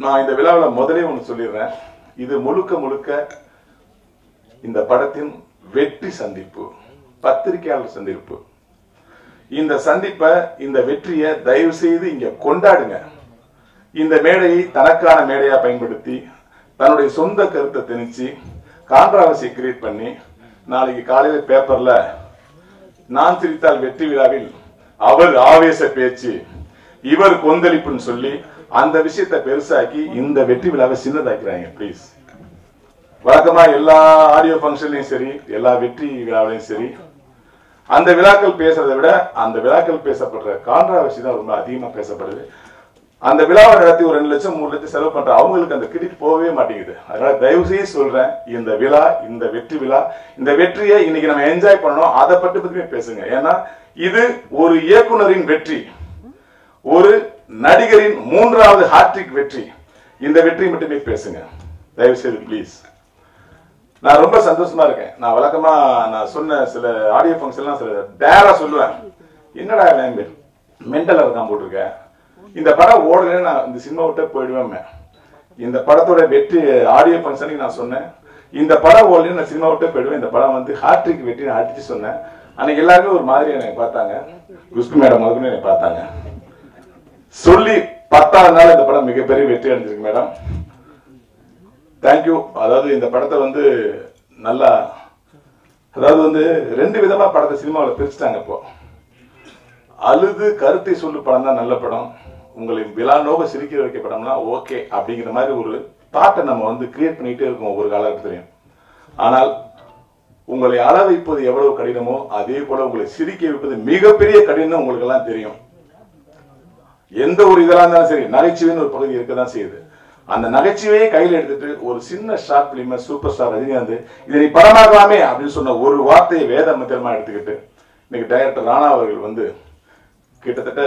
நான் இந்த விழாவில் முதலே ஒன்று சொல்லிடுறேன் இது முழுக்க முழுக்க இந்த படத்தின் வெற்றி சந்திப்பு பத்திரிகையாளர் சந்திப்பு இந்த சந்திப்பை இந்த வெற்றியை தயவு செய்து இங்க கொண்டாடுங்க இந்த மேடையை தனக்கான மேடையா பயன்படுத்தி தன்னுடைய சொந்த கருத்தை திணிச்சு கான்ட்ராவர்சி கிரியேட் பண்ணி நாளைக்கு காலையில பேப்பர்ல நான் சிரித்தால் வெற்றி விழாவில் அவர் ஆவேச பேச்சு இவர் கொந்தளிப்புன்னு சொல்லி அந்த விஷயத்தை பெருசாக்கி இந்த வெற்றி விழாவை சின்னதாக்கிறாங்க ப்ளீஸ் வழக்கமா எல்லா ஆடியோ ஃபங்க்ஷன்லயும் சரி எல்லா வெற்றி விழாவிலையும் சரி அந்த விழாக்கள் பேசுறதை விட அந்த விழாக்கள் பேசப்படுற கான்ட்ராவர்சி தான் ரொம்ப அதிகமா பேசப்படுது அந்த விழாவை நடத்தி ஒரு ரெண்டு லட்சம் மூணு லட்சம் செலவு பண்ற அவங்களுக்கு அந்த கிரெடிட் போகவே மாட்டேங்குது அதனால தயவு செய்து சொல்றேன் இந்த விழா இந்த வெற்றி விழா இந்த வெற்றியை இன்னைக்கு நம்ம என்ஜாய் பண்ணணும் அதை பற்றி பத்தியுமே பேசுங்க ஏன்னா இது ஒரு இயக்குனரின் வெற்றி ஒரு நடிகரின் மூன்றாவது ஹாட்ரிக் வெற்றி இந்த வெற்றி மட்டுமே பேசுங்க தயவு செய்து ப்ளீஸ் நான் ரொம்ப சந்தோஷமா இருக்கேன் நான் வழக்கமா நான் சொன்ன சில ஆடியோ ஃபங்க்ஷன்லாம் சில டேரா சொல்லுவேன் என்னடா இவன் மென்டலா இருக்கான் போட்டிருக்கேன் இந்த படம் ஓடலன்னு நான் இந்த சினிமா விட்டே போயிடுவேன் இந்த படத்தோட வெற்றி ஆடியோ ஃபங்க்ஷனுக்கு நான் சொன்னேன் இந்த படம் ஓடலன்னு நான் சினிமா விட்டே போயிடுவேன் இந்த படம் வந்து ஹாட்ரிக் வெற்றி நான் அடிச்சு சொன்னேன் அன்னைக்கு எல்லாருமே ஒரு மாதிரி என்னை பார்த்தாங்க குஷ்பு மேடம் முதல்ல என்னை பார்த்தாங்க சொல்லி பத்தாவது நாள் இந்த படம் மிகப்பெரிய வெற்றி அடைஞ்சிருக்கு மேடம் தேங்க்யூ அதாவது இந்த படத்தை வந்து நல்லா அதாவது வந்து ரெண்டு விதமா படத்தை சினிமாவில் பிரிச்சுட்டாங்க இப்போ அழுது கருத்தை சொல்லு படம் தான் நல்ல படம் உங்களை விழா நோக சிரிக்க வைக்க படம்னா ஓகே அப்படிங்கிற மாதிரி ஒரு தாட்டை நம்ம வந்து கிரியேட் பண்ணிட்டே இருக்கோம் ஒவ்வொரு காலகட்டத்திலையும் ஆனால் உங்களை அழ வைப்பது எவ்வளவு கடினமோ அதே போல உங்களை சிரிக்க வைப்பது மிகப்பெரிய கடினம் உங்களுக்கு எல்லாம் தெரியும் எந்த ஒரு இதெல்லாம் இருந்தாலும் சரி நகைச்சுவைன்னு ஒரு பகுதி இருக்க தான் செய்யுது அந்த நகைச்சுவையை கையில் எடுத்துட்டு ஒரு சின்ன short film super star Rajinikanth இதை நீ படமாக்கலாமே அப்படின்னு சொன்ன ஒரு வார்த்தையை வேத மந்திரமா எடுத்துக்கிட்டு இன்னைக்கு டைரக்டர் ராணா அவர்கள் வந்து கிட்டத்தட்ட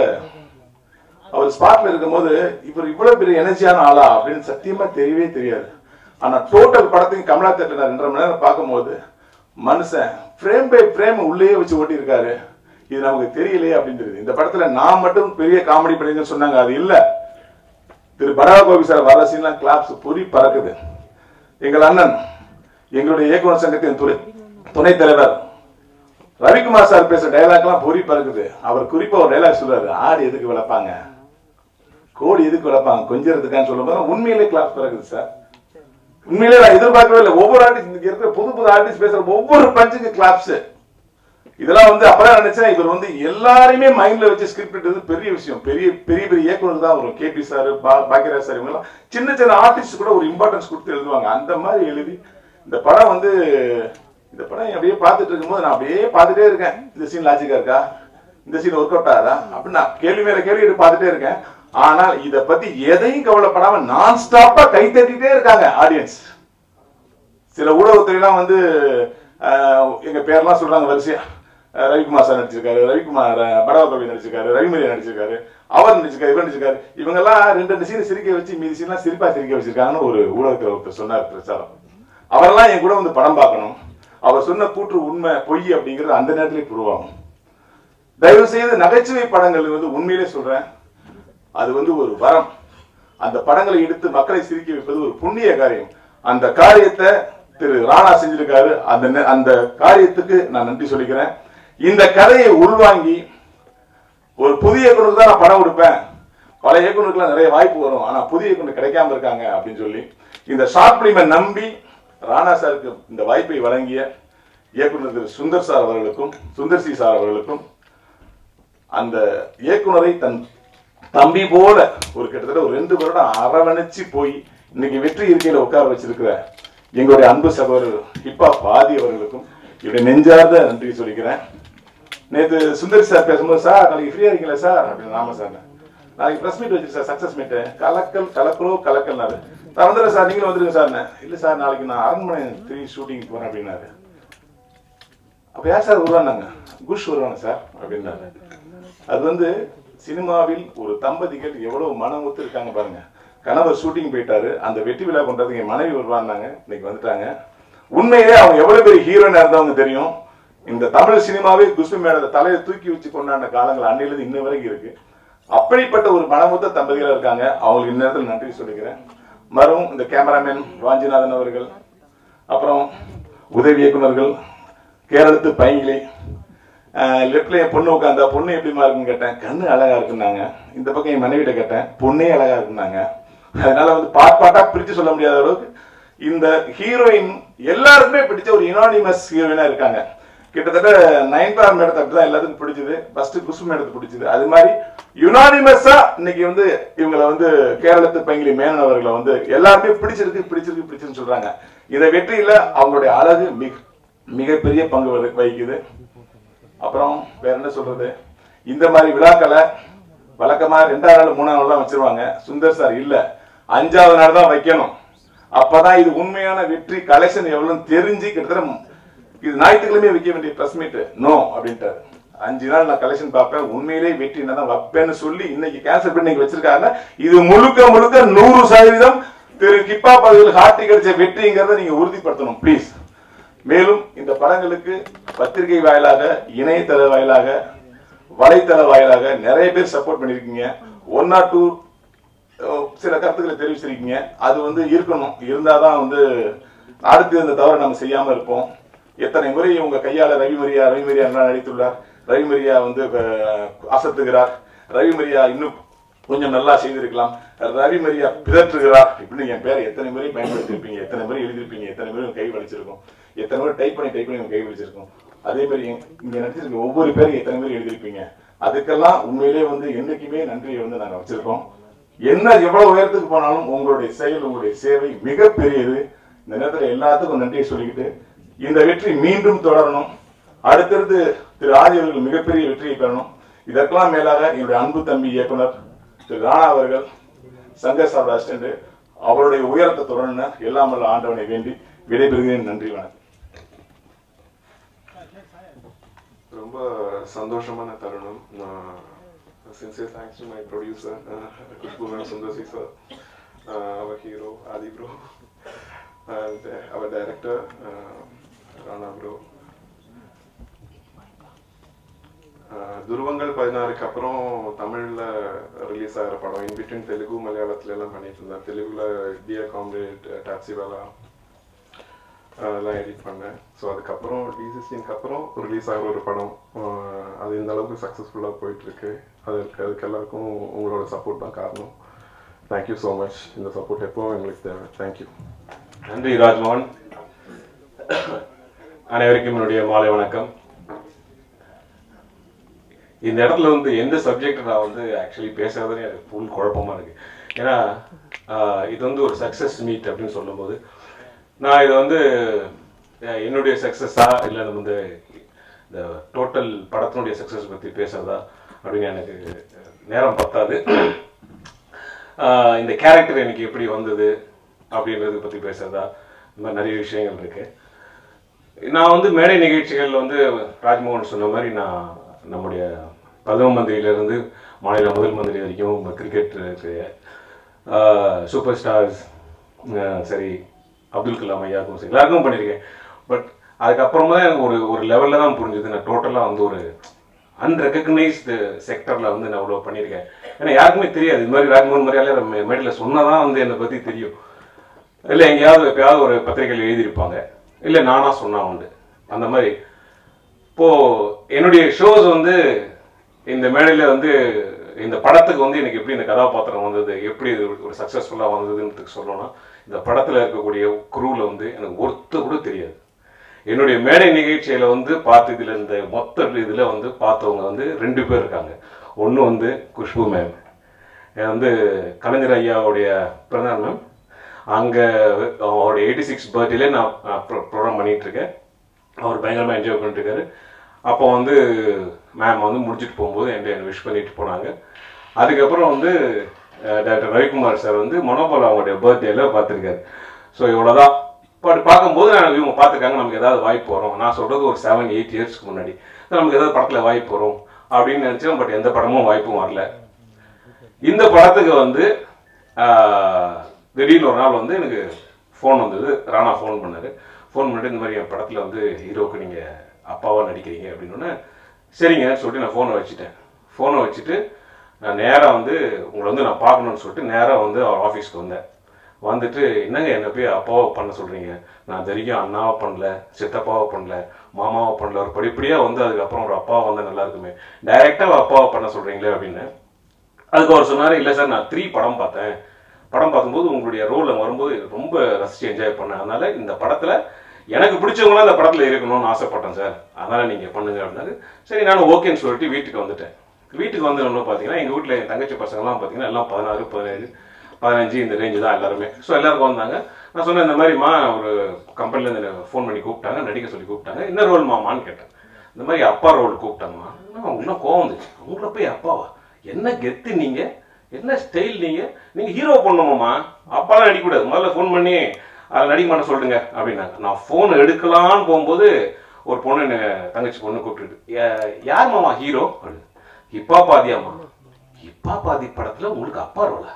அவர் ஸ்பாட்ல இருக்கும்போது இவர் இவ்வளவு பெரிய எனர்ஜியான ஆளா அப்படின்னு சத்தியமா தெரியவே தெரியாது ஆனா டோட்டல் படத்தையும் கமலா தேட்டர் நான் ரெண்டரை மணி நேரம் பார்க்கும்போது மனுஷன் ஃப்ரேம் பை ஃப்ரேம் உள்ளேயே வச்சு ஓட்டி இருக்காரு இது நமக்கு தெரியலையே அப்படின்னு தெரியுது இந்த படத்துல நான் மட்டும் பெரிய காமெடி பண்ணிங்கன்னு சொன்னாங்க அது இல்ல திரு படவா கோபி சார் வர சீன்லாம் கிளாப்ஸ் பொறி பறக்குது எங்கள் அண்ணன் எங்களுடைய இயக்குனர் சங்கத்தின் துறை துணைத் தலைவர் ரவிக்குமார் சார் பேசுற டைலாக்லாம் பொறி பறக்குது அவர் குறிப்பா ஒரு டைலாக் சொல்றாரு ஆடு எதுக்கு வளர்ப்பாங்க கோடி எதுக்கு வளர்ப்பாங்க கொஞ்சிறதுக்கான்னு சொல்லும்போது உண்மையிலே கிளாஸ் பறக்குது சார் உண்மையிலே நான் எதிர்பார்க்கவே இல்லை ஒவ்வொரு ஆர்டிஸ்ட் இங்க இருக்கிற புது புது ஆர்டிஸ்ட் பேசுற ஒவ்வொரு பஞ்சுக்கு கிளாப்ஸ் இதெல்லாம் வந்து அப்பதான் நினைச்சேன் இவர் வந்து எல்லாரையுமே மைண்ட்ல வச்சு ஸ்கிரிப்ட் எடுத்தது பெரிய விஷயம் பெரிய பெரிய பெரிய இயக்குனர் தான் வரும் கேபி சார் பாக்கியராஜ் சார் இவங்கெல்லாம் சின்ன சின்ன ஆர்டிஸ்ட் கூட ஒரு இம்பார்ட்டன்ஸ் கொடுத்து எழுதுவாங்க அந்த மாதிரி எழுதி இந்த படம் வந்து இந்த படம் அப்படியே பார்த்துட்டு இருக்கும்போது நான் அப்படியே பார்த்துட்டே இருக்கேன் இந்த சீன் லாஜிக்கா இருக்கா இந்த சீன் ஒர்க் அவுட் ஆகுதா அப்படின்னு நான் கேள்வி மேல கேள்வி எடுத்து பார்த்துட்டே இருக்கேன் ஆனால் இத பத்தி எதையும் கவலைப்படாம நான் ஸ்டாப்பா கை தட்டிட்டே இருக்காங்க ஆடியன்ஸ் சில ஊடகத்துறையெல்லாம் வந்து அஹ், எங்க பேர்லாம் சொல்றாங்க வரிசையா அஹ், ரவிக்குமார் சார் நடிச்சிருக்காரு ரவிக்குமார் அஹ், படவா கவி நடிச்சிருக்காரு ரவிமரியா நடிச்சிருக்காரு அவர் நடிச்சிருக்காரு இவர் நடிச்சிருக்காரு இவங்கெல்லாம் ரெண்டு ரெண்டு சீன் சிரிக்க வச்சு மீதி சீன்லாம் சிரிப்பா சிரிக்க வச்சிருக்காங்கன்னு ஒரு ஊடகத்தில் ஒருத்தர் சொன்னார் பிரச்சாரம் அவரெல்லாம் என் கூட வந்து படம் பார்க்கணும் அவர் சொன்ன கூற்று உண்மை பொய் அப்படிங்கிறது அந்த நேரத்திலே புருவாகும் தயவு செய்து நகைச்சுவை படங்கள் வந்து உண்மையிலே சொல்றேன் அது வந்து ஒரு வரம் அந்த படங்களை எடுத்து மக்களை சிரிக்க வைப்பது ஒரு புண்ணிய காரியம் அந்த காரியத்தை திரு ராணா செஞ்சிருக்காரு அந்த நே- அந்த காரியத்துக்கு நான் நன்றி சொல்லிக்கிறேன் இந்த கதையை உள்வாங்கி ஒரு புதிய இயக்குனருக்கு தான் நான் படம் கொடுப்பேன் பல இயக்குனருக்குலாம் நிறைய வாய்ப்பு வரும் ஆனா புதிய இயக்குனர் கிடைக்காம இருக்காங்க அப்படின்னு சொல்லி இந்த ஷார்ட் பிலிமை நம்பி ராணா சாருக்கு இந்த வாய்ப்பை வழங்கிய இயக்குனர் திரு சுந்தர் சார் அவர்களுக்கும் சுந்தர் சி சார் அவர்களுக்கும் அந்த இயக்குனரை தன் தம்பி போல ஒரு கிட்டத்தட்ட ஒரு ரெண்டு வருடம் அரவணைச்சு போய் இன்னைக்கு வெற்றி இருக்கையில உட்கார வச்சிருக்கிற எங்களுடைய அன்பு சகோதரர் ஹிப்பா பாதி அவர்களுக்கும் இப்படி நெஞ்சார்ந்த நன்றி சொல்லிக்கிறேன் நேத்து சுந்தரி சார் பேசும்போது சார் நாளைக்கு ஃப்ரீயா இருக்கீங்களா சார் அப்படின்னு ஆமா சார் நாளைக்கு பிரஸ் மீட் வச்சிருக்கேன் சார் சக்சஸ் மீட் கலக்கல் கலக்கலோ கலக்கல்னாரு நான் வந்துடுறேன் சார் நீங்களும் வந்துருங்க சார் இல்ல சார் நாளைக்கு நான் அரண்மனை த்ரீ ஷூட்டிங் போறேன் அப்படின்னாரு அப்ப யார் சார் வருவானாங்க குஷ் வருவாங்க சார் அப்படின்னாரு அது வந்து சினிமாவில் ஒரு தம்பதிகள் எவ்வளவு மனம் ஒத்து இருக்காங்க பாருங்க கணவர் ஷூட்டிங் போயிட்டாரு அந்த வெற்றி விழா கொண்டதுக்கு என் மனைவி வருவான்னாங்க இன்னைக்கு வந்துட்டாங்க உண்மையிலே அவங்க எவ்வளவு பெரிய ஹீரோனா இருந்தவங்க தெரியும் இந்த தமிழ் சினிமாவே குஷ்பு மேல தலையை தூக்கி வச்சு கொண்டாடின காலங்கள் அன்னையிலிருந்து இன்ன வரைக்கும் இருக்கு அப்படிப்பட்ட ஒரு மனமுத்த தம்பதிகள் இருக்காங்க அவங்களுக்கு இந்நேரத்தில் நன்றி சொல்லிக்கிறேன் மறுவும் இந்த கேமராமேன் வாஞ்சிநாதன் அவர்கள் அப்புறம் உதவி இயக்குனர்கள் கேரளத்து பைங்கிலி லெஃப்ட்ல என் பொண்ணு உட்காந்தா பொண்ணு எப்படிமா இருக்குன்னு கேட்டேன் கண்ணு அழகா இருக்குன்னாங்க இந்த பக்கம் என் மனைவிட்ட கேட்டேன் பொண்ணே அழகா இருக்குன்னாங்க அதனால வந்து பாட் பாட்டா பிரிச்சு சொல்ல முடியாத அளவுக்கு இந்த ஹீரோயின் எல்லாருக்குமே பிடிச்ச ஒரு யுனானிமஸ் ஹீரோயினா இருக்காங்க கிட்டத்தட்ட நயன்தாரா மேடத்தை அப்படிதான் எல்லாத்துக்கும் பிடிச்சது ஃபர்ஸ்ட் குஷ்பு மேடத்துக்கு பிடிச்சது அது மாதிரி யுனானிமஸா இன்னைக்கு வந்து இவங்களை வந்து கேரளத்து பைங்கிலி மேனன் அவர்களை வந்து எல்லாருமே பிடிச்சிருக்கு பிடிச்சிருக்கு பிடிச்சிருன்னு சொல்றாங்க இந்த வெற்றியில அவங்களுடைய அழகு மிக மிகப்பெரிய பங்கு வகி- வகிக்குது அப்புறம் வேற என்ன சொல்றது இந்த மாதிரி விழாக்களை வழக்கமா ரெண்டாவது நாள் மூணாவது நாள் தான் வச்சிருவாங்க சுந்தர் சார் இல்ல அஞ்சாவது நாள் தான் வைக்கணும் அப்பதான் இது உண்மையான வெற்றி கலெக்ஷன் எவ்வளவுன்னு தெரிஞ்சு கிட்டத்தட்ட இது ஞாயிற்றுக்கிழமை வைக்க வேண்டிய பிரஸ் மீட் நோ அப்படின்ட்டாரு அஞ்சு நாள் நான் கலெக்ஷன் பார்ப்பேன் உண்மையிலே வெற்றி என்னதான் வைப்பேன்னு சொல்லி இன்னைக்கு கேன்சல் பண்ணி இன்னைக்கு வச்சிருக்காங்க இது முழுக்க முழுக்க நூறு சதவீதம் திரு கிப்பா பகுதியில் ஹார்ட்டி கிடைச்ச வெற்றிங்கிறத நீங்க உறுதிப்படுத்தணும் ப்ளீஸ் மேலும் இந்த படங்களுக்கு பத்திரிகை வாயிலாக இணையதள வாயிலாக வலைத்தள வாயிலாக நிறைய பேர் சப்போர்ட் பண்ணிருக்கீங்க ஒன் ஆர் டூ சில கருத்துக்களை தெரிவிச்சிருக்கீங்க அது வந்து இருக்கணும் இருந்தாதான் வந்து அடுத்து இந்த தவறை நம்ம செய்யாம இருப்போம் எத்தனை முறை உங்க கையால ரவிமரியா ரவிமரியா நல்லா நடித்துள்ளார் ரவிமரியா வந்து அஹ், அசத்துகிறார் ரவிமரியா இன்னும் கொஞ்சம் நல்லா செய்திருக்கலாம் ரவிமரியா பிதற்றுகிறார் இப்படின்னு என் பேரை எத்தனை முறை பயன்படுத்தியிருப்பீங்க எத்தனை முறை எழுதியிருப்பீங்க எத்தனை முறை உங்க கை வலிச்சிருக்கும் எத்தனை முறை டைப் பண்ணி டைப் பண்ணி உங்க கை வலிச்சிருக்கும் அதே மாதிரி எங்க- இங்க நடிச்சிருக்க ஒவ்வொரு பேரும் எத்தனை பேர் எழுதியிருப்பீங்க அதுக்கெல்லாம் உண்மையிலே வந்து என்னைக்குமே நன்றியை வந்து நாங்க வச்சிருக்கோம் என்ன எவ்வளவு உயரத்துக்கு போனாலும் உங்களுடைய செயல் உங்களுடைய சேவை மிகப்பெரியது இந்த நேரத்துல எல்லாத்துக்கும் நன்றியை சொல்லிக்கிட்டு இந்த வெற்றி மீண்டும் தொடரணும் அடுத்தடுத்து திரு ஆதி அவர்கள் மிகப்பெரிய வெற்றியை பெறணும் இதற்கெல்லாம் மேலாக என்னுடைய அன்பு தம்பி இயக்குனர் திரு ராணா அவர்கள் சங்கர் சார் அசிஸ்டன்ட் அவருடைய உயரத்தை தொடரணும் எல்லாம் வல்ல ஆண்டவனை வேண்டி விடைபெறுகிறேன் நன்றி வணக்கம் ரொம்ப சந்தோஷமான தருணம் sincere thanks to my producer Khushbu ma'am Sundar C sir அவர் ஹீரோ ஆதி ப்ரோ அண்ட் அவர் டைரக்டர் ராணா ப்ரோ துருவங்கள் பதினாறுக்கு அப்புறம் தமிழ்ல ரிலீஸ் ஆகிற படம் இன் பிட்வீன் தெலுங்கு மலையாளத்துல எல்லாம் பண்ணிட்டு இருந்தேன் தெலுங்குல டியர் காம்ரேட் டாக்ஸி வேலா அதெல்லாம் எடிட் பண்ணேன் ஸோ அதுக்கப்புறம் டிசிசிக்கு அப்புறம் ரிலீஸ் ஆகிற ஒரு படம் அஹ் அது இந்த அளவுக்கு சக்ஸஸ்ஃபுல்லாக போயிட்டு இருக்கு அதுக்கு அதுக்கு எல்லாருக்கும் உங்களோட சப்போர்ட் தான் காரணம் தேங்க்யூ ஸோ மச் இந்த சப்போர்ட் எப்பவும் எங்களுக்கு தேவை தேங்க்யூ நன்றி ராஜ்மோகன் அனைவருக்கும் என்னுடைய மாலை வணக்கம் இந்த இடத்துல வந்து எந்த சப்ஜெக்ட் நான் வந்து ஆக்சுவலி பேசுறதுன்னு எனக்கு ஃபுல் குழப்பமா இருக்கு ஏன்னா ஆஹ், இது வந்து ஒரு சக்ஸஸ் மீட் அப்படின்னு சொல்லும்போது நான் இதை வந்து அஹ், என்னுடைய சக்ஸஸா இல்லை நம்ம வந்து இந்த டோட்டல் படத்தினுடைய சக்ஸஸ் பற்றி பேசுறதா அப்படின்னு எனக்கு நேரம் பத்தாது ஆஹ், இந்த கேரக்டர் எனக்கு எப்படி வந்தது அப்படின்றத பற்றி பேசுறதா இந்த மாதிரி நிறைய விஷயங்கள் இருக்கு நான் வந்து மேடை நிகழ்ச்சிகள் வந்து ராஜ்மோகன் சொன்ன மாதிரி நான் நம்முடைய பிரதம மந்திரியிலிருந்து மாநில முதல் மந்திரி வரைக்கும் கிரிக்கெட் சூப்பர் ஸ்டார்ஸ் சரி அப்துல் கலாம் ஐயாவுக்கும் சரி எல்லாருக்கும் பண்ணியிருக்கேன் பட் அதுக்கப்புறமா தான் எனக்கு ஒரு ஒரு லெவலில் தான் புரிஞ்சுது நான் டோட்டலாக வந்து ஒரு அன்ரெகக்னைஸ்டு செக்டரில் வந்து நான் அவ்வளோ பண்ணியிருக்கேன் ஏன்னா யாருக்குமே தெரியாது இது மாதிரி ராஜ்மோகன் மாதிரியாலே மேடையில் சொன்னால் தான் வந்து என்னை பற்றி தெரியும் இல்லை எங்கேயாவது எப்பயாவது ஒரு பத்திரிகையில் எழுதியிருப்பாங்க இல்லை நானா சொன்னா உண்டு அந்த மாதிரி இப்போ என்னுடைய ஷோஸ் வந்து இந்த மேடையில் வந்து இந்த படத்துக்கு வந்து எனக்கு எப்படி இந்த கதாபாத்திரம் வந்தது எப்படி இது ஒரு சக்ஸஸ்ஃபுல்லாக வந்ததுன்னு சொல்லணும்னா இந்த படத்தில் இருக்கக்கூடிய குரூவில் வந்து எனக்கு ஒருத்தர் கூட தெரியாது என்னுடைய மேடை நிகழ்ச்சியில வந்து பார்த்ததுல இந்த மொத்த இதில் வந்து பார்த்தவங்க வந்து ரெண்டு பேர் இருக்காங்க ஒன்று வந்து குஷ்பு மேம் வந்து கலைஞர் ஐயாவுடைய பிறந்தாள் மேம் அங்கே அவருடைய எயிட்டி சிக்ஸ் பர்த்டேல நான் ப்ரோக்ராம் பண்ணிட்டு இருக்கேன் அவர் பயங்கரமாக என்ஜாய் பண்ணிட்டு இருக்காரு அப்போ வந்து மேம் வந்து முடிச்சுட்டு போகும்போது என்கிட்ட விஷ் பண்ணிட்டு போனாங்க அதுக்கப்புறம் வந்து டாக்டர் ரவிக்குமார் சார் வந்து மனோபால் அவங்களுடைய பர்த்டேல பார்த்துருக்காரு ஸோ இவ்வளோதான் பட் பார்க்கும்போது நான் இவங்க பார்த்துருக்காங்க நமக்கு ஏதாவது வாய்ப்பு வரும் நான் சொல்றது ஒரு செவன் எயிட் இயர்ஸ்க்கு முன்னாடி நமக்கு ஏதாவது படத்தில் வாய்ப்பு வரும் அப்படின்னு நினச்சேன் பட் எந்த படமும் வாய்ப்பும் வரல இந்த படத்துக்கு வந்து ஆஹ், திடீர்னு ஒரு நாள் வந்து எனக்கு ஃபோன் வந்தது ராணா ஃபோன் பண்ணாரு ஃபோன் பண்ணிட்டு இந்த மாதிரி என் படத்தில் வந்து ஹீரோக்கு நீங்கள் அப்பாவாக நடிக்கிறீங்க அப்படின்னு சரிங்க சொல்லிட்டு நான் ஃபோனை வச்சுட்டேன் ஃபோனை வச்சுட்டு நான் நேராக வந்து உங்களை வந்து நான் பார்க்கணும்னு சொல்லிட்டு நேராக வந்து அவர் ஆஃபீஸ்க்கு வந்தேன் வந்துட்டு என்னங்க என்ன போய் அப்பாவை பண்ண சொல்கிறீங்க நான் இது வரைக்கும் அண்ணாவை பண்ணல சித்தப்பாவை பண்ணல மாமாவை பண்ணல ஒரு படிப்படியாக வந்து அதுக்கப்புறம் ஒரு அப்பாவை வந்தால் நல்லா இருக்குமே டைரெக்டாக அப்பாவை பண்ண சொல்கிறீங்களே அப்படின்னு அதுக்கு அவர் சொன்னார் இல்லை சார் நான் த்ரீ படம் பார்த்தேன் படம் பார்க்கும்போது உங்களுடைய ரோலில் வரும்போது ரொம்ப ரசித்து என்ஜாய் பண்ணேன் அதனால இந்த படத்தில் எனக்கு பிடிச்சவங்களாம் இந்த படத்தில் இருக்கணும்னு ஆசைப்பட்டேன் சார் அதனால் நீங்கள் பண்ணுங்க அப்படின்னாரு சரி நானும் ஓகேன்னு சொல்லிட்டு வீட்டுக்கு வந்துட்டேன் வீட்டுக்கு வந்தோன்னு பார்த்தீங்கன்னா எங்கள் வீட்டில் என் தங்கச்சி பசங்கள்லாம் பார்த்தீங்கன்னா எல்லாம் பதினாறு பதினேழு பதினஞ்சு இந்த ரேஞ்சு தான் எல்லாருமே ஸோ எல்லாருக்கும் வந்தாங்க நான் சொன்னேன் இந்த மாதிரிம்மா ஒரு கம்பெனிலேருந்து ஃபோன் பண்ணி கூப்பிட்டாங்க நடிக்க சொல்லி கூப்பிட்டாங்க என்ன ரோல் மாமான்னு கேட்டேன் இந்த மாதிரி அப்பா ரோல் கூப்பிட்டாங்கம்மா உங்களும் கோவம் வந்துச்சு உங்களை போய் அப்பாவா என்ன கெத்து நீங்க என்ன ஸ்டைல் நீங்க நீங்க ஹீரோ பண்ணுமாம்மா அப்பாலாம் நடிக்கக்கூடாது முதல்ல ஃபோன் பண்ணி அதில் நடிக்க மாட்ட சொல்லுங்க அப்படின்னாங்க நான் ஃபோன் எடுக்கலான்னு போகும்போது ஒரு பொண்ணு என்னை தங்கச்சி பொண்ணு கூப்பிட்டுட்டு "யா- யார் மாமா ஹீரோ அப்படின்னு இப்பா பாதியாமா இப்பா பாதி படத்துல உங்களுக்கு அப்பா ரோலா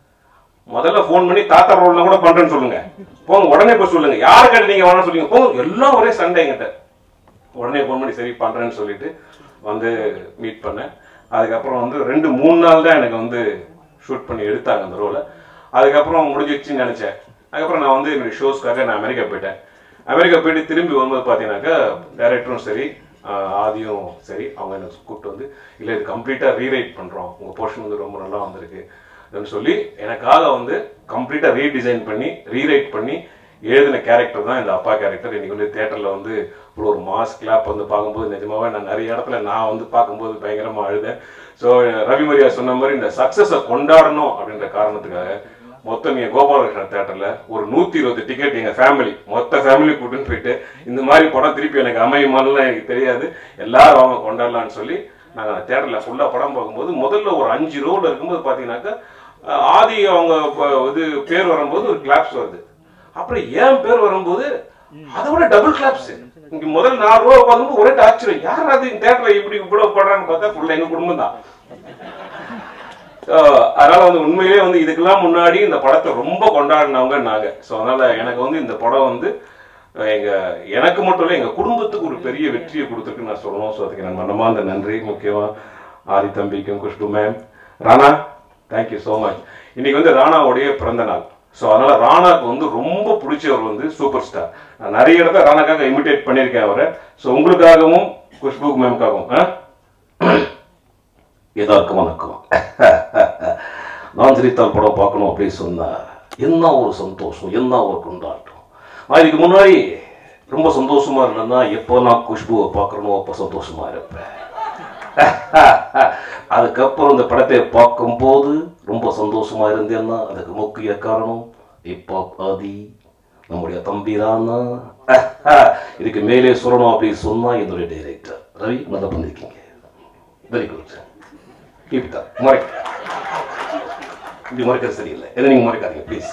முதல்ல ஃபோன் பண்ணி தாத்தா ரோல்ல கூட பண்றேன்னு சொல்லுங்க போங்க உடனே போய் சொல்லுங்க யாருக்கிட்ட நீங்க வேணா சொல்லுங்க போங்க எல்லாம் ஒரே சண்டை என்கிட்ட உடனே ஃபோன் பண்ணி சரி பண்றேன்னு சொல்லிட்டு வந்து மீட் பண்ணேன் அதுக்கப்புறம் வந்து ரெண்டு மூணு நாள் தான் எனக்கு வந்து ஷூட் பண்ணி எடுத்தாங்க அந்த ரோலை அதுக்கப்புறம் முடிஞ்சிடுச்சுன்னு நினைச்சேன் அதுக்கப்புறம் நான் வந்து என்னுடைய ஷோஸ்க்காக நான் அமெரிக்கா போயிட்டேன் அமெரிக்கா போயிட்டு திரும்பி வரும்போது பார்த்தீங்கன்னாக்கா டேரக்டரும் சரி ஆஹ் ஆதியும் சரி அவங்க எனக்கு கூப்பிட்டு வந்து இல்லை இது கம்ப்ளீட்டாக ரீரைட் பண்ணுறோம் உங்கள் போர்ஷன் வந்து ரொம்ப நல்லா வந்திருக்கு அப்படின்னு சொல்லி எனக்காக வந்து கம்ப்ளீட்டாக ரீடிசைன் பண்ணி ரீரைட் பண்ணி எழுதின கேரக்டர் தான் இந்த அப்பா கேரக்டர் இன்னைக்கு வந்து தேட்டரில் வந்து இவ்வளோ ஒரு மாஸ் கிளாப் வந்து பார்க்கும்போது நிஜமாவே நான் நிறைய இடத்துல நான் வந்து பார்க்கும்போது பயங்கரமாக அழுதேன் ஸோ ரவி மரியா சொன்ன மாதிரி இந்த சக்ஸஸை கொண்டாடணும் அப்படின்ற காரணத்துக்காக மொத்தம் நீங்கள் கோபாலகிருஷ்ணன் தேட்டரில் ஒரு நூற்றி இருபது டிக்கெட் எங்கள் ஃபேமிலி மொத்த ஃபேமிலி கூட்டின்னு போயிட்டு இந்த மாதிரி படம் திருப்பி எனக்கு அமையுமான்லாம் எனக்கு தெரியாது எல்லாரும் அவங்க கொண்டாடலாம்னு சொல்லி நாங்கள் தேட்டரில் ஃபுல்லாக படம் பார்க்கும்போது முதல்ல ஒரு அஞ்சு ரோல் இருக்கும்போது பார்த்தீங்கன்னாக்கா அஹ், ஆதி அவங்க ப- இது பேர் வரும்போது ஒரு கிளாப்ஸ் வருது அப்புறம் ஏன் பேர் வரும்போது அதை விட டபுள் கிளாப்ஸ் இங்க முதல் நாலு ரூபா பார்க்கும்போது ஒரே ஆச்சரியம் யார் அது தேட்டர்ல இப்படி இவ்வளவு போடுறான்னு பார்த்தா ஃபுல்லா எங்க குடும்பம் தான் அதனால வந்து உண்மையிலேயே வந்து இதுக்கெல்லாம் முன்னாடி இந்த படத்தை ரொம்ப கொண்டாடினவங்க நாங்க ஸோ அதனால எனக்கு வந்து இந்த படம் வந்து அஹ், எங்க எனக்கு மட்டும் இல்லை எங்க குடும்பத்துக்கு ஒரு பெரிய வெற்றியை கொடுத்துருக்கு நான் சொல்லணும் ஸோ அதுக்கு நான் மனமார்ந்த நன்றி முக்கியமா ஆதி தம்பிக்கும் Khushbu ma'am Rana thank you so much இன்னைக்கு வந்து ராணாவுடைய பிறந்த நாள் ஸோ அதனால ராணாக்கு வந்து ரொம்ப பிடிச்சவர் வந்து சூப்பர் ஸ்டார் நான் நிறைய இடத்துல ராணாக்காக இமிட்டேட் பண்ணியிருக்கேன் அவரை ஸோ உங்களுக்காகவும் குஷ்பு மேம்காகவும் ஆ எல்லாருக்கும் வணக்கம் நான் சிரித்தால் படம் பார்க்கணும் அப்படின்னு சொன்னா என்ன ஒரு சந்தோஷம் என்ன ஒரு கொண்டாட்டம் நான் இதுக்கு முன்னாடி ரொம்ப சந்தோஷமா இருந்தேன்னா எப்போ நான் குஷ்புவை பார்க்கறனோ அப்போ சந்தோஷமா இருப்பேன் அதுக்கப்புறம் இந்த படத்தை பார்க்கும்போது ரொம்ப சந்தோஷமா இருந்தேன்னா அதுக்கு முக்கிய காரணம் இப்போ ஆதி நம்முடைய தம்பி தானா இதுக்கு மேலே சொல்லணும் அப்படின்னு சொன்னா என்னுடைய டைரக்டர் ரவி நல்லா பண்ணிருக்கீங்க வெரி குட் கீப் தான் முறைக்க இப்படி முறைக்கிறது சரியில்லை எதை நீங்க முறைக்காதீங்க ப்ளீஸ்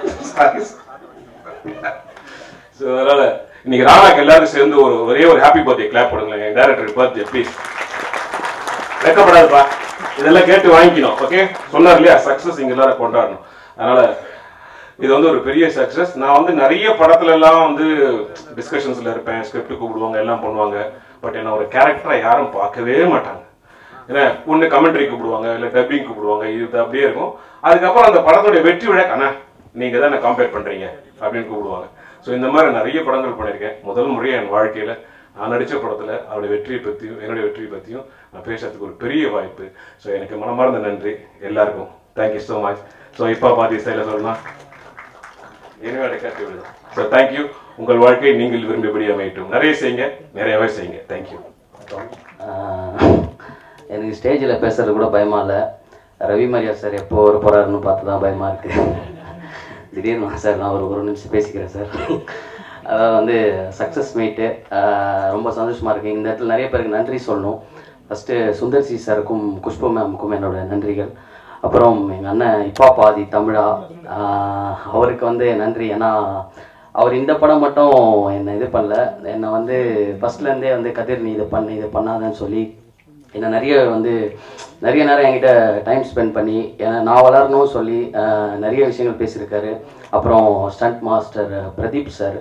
ஸோ அதனால இன்னைக்கு ராணாக்கு எல்லாரும் சேர்ந்து ஒரு ஒரே ஒரு ஹாப்பி பர்த்டே கிளாப் போடுங்களேன் என் டேரக்டர் பர்த்டே ப்ளீஸ் வெக்கப்படாதுப்பா இதெல்லாம் கேட்டு வாங்கிக்கணும் ஓகே சொன்னார் இல்லையா சக்ஸஸ் இங்க எல்லாரும் கொண்டாடணும் அதனால இது வந்து ஒரு பெரிய சக்ஸஸ் நான் வந்து நிறைய படத்துல எல்லாம் வந்து டிஸ்கஷன்ஸ்ல இருப்பேன் ஸ்கிரிப்ட் கூப்பிடுவாங்க எல்லாம் பண்ணுவாங்க பட் என்ன ஒரு கேரக்டரை யாரும் பார்க்கவே மாட்டாங்க ஏன்னா ஒன்று கமெண்ட்ரி கூப்பிடுவாங்க இல்லை டப்பிங் கூப்பிடுவாங்க இது அப்படியே இருக்கும் அதுக்கப்புறம் அந்த படத்துடைய வெற்றி விழா அண்ணா நீங்க தான் கம்பேர் பண்றீங்க அப்படின்னு கூப்பிடுவாங்க ஸோ இந்த மாதிரி நிறைய படங்கள் பண்ணியிருக்கேன் முதல் முறையாக என் வாழ்க்கையில நான் நடித்த படத்துல அவருடைய வெற்றியை பற்றியும் என்னுடைய வெற்றியை பற்றியும் நான் பேசுறதுக்கு ஒரு பெரிய வாய்ப்பு ஸோ எனக்கு மனமார்ந்த நன்றி எல்லாருக்கும் தேங்க்யூ ஸோ மச் ஸோ இப்போ பாதி ஸ்டைல சொல்லலாம் என்னோட கருத்து விடுதல் ஸோ தேங்க்யூ உங்கள் வாழ்க்கை நீங்கள் விரும்பியபடி அமையட்டும் நிறைய செய்யுங்க நிறையவே செய்யுங்க தேங்க்யூ ஆஹ் எனக்கு ஸ்டேஜில் பேசுறது கூட பயமா இல்லை ரவி மரியா சார் எப்போ வர போறாருன்னு பார்த்து தான் பயமா இருக்கு திடீர்னு வா சார் நான் ஒரு ஒரு நிமிஷம் பேசிக்கிறேன் சார் அதாவது வந்து சக்ஸஸ் மீட்டு ரொம்ப சந்தோஷமா இருக்கு இந்த இடத்துல நிறைய பேருக்கு நன்றி சொல்லணும் ஃபஸ்ட்டு சுந்தர்சி சாருக்கும் குஷ்பு மேமுக்கும் என்னோட நன்றிகள் அப்புறம் எங்கள் அண்ணன் இப்பா பாதி தமிழா ஆஹ் அவருக்கு வந்து நன்றி ஏன்னா அவர் இந்த படம் மட்டும் என்னை இது பண்ணல என்னை வந்து ஃபர்ஸ்ட்லேருந்தே வந்து கதிர் நீ இதை பண்ணு இதை பண்ணாதன்னு சொல்லி என்னை நிறைய வந்து நிறைய நேரம் என்கிட்ட டைம் ஸ்பெண்ட் பண்ணி ஏன்னா நான் வளரணும்னு சொல்லி ஆஹ், நிறைய விஷயங்கள் பேசியிருக்காரு அப்புறம் ஸ்டண்ட் மாஸ்டர் பிரதீப் சார்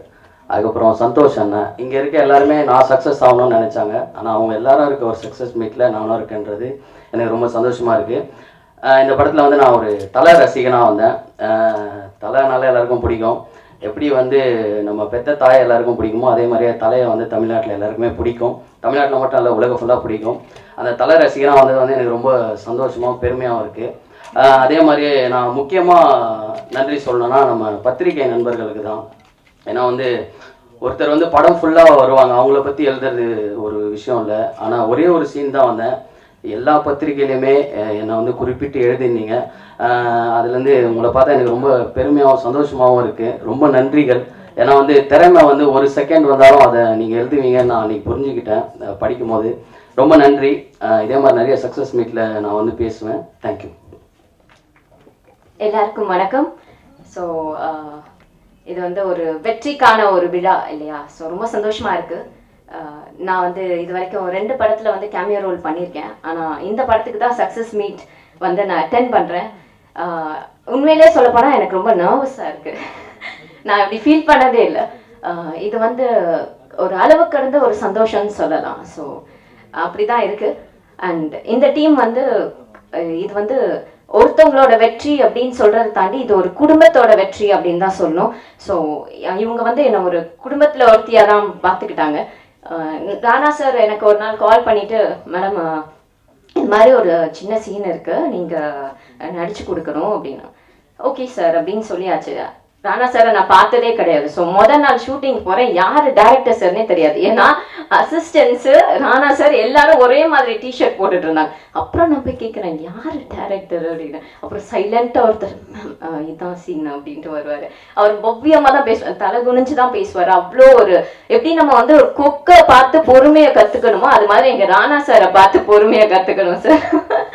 அதுக்கப்புறம் சந்தோஷ் அண்ணன் இங்கே இருக்க எல்லாருமே நான் சக்ஸஸ் ஆகணும்னு நினச்சாங்க ஆனால் அவங்க எல்லாரும் இருக்க ஒரு சக்ஸஸ் மீட்டில் நானும் இருக்கேன்றது எனக்கு ரொம்ப சந்தோஷமாக இருக்குது இந்த படத்தில் வந்து நான் ஒரு தலை ரசிகனாக வந்தேன் அஹ் தலைனால எல்லாருக்கும் பிடிக்கும் எப்படி வந்து நம்ம பெத்த தாயை எல்லாருக்கும் பிடிக்குமோ அதே மாதிரியே தலையை வந்து தமிழ்நாட்டில் எல்லாருக்குமே பிடிக்கும் தமிழ்நாட்டில் மட்டும் இல்லை உலகம் ஃபுல்லாக பிடிக்கும் அந்த தலை ரசிகனாக வந்தது வந்து எனக்கு ரொம்ப சந்தோஷமாகவும் பெருமையாகவும் இருக்குது அதே மாதிரி நான் முக்கியமாக நன்றி சொல்லணும்னா நம்ம பத்திரிகை நண்பர்களுக்கு தான் ஏன்னா வந்து ஒருத்தர் வந்து படம் ஃபுல்லாக வருவாங்க அவங்கள பற்றி எழுதுறது ஒரு விஷயம் இல்லை ஆனால் ஒரே ஒரு சீன் தான் வந்தேன் எல்லா பத்திரிகையிலையுமே அஹ், என்னை வந்து குறிப்பிட்டு எழுதினீங்க அதுலேருந்து உங்களை பார்த்தா எனக்கு ரொம்ப பெருமையாகவும் சந்தோஷமாகவும் இருக்குது ரொம்ப நன்றிகள் ஏன்னா வந்து திறமை வந்து ஒரு செகண்ட் வந்தாலும் அதை நீங்கள் எழுதுவீங்கன்னு நான் அன்றைக்கி புரிஞ்சுக்கிட்டேன் அஹ், படிக்கும் போது ரொம்ப நன்றி அஹ், இதே மாதிரி நிறைய சக்ஸஸ் மீட்டில் நான் வந்து பேசுவேன் தேங்க்யூ எல்லாருக்கும் வணக்கம் ஸோ இது வந்து ஒரு வெற்றிக்கான ஒரு விழா இல்லையா ஸோ ரொம்ப சந்தோஷமா இருக்கு ஆஹ் நான் வந்து இது வரைக்கும் ரெண்டு படத்துல வந்து கேமியோ ரோல் பண்ணியிருக்கேன் ஆனா இந்த படத்துக்கு தான் சக்ஸஸ் மீட் வந்து நான் அட்டென்ட் பண்றேன் ஆஹ் உண்மையிலே சொல்லப்போனா எனக்கு ரொம்ப நர்வஸா இருக்கு நான் இப்படி ஃபீல் பண்ணதே இல்லை ஆஹ் இது வந்து ஒரு அளவு கடந்த ஒரு சந்தோஷம்னு சொல்லலாம் ஸோ அப்படிதான் இருக்கு அண்ட் இந்த டீம் வந்து அஹ் இது வந்து ஒருத்தவங்களோட வெற்றி அப்படின்னு சொல்றதை தாண்டி இது ஒரு குடும்பத்தோட வெற்றி அப்படின்னு தான் சொல்லணும் ஸோ இவங்க வந்து என்னை ஒரு குடும்பத்துல ஒருத்தியா தான் பார்த்துக்கிட்டாங்க அஹ் ராணா சார் எனக்கு ஒரு நாள் கால் பண்ணிட்டு மேடம் இந்த மாதிரி ஒரு சின்ன சீன் இருக்கு நீங்க நடிச்சு கொடுக்கணும் அப்படின்னு ஓகே சார் அப்படின்னு சொல்லியாச்சு ராணா சாரை நான் பார்த்ததே கிடையாது ஸோ முதல் நாள் ஷூட்டிங் போறேன் யாரு டேரக்டர் சார்னே தெரியாது ஏன்னா அசிஸ்டன்ஸ் ராணா சார் எல்லாரும் ஒரே மாதிரி டிஷர்ட் போட்டுட்டு இருந்தாங்க அப்புறம் நான் போய் கேட்குறேன் யாரு டேரக்டர் அப்படின்னு அப்புறம் சைலண்டா ஒருத்தர் "மேம், ஆஹ் இதான் சீன் அப்படின்ட்டு வருவாரு அவர் பவ்யமா தான் பேசுவார் தலை குனிஞ்சு தான் பேசுவார் அவ்வளோ ஒரு எப்படி நம்ம வந்து ஒரு கொக்கை பார்த்து பொறுமையை கத்துக்கணுமோ அது மாதிரி எங்க ராணா சாரை பார்த்து பொறுமையை கத்துக்கணும் சார்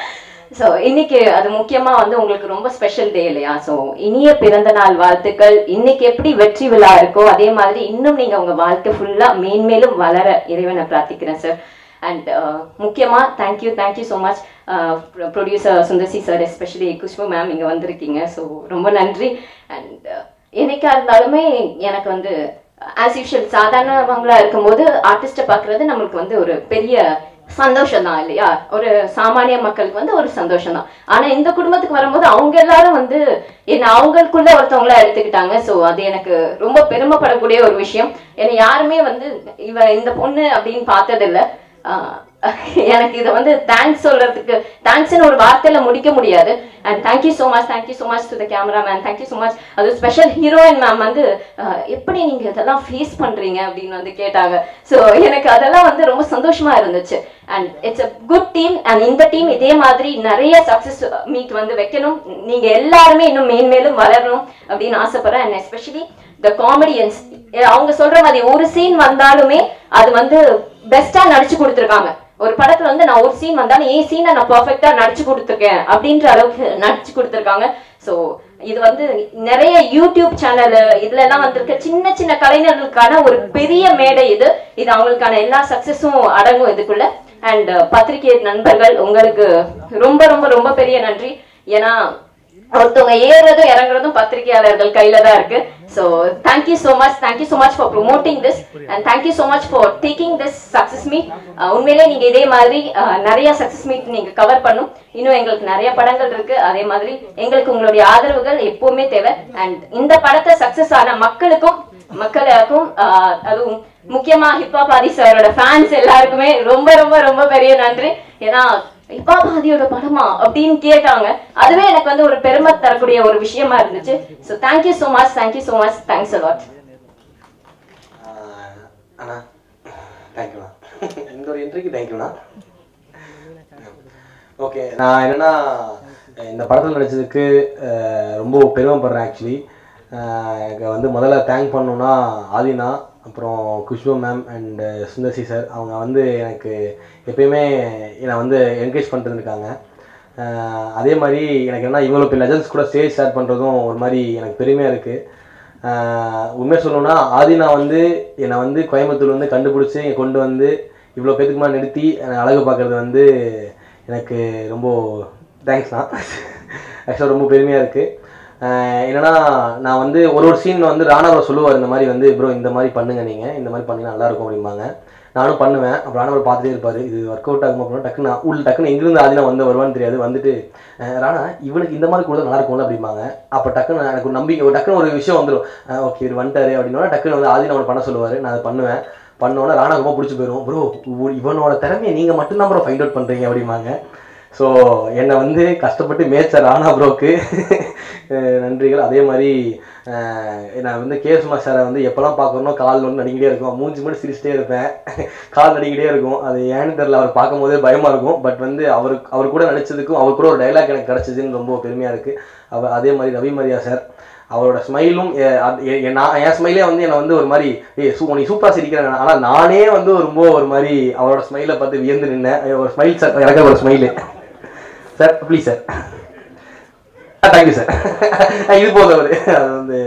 ஸோ இன்னைக்கு அது முக்கியமா வந்து உங்களுக்கு ரொம்ப ஸ்பெஷல் டே இல்லையா ஸோ இனிய பிறந்த நாள் வாழ்த்துக்கள் இன்னைக்கு எப்படி வெற்றி விழா இருக்கோ அதே மாதிரி இன்னும் நீங்க உங்க வாழ்க்கை ஃபுல்லா மேன்மேலும் வளர இறைவனை பிரார்த்திக்கிறேன் சார் அண்ட் முக்கியமா thank you thank you so much producer Sundar C sir especially Khushbu ma'am இங்க வந்திருக்கீங்க ஸோ ரொம்ப நன்றி அண்ட் என்னைக்கா இருந்தாலுமே எனக்கு வந்து ஆஸ் யூஷுவல் சாதாரணவங்களா இருக்கும்போது ஆர்டிஸ்ட்டை பார்க்கறது நம்மளுக்கு வந்து ஒரு பெரிய சந்தோஷம் தான் இல்லையா ஒரு சாமானிய மக்களுக்கு வந்து ஒரு சந்தோஷம் தான் ஆனா இந்த குடும்பத்துக்கு வரும்போது அவங்க எல்லாரும் வந்து என்ன அவங்களுக்குள்ள ஒருத்தவங்கள எடுத்துக்கிட்டாங்க சோ அது எனக்கு ரொம்ப பெருமைப்படக்கூடிய ஒரு விஷயம் என்னை யாருமே வந்து இவ இந்த பொண்ணு அப்படின்னு பார்த்ததில்ல ஆஹ் எனக்கு இதை வந்து தேங்க்ஸ் சொல்றதுக்கு தேங்க்ஸ்னு ஒரு வார்த்தையில முடிக்க முடியாது and thank you so much thank you so much to the camera man thank you so much அது ஸ்பெஷல் ஹீரோயின் மேம் வந்து ஆஹ் எப்படி நீங்க இதெல்லாம் ஃபேஸ் பண்றீங்க அப்படின்னு வந்து கேட்டாங்க ஸோ எனக்கு அதெல்லாம் வந்து ரொம்ப சந்தோஷமா இருந்துச்சு and it's a good team and இந்த டீம் இதே மாதிரி நிறைய சக்சஸ் மீட் வந்து வைக்கணும் நீங்க எல்லாருமே இன்னும் மேன்மேலும் வளரணும் அப்படின்னு ஆசைப்படுறேன் அண்ட் எஸ்பெஷலி த காமெடியன்ஸ் அவங்க சொல்ற மாதிரி ஒரு சீன் வந்தாலுமே அது வந்து பெஸ்டா நடிச்சு கொடுத்துருக்காங்க ஒரு படத்துல வந்து நான் ஒரு சீன் வந்தாலும் ஏன் சீனை நான் பர்ஃபெக்டா நடிச்சு கொடுத்துருக்கேன் அப்படின்ற அளவுக்கு நடிச்சு கொடுத்துருக்காங்க ஸோ இது வந்து நிறைய யூடியூப் சேனல் இதுல எல்லாம் வந்திருக்க சின்ன சின்ன கலைஞர்களுக்கான ஒரு பெரிய மேடை இது இது அவங்களுக்கான எல்லா சக்சஸும் அடங்கும் இதுக்குள்ள அண்ட் பத்திரிகை நண்பர்கள் உங்களுக்கு ரொம்ப ரொம்ப ரொம்ப பெரிய நன்றி ஏன்னா ஒருத்தவங்க ஏறுறதும் இறங்குறதும் பத்திரிகையாளர்கள் கையில தான் இருக்கு so thank you so much thank you so much for promoting this and thank you so much for taking this success meet உண்மையிலே நீங்க இதே மாதிரி அஹ், நிறைய சக்சஸ் மீட் நீங்க கவர் பண்ணும் இன்னும் எங்களுக்கு நிறைய படங்கள் இருக்கு அதே மாதிரி எங்களுக்கு உங்களுடைய ஆதரவுகள் எப்பவுமே தேவை அண்ட் இந்த படத்தை சக்சஸ் ஆன மக்களுக்கும் மக்களுக்கும் ஆஹ், அதுவும் முக்கியமா ஹிப்ஹாப் ஆதி சாரோட ஃபேன்ஸ் எல்லாருக்குமே ரொம்ப ரொம்ப ரொம்ப பெரிய நன்றி ஏன்னா ஹிப்ஹாப் ஆதியோட படமா அப்படின்னு கேட்டாங்க அதுவே எனக்கு வந்து ஒரு பெருமை தரக்கூடிய ஒரு விஷயமா இருந்துச்சு so thank you so much thank you so much thanks a lot ah அண்ணா தேங்க்யூண்ணா இந்த ஒரு என்ட்ரிக்கு தேங்க்யூண்ணா ஓகே நான் என்னன்னா இந்த படத்தில் நடிச்சதுக்கு அஹ், ரொம்ப பெருமைப்படுறேன் ஆக்சுவலி எனக்கு வந்து முதல்ல தேங்க் பண்ணணும்னா ஆதினா அப்புறம் Khushbu ma'am and Sundar C sir அவங்க வந்து எனக்கு எப்பயுமே என்னை வந்து என்கரேஜ் பண்ணிட்டு இருந்திருக்காங்க அஹ், அதே மாதிரி எனக்கு என்ன இவ்வளோ பெரிய லெஜன்ஸ் கூட ஸ்டேஜ் ஸ்டார்ட் பண்ணுறதும் ஒரு மாதிரி எனக்கு பெருமையாக இருக்குது ஆஹ் உண்மையை சொல்லணும்னா ஆதினா வந்து என்னை வந்து கோயம்புத்தூர் வந்து கண்டுபிடிச்சி இங்கே கொண்டு வந்து இவ்வளோ பேத்துக்கு மேலே நிறுத்தி என்னை அழகு பார்க்குறது வந்து எனக்கு ரொம்ப தேங்க்ஸ்ண்ணா ஆக்சுவலாக ரொம்ப பெருமையாக இருக்குது அஹ் என்னன்னா நான் வந்து ஒரு ஒரு சீன் வந்து ராணா ப்ரோ சொல்லுவார் இந்த மாதிரி வந்து ப்ரோ இந்த மாதிரி பண்ணுங்க நீங்கள் இந்த மாதிரி பண்ணீங்கன்னா நல்லா இருக்கும் அப்படிம்பாங்க நானும் பண்ணுவேன் அப்புறம் ராணா ப்ரோ பார்த்துட்டே இருப்பார் இது ஒர்க் அவுட் ஆகும் அப்படின்னா டக்குன்னு நான் உள்ள டக்குன்னு எங்கிருந்து ஆதினா வந்து வருவான்னு தெரியாது வந்துட்டு அஹ் ராணா இவனுக்கு இந்த மாதிரி கூட நல்லா இருக்கும்ல அப்படிம்பாங்க அப்போ டக்குன்னு எனக்கு ஒரு நம்பிக்கை ஒரு டக்குன்னு ஒரு விஷயம் வந்துடும் ஓகே இவர் வந்துட்டாரு அப்படின்னா டக்குன்னு வந்து ஆதினா அவனை பண்ண சொல்லுவார் நான் அதை பண்ணுவேன் பண்ணோன்னே ராணா ரொம்ப பிடிச்சி போயிடும் ப்ரோ இவனோட திறமையை நீங்கள் மட்டும்தான் ப்ரோ ஃபைண்ட் அவுட் பண்ணுறீங்க அப்படிம்பாங்க ஸோ என்னை வந்து கஷ்டப்பட்டு மேய்ச்ச ராணா ப்ரோக்கு நன்றிகள் அதே மாதிரி அஹ், நான் வந்து கே சுமா சாரை வந்து எப்போல்லாம் பார்க்கறனோ கால் வந்து நடிக்கிட்டே இருக்கும் மூஞ்சி மட்டும் சிரிச்சிட்டே இருப்பேன் கால் நடிக்கிட்டே இருக்கும் அது ஏன்னு தெரியல அவர் பார்க்கும் போதே பயமாக இருக்கும் பட் வந்து அவருக்கு அவர் கூட நடிச்சதுக்கும் அவர் கூட ஒரு டைலாக் எனக்கு கிடச்சிதுன்னு ரொம்ப பெருமையாக இருக்குது அவர் அதே மாதிரி ரவி மரியா சார் அவரோட ஸ்மைலும் நான் என் ஸ்மைலே வந்து என்னை வந்து ஒரு மாதிரி ஏ சூ நீ சூப்பராக சிரிக்கிறேன் ஆனால் நானே வந்து ரொம்ப ஒரு மாதிரி அவரோட ஸ்மைலை பார்த்து வியந்து நின்னேன் ஒரு ஸ்மைல் சார் எனக்கு ஒரு smile sir please sir thank you sir இது போதும் அவரு அது வந்து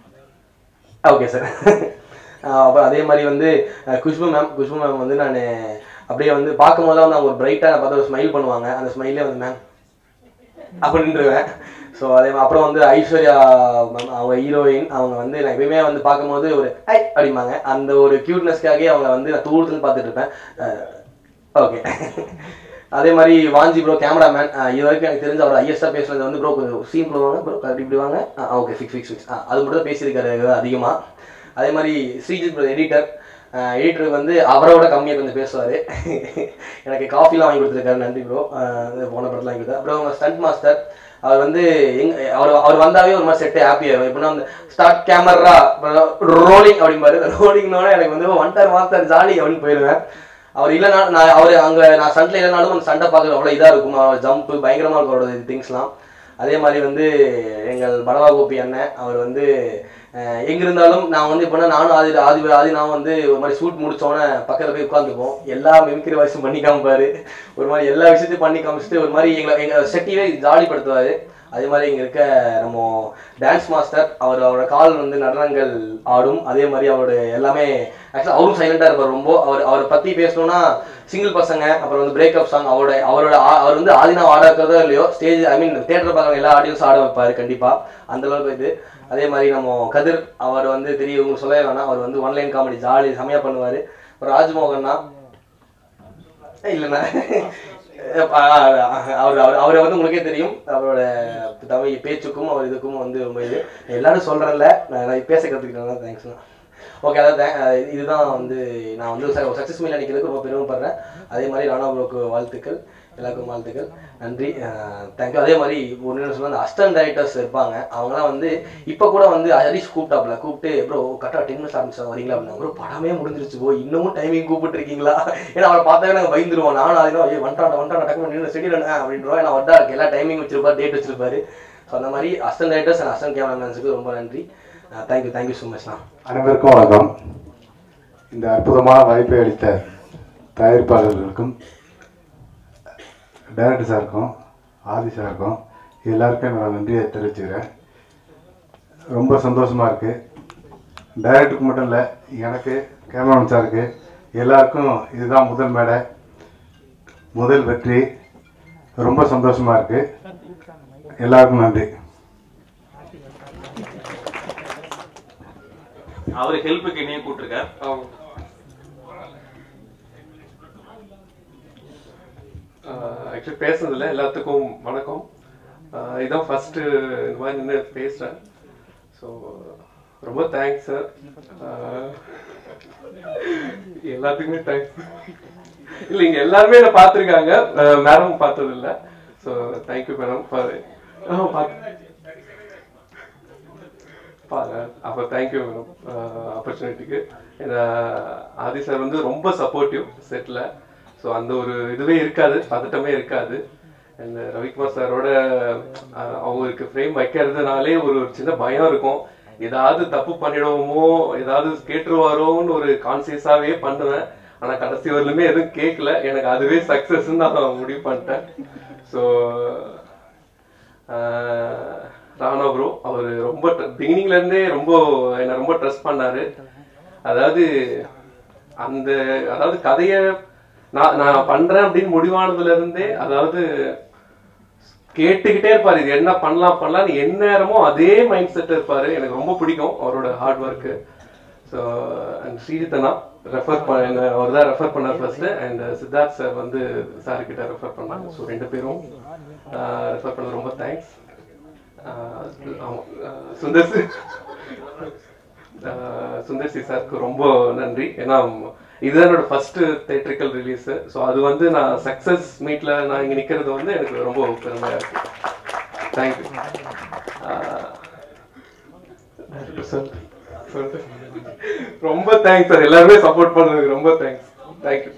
ஓகே சார் அப்புறம் அதே மாதிரி வந்து ah, Khushbu ma'am Khushbu ma'am வந்து நான் அப்படியே வந்து பார்க்கும் போதெல்லாம் வந்து அவங்க ஒரு பிரைட்டாக பார்த்து ஒரு ஸ்மைல் பண்ணுவாங்க அந்த ஸ்மைலே வந்து மேம் அப்படி நின்றுவேன் ஸோ அதே மாதிரி அப்புறம் வந்து ஐஸ்வர்யா மேம் அவங்க ஹீரோயின் அவங்க வந்து நான் எப்பயுமே வந்து பார்க்கும்போது ஒரு ஹை அப்படிம்பாங்க அந்த ஒரு க்யூட்னஸ்க்காகவே அவங்க வந்து நான் தூரத்துலேருந்து பார்த்துட்டு இருப்பேன் ஓகே அதே மாதிரி வாஞ்சி ப்ரோ கேமராமேன் இது வரைக்கும் எனக்கு தெரிஞ்ச அவர் ஐஎஸ்ஆர் பேசுனது வந்து ப்ரோ கொஞ்சம் சீன் பண்ணுவாங்க ப்ரோ இப்படி வாங்க ஓகே ஃபிக்ஸ் ஃபிக்ஸ் ஃபிக்ஸ் அது மட்டும் தான் பேசியிருக்காரு அதிகமாக அதே மாதிரி ஸ்ரீஜித் ப்ரோ எடிட்டர் எடிட்டர் வந்து அவரோட கம்மியாக கொஞ்சம் பேசுவார் எனக்கு காஃபிலாம் வாங்கி கொடுத்துருக்காரு நன்றி ப்ரோ போன படத்தில் வாங்கி கொடுத்தாரு அப்புறம் ஸ்டண்ட் மாஸ்டர் அவர் வந்து எங்க அவர் அவர் வந்தாவே ஒரு மாதிரி செட்டு ஹாப்பியாக எப்படின்னா வந்து ஸ்டார்ட் கேமரா ரோலிங் அப்படிம்பாரு ரோலிங்னோட எனக்கு வந்து ஒன்டர் மாஸ்டர் ஜாலி அப்படின்னு போயிடுவேன் அவர் இல்லைனா நான் அவர் அங்கே நான் சண்டில் இல்லைனாலும் அந்த சண்டை பார்க்குறது அவ்வளோ இதாக இருக்கும் அவர் ஜம்ப்பு பயங்கரமாக இருக்கும் அவரோட திங்ஸ்லாம் அதே மாதிரி வந்து எங்கள் படவா கோபி அண்ணன் அவர் வந்து அஹ், எங்க இருந்தாலும் நான் வந்து இப்போனா நானும் ஆதி ஆதி ஆதி நான் வந்து ஒரு மாதிரி ஷூட் முடிச்சோன்னே பக்கத்தில் போய் உட்காந்துப்போம் எல்லா மிமிக்ரி வாய்ஸும் பண்ணி காமிப்பாரு ஒரு மாதிரி எல்லா விஷயத்தையும் பண்ணி காமிச்சிட்டு ஒரு மாதிரி எங்களை எங்கள் செட்டியே ஜாலிப்படுத்துவார் அதே மாதிரி இங்கே இருக்க நம்ம டான்ஸ் மாஸ்டர் அவர் அவரோட கால் வந்து நடனங்கள் ஆடும் அதே மாதிரி அவரோட எல்லாமே ஆக்சுவலாக அவரும் சைலண்டாக இருப்பார் ரொம்ப அவர் அவரை பற்றி பேசணும்னா சிங்கிள் பசங்க அப்புறம் வந்து பிரேக்கப் சாங் அவரோட அவரோட ஆ- அவர் வந்து ஆதினா ஆட வைக்கிறதோ இல்லையோ ஸ்டேஜ் ஐ மீன் தேட்டர் பார்க்குற எல்லா ஆடியன்ஸ் ஆட வைப்பார் கண்டிப்பாக அந்த அளவுக்கு இது அதே மாதிரி நம்ம கதிர் அவர் வந்து தெரியும் உங்களுக்கு சொல்லவே வேணாம் அவர் வந்து ஒன்லைன் காமெடி ஜாலி செமையாக பண்ணுவார் அப்புறம் ராஜ்மோகன்னா இல்லைண்ணா அவர் அவர் அவரை வந்து உங்களுக்கே தெரியும் அவரோட தமிழ் பேச்சுக்கும் அவர் இதுக்கும் வந்து ரொம்ப இது எல்லாரும் சொல்கிறேன்ல நான் நான் பேச கற்றுக்கிட்டேன் தேங்க்ஸ்ண்ணா ஓகே அதான் thank- அஹ் இதுதான் வந்து நான் வந்து சக்ஸஸ் மீல் நினைக்கிறதுக்கு ரொம்ப பெருமைப்படுறேன் அதே மாதிரி ராணா ப்ரோக்கு வாழ்த்துக்கள் எல்லாருக்கும் வாழ்த்துக்கள் நன்றி தேங்க்யூ அதே மாதிரி ஒன்று சொன்னால் அந்த அஸ்டன் டைரக்டர்ஸ் இருப்பாங்க அவங்களாம் வந்து இப்போ கூட வந்து ஹரிஷ் கூப்பிட்டாப்ல கூப்பிட்டு ப்ரோ கரெக்டாக டென் மினிட்ஸ் ஆரம்பிச்சா வரீங்களா அப்படின்னா ப்ரோ படமே முடிஞ்சிருச்சு ப்ரோ இன்னமும் டைமிங் கூப்பிட்டுருக்கீங்களா ஏன்னா அவரை பார்த்தாவே நாங்கள் பயந்துருவோம் நானும் அதே ஐயோ வந்துட்டான் வந்துட்டான் டக்கு நின்று செடியில் அப்படின்றோம் ஏன்னா வட்டா இருக்கு எல்லா டைமிங் வச்சிருப்பார் டேட் வச்சிருப்பாரு ஸோ அந்த மாதிரி அஸ்டன் டைரக்டர்ஸ் அண்ட் அஸ்டன் கேமராமேன்ஸுக்கு ரொம்ப நன்றி தேங்க்யூ தேங்க்யூ ஸோ மச்ண்ணா அனைவருக்கும் வணக்கம் இந்த அற்புதமான வாய்ப்பை அளித்த தயாரிப்பாளர்களுக்கும் டைரக்டர் சாருக்கும் ஆதி சாருக்கும் எல்லாருக்கும் நான் நன்றியை தெரிவிச்சுக்கிறேன் ரொம்ப சந்தோஷமாக இருக்குது டைரக்டருக்கு மட்டும் இல்லை எனக்கு கேமராமேன் சாருக்கு எல்லாருக்கும் இதுதான் முதல் மேடை முதல் வெற்றி ரொம்ப சந்தோஷமாக இருக்குது எல்லாருக்கும் நன்றி அவர் ஹெல்ப்புக்கு என்னையும் கூப்பிட்டுருக்கார் ஆக்சுவலி பேசுனதில்ல எல்லாத்துக்கும் வணக்கம் ஆஹ் இதான் ஃபஸ்ட்டு இந்த மாதிரி நின்று பேசுகிறேன் ஸோ ரொம்ப தேங்க்ஸ் சார் எல்லாத்துக்குமே தேங்க்ஸ் இல்லை இங்கே எல்லாருமே என்ன பார்த்துருக்காங்க மேடம் பார்த்தது இல்லை ஸோ தேங்க்யூ மேடம் ஃபார் பார்த்து அப்போ தேங்க்யூ மேடம் ஆப்பர்ச்சுனிட்டிக்கு ஆதி சார் வந்து ரொம்ப சப்போர்ட்டிவ் செட்டில் ஸோ அந்த ஒரு இதுவே இருக்காது பதட்டமே இருக்காது அந்த ரவிக்குமார் சாரோட அஹ், அவருக்கு ஃப்ரேம் வைக்கிறதுனாலே ஒரு ஒரு சின்ன பயம் இருக்கும் ஏதாவது தப்பு பண்ணிடுவோமோ ஏதாவது கேட்டுருவாரோன்னு ஒரு கான்சியஸாகவே பண்ணுவேன் ஆனால் கடைசி வரலுமே எதுவும் கேட்கல எனக்கு அதுவே சக்ஸஸ்ன்னு நான் முடிவு பண்ணிட்டேன் ஸோ ஆஹ் ராணா ப்ரோ அவர் ரொம்ப பிகினிங்ல இருந்தே ரொம்ப என்னை ரொம்ப ட்ரஸ்ட் பண்ணாரு அதாவது அந்த அதாவது கதைய நான் நான் பண்றேன் அப்படின்னு முடிவானதுல இருந்தே அதாவது கேட்டுக்கிட்டே இருப்பாரு இது என்ன பண்ணலாம் பண்ணலாம்னு எந்நேரமும் அதே மைண்ட் செட் இருப்பாரு எனக்கு ரொம்ப பிடிக்கும் அவரோட ஹார்ட் ஒர்க்கு ஸோ அண்ட் ஸ்ரீஜித்தனா ரெஃபர் பண்ண அவர் தான் ரெஃபர் பண்ணார் ஃபர்ஸ்ட் அண்ட் சித்தார்த் சார் வந்து சார் கிட்ட ரெஃபர் பண்ணாங்க ஸோ ரெண்டு பேரும் ரெஃபர் பண்ண ரொம்ப தேங்க்ஸ் சுந்தர் சி- ஆஹ் சுந்தர் சி சாருக்கு ரொம்ப நன்றி ஏன்னா இதுதான் என்னோட ஃபர்ஸ்ட் தேட்ரிக்கல் ரிலீஸ் ஸோ அது வந்து நான் சக்ஸஸ் மீட்ல நான் இங்க நிக்கிறது வந்து எனக்கு ரொம்ப பெருமையா இருக்கு தேங்க்யூ ரொம்ப தேங்க்ஸ் சார் எல்லாருமே சப்போர்ட் பண்ணதுக்கு ரொம்ப thanks thank you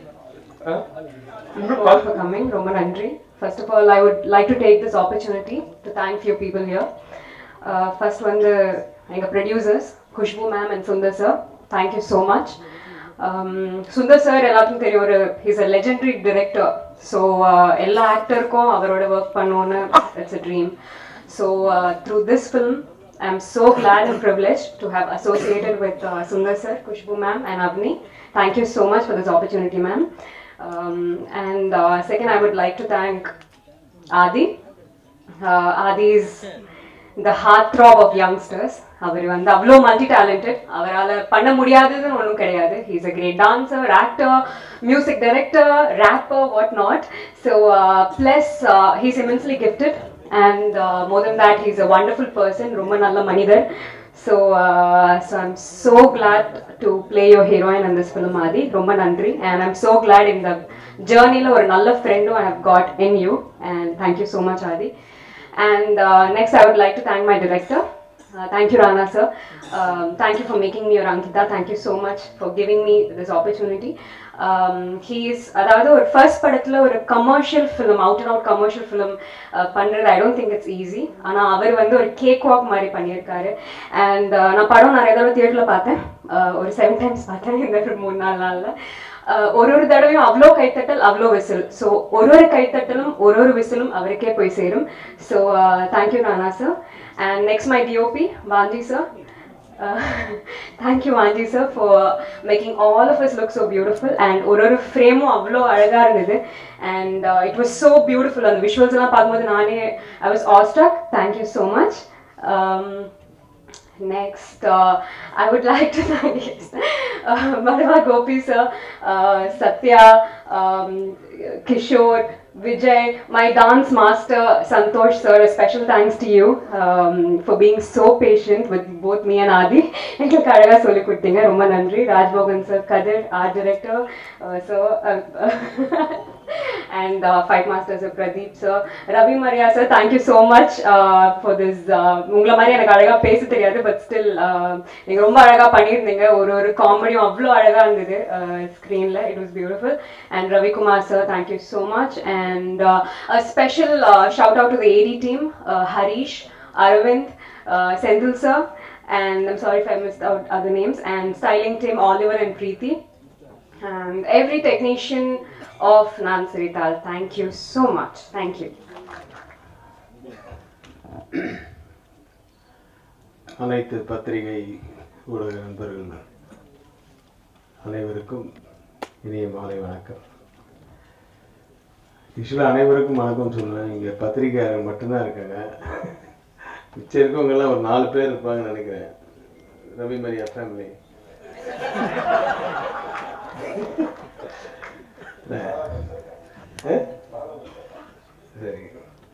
all for coming. Roma Nandri. First of all, I would like to take this opportunity to thank few people here. Uh, first one, the எங்க producers, Khushbu ma'am and Sundar sir. Thank you so much. Um, Sundar sir எல்லாத்துக்கும் தெரியும் ஒரு he's a legendary director. So uh, எல்லா ஆக்டருக்கும் அவரோட work பண்ணோன்னு it's a dream. So uh, through this film, I'm so glad and privileged to have associated with uh, Sundar sir, Kushbu ma'am, and Avni. Thank you so much for this opportunity, ma'am. Um, and uh, second, I would like to thank Adi. Uh, Adi is the heartthrob of youngsters. அவர் வந்து அவ்வளோ multi talented அவரால் பண்ண முடியாததுன்னு ஒன்றும் கிடையாது he's a great dancer actor music director rapper what not so plus he's immensely gifted and more then that he's a wonderful person ரொம்ப நல்ல மனிதர் so so I'm so glad to play your heroine in this film Aadhi ரொம்ப நன்றி and I'm so Claude இந்த ஜேர்னியில் ஒரு நல்ல ஃப்ரெண்டும் I have got in you and thank you so much Aadhi and next I would like to thank my director Uh, thank you, Rana sir. Um, thank you for making me your Ankita. Thank you so much for giving me this opportunity. Um, he is அதாவது ஒரு first படத்துல ஒரு commercial film out and out commercial film பண்றது I don't think it's easy ஆனா அவர் வந்து ஒரு cake walk மாதிரி பண்ணியிருக்காரு அண்ட் நான் படம் நிறைய தடவை தியேட்டர்ல பார்த்தேன் Uh, ஒரு செவன் டைம்ஸ் பார்த்தேன் இந்த ஒரு மூணு நாலு நாள்ல Uh, ஒரு ஒரு தடவையும் அவ்வளோ கைத்தட்டல் அவ்வளோ விசில் ஸோ ஒரு ஒரு கைத்தட்டலும் ஒரு ஒரு விசிலும் அவருக்கே போய் சேரும் so thank you Nana sir and next my DOP Vanchi sir thank you Vanchi sir for making all of us look so beautiful and ஒரு ஒரு ஃப்ரேமும் அவ்வளோ அழகாக இருந்தது and it was so beautiful அந்த விஷுவல்ஸ் எல்லாம் பார்க்கும்போது நானே I was awestruck thank you so much Next, uh, I would like to thank yes, uh, Madhava Gopi sir, uh, Satya, um, Kishore, Vijay, my dance master Santosh sir. A special thanks to you um, for being so patient with both me and Adi. எங்களுக்கு அழகா சொல்லி கொடுத்தீங்க ரொம்ப நன்றி Rajmohan sir Kathir art director so and uh, fight master sir Pradeep sir Ravi Maria sir thank you so much uh, for this uh, உங்களை மாதிரி எனக்கு அழகா பேச தெரியாது பட் ஸ்டில் நீங்க ரொம்ப அழகா பண்ணியிருந்தீங்க ஒரு ஒரு காமெடியும் அவ்வளோ அழகா இருந்தது ஸ்க்ரீன்ல it was beautiful and Ravikumar sir thank you so much and special shout out to the AD team Harish Aravind Senthil sir and I'm sorry if I missed out other names and styling team Oliver and Preeti and every technician of Nansarital. Thank you so much. Thank you. அனைத்து பத்திரிகை ஊடக நண்பர்கள் அனைவருக்கும் இனிய மாலை வணக்கம் யூஸ்வலாக அனைவருக்கும் வணக்கம் சொல்லுவேன் இங்கே பத்திரிகையாளர் மட்டும்தான் இருக்காங்க மிச்சம் இருக்கவங்கெல்லாம் ஒரு நாலு பேர் இருப்பாங்கன்னு நினைக்கிறேன் ரவி மரியா ஃபேமிலி சரி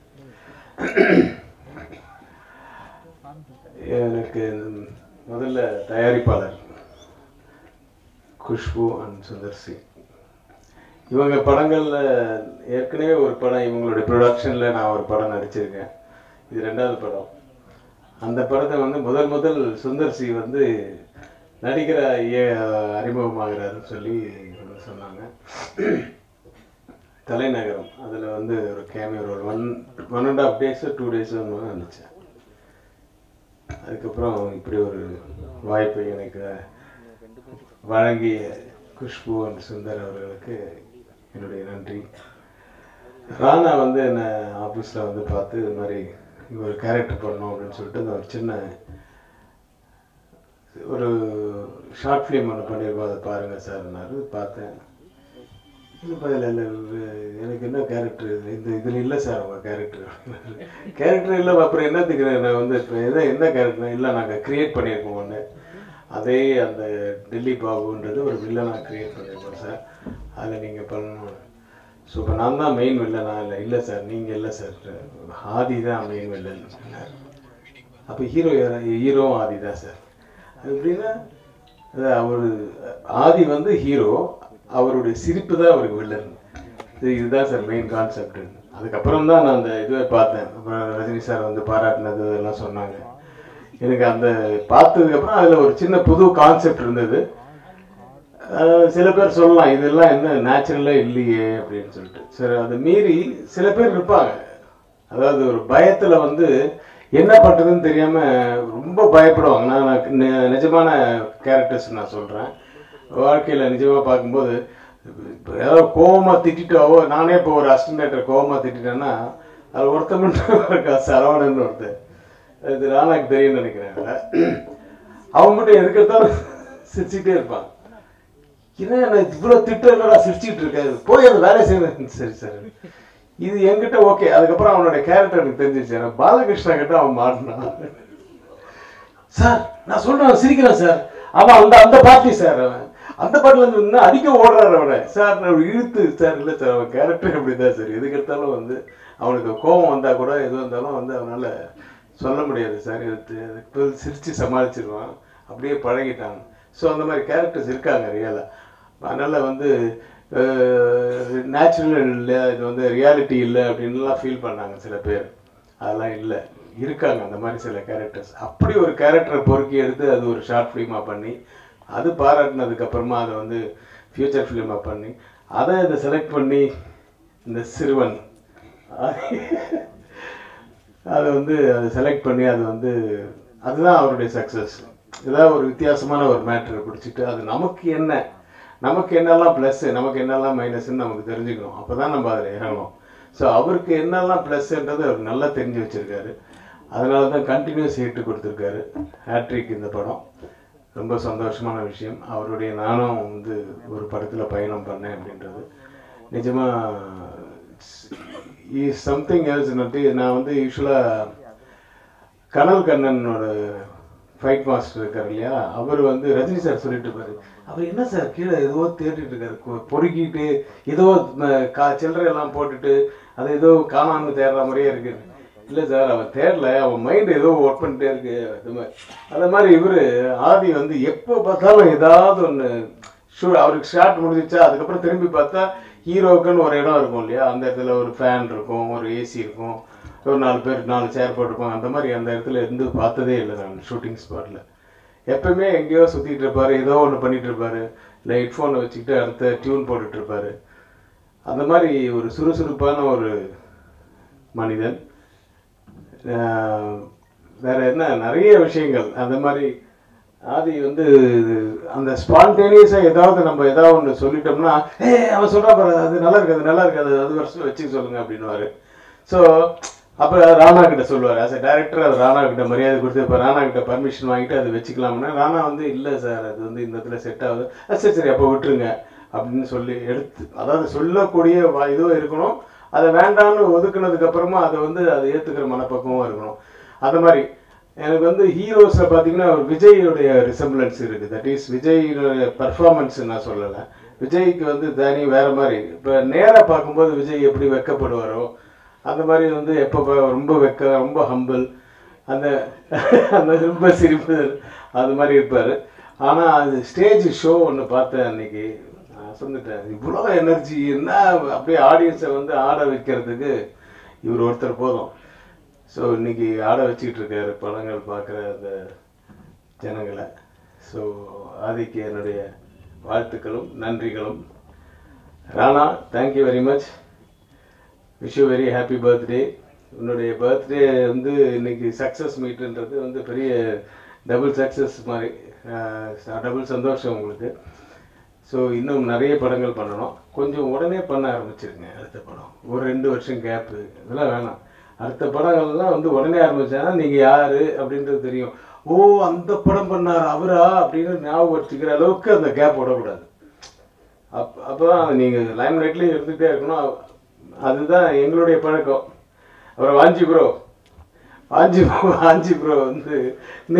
எனக்கு முதல்ல தயாரிப்பாளர் குஷ்பு அண்ட் சுந்தர் சி இவங்க படங்களில் ஏற்கனவே ஒரு படம் இவங்களுடைய ப்ரொடக்ஷனில் நான் ஒரு படம் நடிச்சிருக்கேன் இது ரெண்டாவது படம் அந்த படத்தை வந்து முதல் முதல் சுந்தர் சி வந்து நடிகர ஏ அறிமுகமாகிறாருன்னு சொல்லி வந்து சொன்னாங்க தலைநகரம் அதில் வந்து ஒரு cameo role one one and half days two days ஒன்று நடித்தேன் அதுக்கப்புறம் இப்படி ஒரு வாய்ப்பை எனக்கு வழங்கிய குஷ்பு அண்ட் சுந்தர் அவர்களுக்கு என்னுடைய நன்றி ராணா வந்து என்னை ஆஃபீஸில் வந்து பார்த்து இது மாதிரி இங்க ஒரு கேரக்டர் பண்ணணும் அப்படின்னு சொல்லிட்டு இந்த ஒரு சின்ன ஒரு ஷார்ட் ஃபிலிம் ஒன்று பண்ணியிருக்கோம் அதை பாருங்கள் சார்னாரு பார்த்தேன் இல்லைப்பா இல்லை இல்லை எனக்கு என்ன கேரக்டர் இந்த இதில் இல்லை சார் உங்கள் கேரக்டர் கேரக்டர் இல்லை அப்புறம் என்னத்துக்கு நான் வந்து இப்போ எதை என்ன கேரக்டர் இல்லை நாங்கள் க்ரியேட் பண்ணியிருக்கோம் ஒன்று அதே அந்த டெல்லி பாபுன்றது ஒரு வில்லனாக க்ரியேட் பண்ணியிருக்கோம் சார் அதில் நீங்கள் பண்ணணும் ஸோ இப்போ நான் தான் மெயின் வில்லனா இல்லை இல்லை சார் நீங்கள் இல்லை சார் ஆதி தான் மெயின் வில்லன் சொன்னார் அப்போ ஹீரோ யார் ஹீரோவும் ஆதி தான் சார் அது எப்படின்னா அது அவர் ஆதி வந்து ஹீரோ அவருடைய சிரிப்பு தான் அவருக்கு வில்லன் இது இதுதான் சார் மெயின் கான்செப்ட் அதுக்கப்புறம் தான் நான் அந்த இதுவை பார்த்தேன் அப்புறம் ரஜினி சார் வந்து பாராட்டினது எல்லாம் சொன்னாங்க எனக்கு அந்த பார்த்ததுக்கப்புறம் அதில் ஒரு சின்ன புது கான்செப்ட் இருந்தது அஹ் சில பேர் சொல்லலாம் இதெல்லாம் என்ன நேச்சுரலாக இல்லையே அப்படின்னு சொல்லிட்டு சரி அதை மீறி சில பேர் இருப்பாங்க அதாவது ஒரு பயத்தில் வந்து என்ன பண்ணுறதுன்னு தெரியாமல் ரொம்ப பயப்படுவாங்க நான் நான் நி- நிஜமான கேரக்டர்ஸ் நான் சொல்கிறேன் வாழ்க்கையில் நிஜமாக பார்க்கும்போது இப்போ ஏதாவது கோவமாக திட்டிட்டாவோ நானே இப்போ ஒரு அசிஸ்டன்ட் கோவமாக திட்டிட்டேன்னா அது ஒருத்தன் மட்டும் இருக்கா சரவணன் ஒருத்தன் அது ராணாக்கு தெரியும்னு நினைக்கிறேன் அவன் மட்டும் எதுக்கு எடுத்தாலும் சிரிச்சுட்டே இருப்பான் என்ன என்ன இவ்வளோ திட்டம் என்னடா சிரிச்சிட்டு இருக்காது போய் அந்த வேலையை செய்யணும் சரி சரி இது என்கிட்ட ஓகே அதுக்கப்புறம் அவனோட கேரக்டர் எனக்கு தெரிஞ்சிச்சு எனக்கு பாலகிருஷ்ணா கிட்ட அவன் மாட்டினான் சார் நான் சொல்றேன் அவன் சிரிக்கிறான் சார் அவன் அந்த அந்த பார்ட்டி சார் அவன் அந்த பாட்டில் இருந்து இன்னும் அடிக்க ஓடுறாரு அவனை சார் நான் இழுத்து சார் இல்லை சார் அவன் கேரக்டர் அப்படிதான் சார் எதுக்கு எடுத்தாலும் வந்து அவனுக்கு கோபம் வந்தா கூட எது வந்தாலும் வந்து அவனால சொல்ல முடியாது சார் எடுத்து அதுக்கு சிரிச்சு சமாளிச்சிருவான் அப்படியே பழகிட்டான் ஸோ அந்த மாதிரி கேரக்டர்ஸ் இருக்காங்க ரியலாக அதனால் வந்து நேச்சுரல் இல்லை இது வந்து ரியாலிட்டி இல்லை அப்படின்லாம் ஃபீல் பண்ணாங்க சில பேர் அதெல்லாம் இல்லை இருக்காங்க அந்த மாதிரி சில கேரக்டர்ஸ் அப்படி ஒரு கேரக்டரை பொறுக்கி எடுத்து அது ஒரு ஷார்ட் ஃபிலிமாக பண்ணி அது பாராட்டினதுக்கு அப்புறமா அதை வந்து ஃபியூச்சர் ஃபிலிமாக பண்ணி அதை இதை செலக்ட் பண்ணி இந்த சிறுவன் அதை வந்து அதை செலக்ட் பண்ணி அது வந்து அதுதான் அவருடைய சக்ஸஸ் ஏதாவது ஒரு வித்தியாசமான ஒரு மேட்டரை பிடிச்சிட்டு அது நமக்கு என்ன நமக்கு என்னெல்லாம் ப்ளஸ்ஸு நமக்கு என்னெல்லாம் மைனஸ்ன்னு நமக்கு தெரிஞ்சுக்கணும் அப்போ தான் நம்ம அதில் இறங்கணும் ஸோ அவருக்கு என்னெல்லாம் ப்ளஸ்ன்றது அவர் நல்லா தெரிஞ்சு வச்சுருக்காரு அதனால தான் கண்டினியூஸ் ஹிட் கொடுத்துருக்காரு ஹேட்ரிக் இந்த படம் ரொம்ப சந்தோஷமான விஷயம் அவருடைய நானும் வந்து ஒரு படத்தில் பயணம் பண்ணேன் அப்படின்றது நிஜமாக இஸ் சம்திங் எல்ஸ் நான் வந்து யூஸ்வலாக கனல் கண்ணனோட ஃபைட் மாஸ்டர் இருக்கார் இல்லையா அவர் வந்து ரஜினி சார் சொல்லிட்டு இருப்பாரு அவர் என்ன சார் கீழே ஏதோ தேடிட்டு இருக்காரு கொ- பொறுக்கிட்டு ஏதோ ம- கா சில்லறை எல்லாம் போட்டுட்டு அது ஏதோ காணாம தேடுற மாதிரியே இருக்கு இல்லை சார் அவன் தேடல அவன் மைண்ட் ஏதோ ஒர்க் பண்ணிட்டே இருக்கு அது மாதிரி அந்த மாதிரி இவர் ஆதி வந்து எப்போ பார்த்தாலும் ஏதாவது ஒன்று ஷூ அவருக்கு ஷாட் முடிஞ்சிச்சா அதுக்கப்புறம் திரும்பி பார்த்தா ஹீரோக்குன்னு ஒரு இடம் இருக்கும் இல்லையா அந்த இடத்துல ஒரு ஃபேன் இருக்கும் ஒரு ஏசி இருக்கும் ஒரு நாலு பேர் நாலு சேர் போட்டிருப்பாங்க அந்த மாதிரி அந்த இடத்துல இருந்து பார்த்ததே இல்லை நான் ஷூட்டிங் ஸ்பாட்டில் எப்பவுமே எங்கேயோ சுற்றிட்டு இருப்பாரு ஏதோ ஒன்று பண்ணிட்டு இருப்பாரு இல்லை ஹெட்ஃபோனை வச்சுக்கிட்டு அடுத்த டியூன் போட்டுட்டு இருப்பாரு அந்த மாதிரி ஒரு சுறுசுறுப்பான ஒரு மனிதன் ஆஹ் வேற என்ன நிறைய விஷயங்கள் அந்த மாதிரி ஆதி வந்து அந்த ஸ்பான்டேனியஸா ஏதாவது நம்ம ஏதாவது ஒன்று சொல்லிட்டோம்னா ஏ அவன் சொல்றா பாரு அது நல்லா இருக்கு அது நல்லா இருக்கு அது அது வருஷம் வச்சுக்க சொல்லுங்க அப்படின்னுவாரு ஸோ அப்போ ராணா கிட்ட சொல்லுவார் ஆஸ் எ டேரக்டர் அது ராணா கிட்ட மரியாதை கொடுத்து இப்போ ராணா கிட்ட பர்மிஷன் வாங்கிட்டு அது வச்சுக்கலாம்னா ராணா வந்து இல்லை சார் அது வந்து இந்த இடத்துல செட் ஆகுது "அஹ் சரி சரி அப்போ விட்டுருங்க அப்படின்னு சொல்லி எடுத்து அதாவது சொல்லக்கூடிய வா- இதுவும் இருக்கணும் அதை வேண்டாம்னு ஒதுக்குனதுக்கு அப்புறமா அதை வந்து அதை ஏற்றுக்கிற மனப்பக்குவமும் இருக்கணும் அந்த மாதிரி எனக்கு வந்து ஹீரோஸில் பார்த்தீங்கன்னா விஜயோடைய ரிசம்பிளன்ஸ் இருக்குது தட் இஸ் விஜயோட பர்ஃபார்மன்ஸ் நான் சொல்லலை விஜய்க்கு வந்து தனி வேற மாதிரி இப்போ நேராக பார்க்கும்போது விஜய் எப்படி வெக்கப்படுவாரோ அந்த மாதிரி வந்து எப்போ பா- ரொம்ப வெக்க ரொம்ப ஹம்பிள் அந்த அந்த ரொம்ப சிரிப்பு அது மாதிரி இருப்பார் ஆனால் அது ஸ்டேஜ் ஷோ ஒன்று பார்த்தேன் அன்னைக்கு நான் சொல்லிட்டேன் இவ்வளோ எனர்ஜி என்ன அப்படியே ஆடியன்ஸை வந்து ஆட வைக்கிறதுக்கு இவர் ஒருத்தர் போதும் ஸோ இன்னைக்கு ஆட வச்சுக்கிட்டு இருக்காரு படங்கள் பார்க்குற அந்த ஜனங்களை ஸோ ஆதிக்கு என்னுடைய வாழ்த்துக்களும் நன்றிகளும் Rana thank you very much wish you very happy birthday உன்னுடைய பர்த்டே வந்து இன்னைக்கு சக்ஸஸ் மீட்டுன்றது வந்து பெரிய டபுள் சக்ஸஸ் மாதிரி டபுள் சந்தோஷம் உங்களுக்கு ஸோ இன்னும் நிறைய படங்கள் பண்ணணும் கொஞ்சம் உடனே பண்ண ஆரம்பிச்சிருங்க அடுத்த படம் ஒரு ரெண்டு வருஷம் கேப்பு இதெல்லாம் வேணாம் அடுத்த படங்கள்லாம் வந்து உடனே ஆரம்பிச்சாங்கன்னா நீங்கள் யார் அப்படின்றது தெரியும் ஓ அந்த படம் பண்ணார் அவரா அப்படின்னு ஞாபகம் வச்சுக்கிற அளவுக்கு அந்த கேப் விடக்கூடாது அப் அப்போ தான் நீங்கள் லைம் லைட்லேயும் இருந்துகிட்டே இருக்கணும் அ- அதுதான் எங்களுடைய பழக்கம் அப்புறம் வாஞ்சி ப்ரோ வாஞ்சி வாஞ்சி ப்ரோ வந்து நீ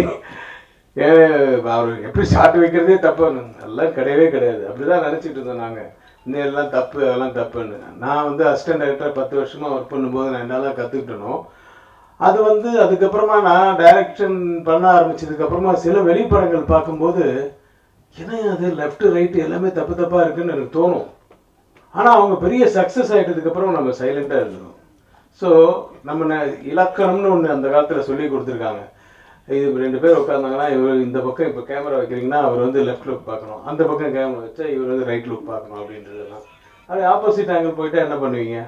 ஏன் அவர் எப்படி ஷார்ட் வைக்கிறதே தப்பு அதெல்லாம் கிடையவே கிடையாது அப்படிதான் நினச்சிட்டு இருந்தோம் நாங்கள் இன்னும் எல்லாம் தப்பு அதெல்லாம் தப்புன்னு நான் வந்து அசிஸ்டன்ட் டைரக்டர் பத்து வருஷமா ஒர்க் பண்ணும்போது நான் என்னெல்லாம் கற்றுக்கிட்டனோ அது வந்து அதுக்கப்புறமா நான் டைரக்ஷன் பண்ண ஆரம்பிச்சதுக்கு அப்புறமா சில வெளிப்படங்கள் பார்க்கும்போது என்ன அது லெஃப்ட் ரைட் எல்லாமே தப்பு தப்பா இருக்குன்னு எனக்கு தோணும் ஆனா அவங்க பெரிய சக்சஸ் ஆயிட்டதுக்கு அப்புறம் நம்ம சைலண்டா இருந்தோம் ஸோ நம்ம ந- இலக்கணம்னு ஒன்று அந்த காலத்துல சொல்லி கொடுத்துருக்காங்க இது ரெண்டு பேர் உட்காந்தாங்கன்னா இவர் இந்த பக்கம் இப்போ கேமரா வைக்கிறீங்கன்னா அவர் வந்து லெஃப்ட் லுக் பார்க்கணும் அந்த பக்கம் கேமரா வச்சா இவர் வந்து ரைட் லுக் பார்க்கணும் அப்படின்றதெல்லாம் அது ஆப்போசிட் ஆங்கிள் போயிட்டா என்ன பண்ணுவீங்க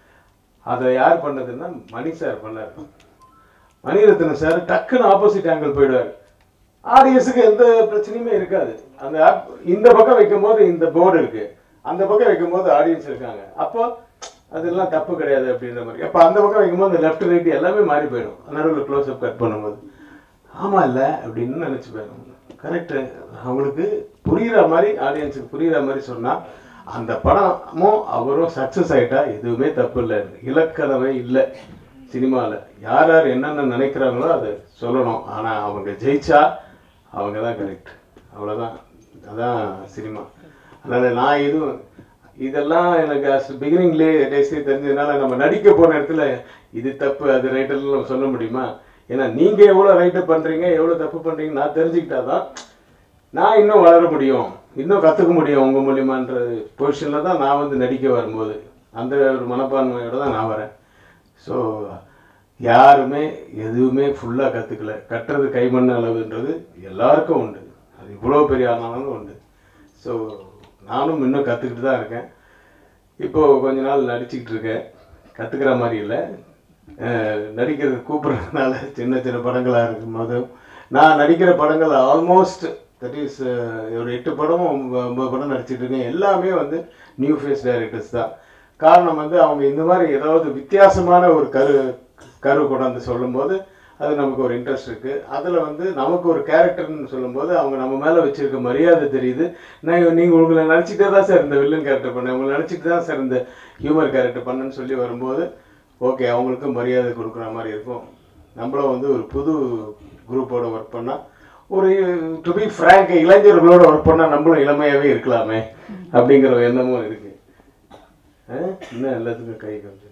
அதை யார் பண்ணதுன்னா மணி சார் பண்ணார் மணிரத்னம் சார் டக்குன்னு ஆப்போசிட் ஆங்கிள் போயிடுவார் ஆடியன்ஸுக்கு எந்த பிரச்சனையுமே இருக்காது அந்த app இந்த பக்கம் வைக்கும்போது இந்த போர்டு இருக்கு அந்த பக்கம் வைக்கும்போது ஆடியன்ஸ் இருக்காங்க அப்போ அதெல்லாம் தப்பு கிடையாது அப்படின்ற மாதிரி அப்போ அந்த பக்கம் வைக்கும்போது இந்த லெஃப்ட் ரைட் எல்லாமே மாறி போயிடும் நடுவில் க்ளோஸ் அப் கட் பண்ணும்போது ஆமா இல்ல அப்படின்னு நினைச்சு போயிடும் கரெக்ட் அவங்களுக்கு புரியுற மாதிரி ஆடியன்ஸுக்கு புரியுற மாதிரி சொன்னா அந்த படமும் அவரும் சக்சஸ் ஆயிட்டா எதுவுமே தப்பு இல்லை இலக்கணமே இல்லை சினிமாவில் யார் யார் என்னென்ன நினைக்கிறாங்களோ அதை சொல்லணும் ஆனால் அவங்க ஜெயிச்சா அவங்க தான் கரெக்ட் அவ்வளோதான் அதான் சினிமா அதனால் நான் எதுவும் இதெல்லாம் எனக்கு அஸ் பிகினிங்லேயே டேஸ்லேயே தெரிஞ்சதுனால நம்ம நடிக்க போன இடத்துல இது தப்பு அது ரைட்டெல்லாம் நம்ம சொல்ல முடியுமா ஏன்னா நீங்கள் எவ்வளோ ரைட்டு பண்ணுறீங்க எவ்வளோ தப்பு பண்ணுறீங்க நான் தெரிஞ்சுக்கிட்டாதான் நான் இன்னும் வளர முடியும் இன்னும் கற்றுக்க முடியும் உங்கள் மூலியமான்ற பொசிஷனில் தான் நான் வந்து நடிக்க வரும்போது அந்த ஒரு மனப்பான்மையோட தான் நான் வரேன் ஸோ யாருமே எதுவுமே ஃபுல்லாக கற்றுக்கல கட்டுறது கைமண் அளவுன்றது எல்லாருக்கும் உண்டு அது இவ்வளோ பெரிய ஆனாலும் உண்டு ஸோ நானும் இன்னும் கற்றுக்கிட்டு தான் இருக்கேன் இப்போ கொஞ்ச நாள் நடிச்சுக்கிட்டு இருக்கேன் கற்றுக்கிற மாதிரி இல்லை அஹ் நடிக்கிறது கூப்பிட்றதுனால சின்ன சின்ன படங்களாக இருக்கும் போதும் நான் நடிக்கிற படங்கள் ஆல்மோஸ்ட் தட் இஸ் ஒரு எட்டு படம் ஒன்ப- ஒன்பது படம் நடிச்சிட்டு இருக்கேன் எல்லாமே வந்து நியூ ஃபேஸ் டைரக்டர்ஸ் தான் காரணம் வந்து அவங்க இந்த மாதிரி ஏதாவது வித்தியாசமான ஒரு கரு கரு கொண்டாந்து சொல்லும்போது அது நமக்கு ஒரு இன்ட்ரெஸ்ட் இருக்கு அதில் வந்து நமக்கு ஒரு கேரக்டர்னு சொல்லும்போது அவங்க நம்ம மேலே வச்சிருக்க மரியாதை தெரியுது நான் நீங்கள் உங்களை நினச்சிட்டே தான் சார் இந்த வில்லன் கேரக்டர் பண்ணேன் உங்களை நினச்சிட்டு தான் சார் இந்த ஹியூமர் கேரக்டர் பண்ணேன்னு சொல்லி வரும்போது ஓகே அவங்களுக்கும் மரியாதை கொடுக்குற மாதிரி இருக்கும் நம்மளும் வந்து ஒரு புது குரூப்போட ஒர்க் பண்ணால் ஒரு டு பி ஃப்ரேங்க் இளைஞர்களோட ஒர்க் பண்ணால் நம்மளும் இளமையாகவே இருக்கலாமே அப்படிங்கிற ஒரு எண்ணமும் இருக்கு ஆ? இன்னும் எல்லாத்துக்கும் கை கொஞ்சம்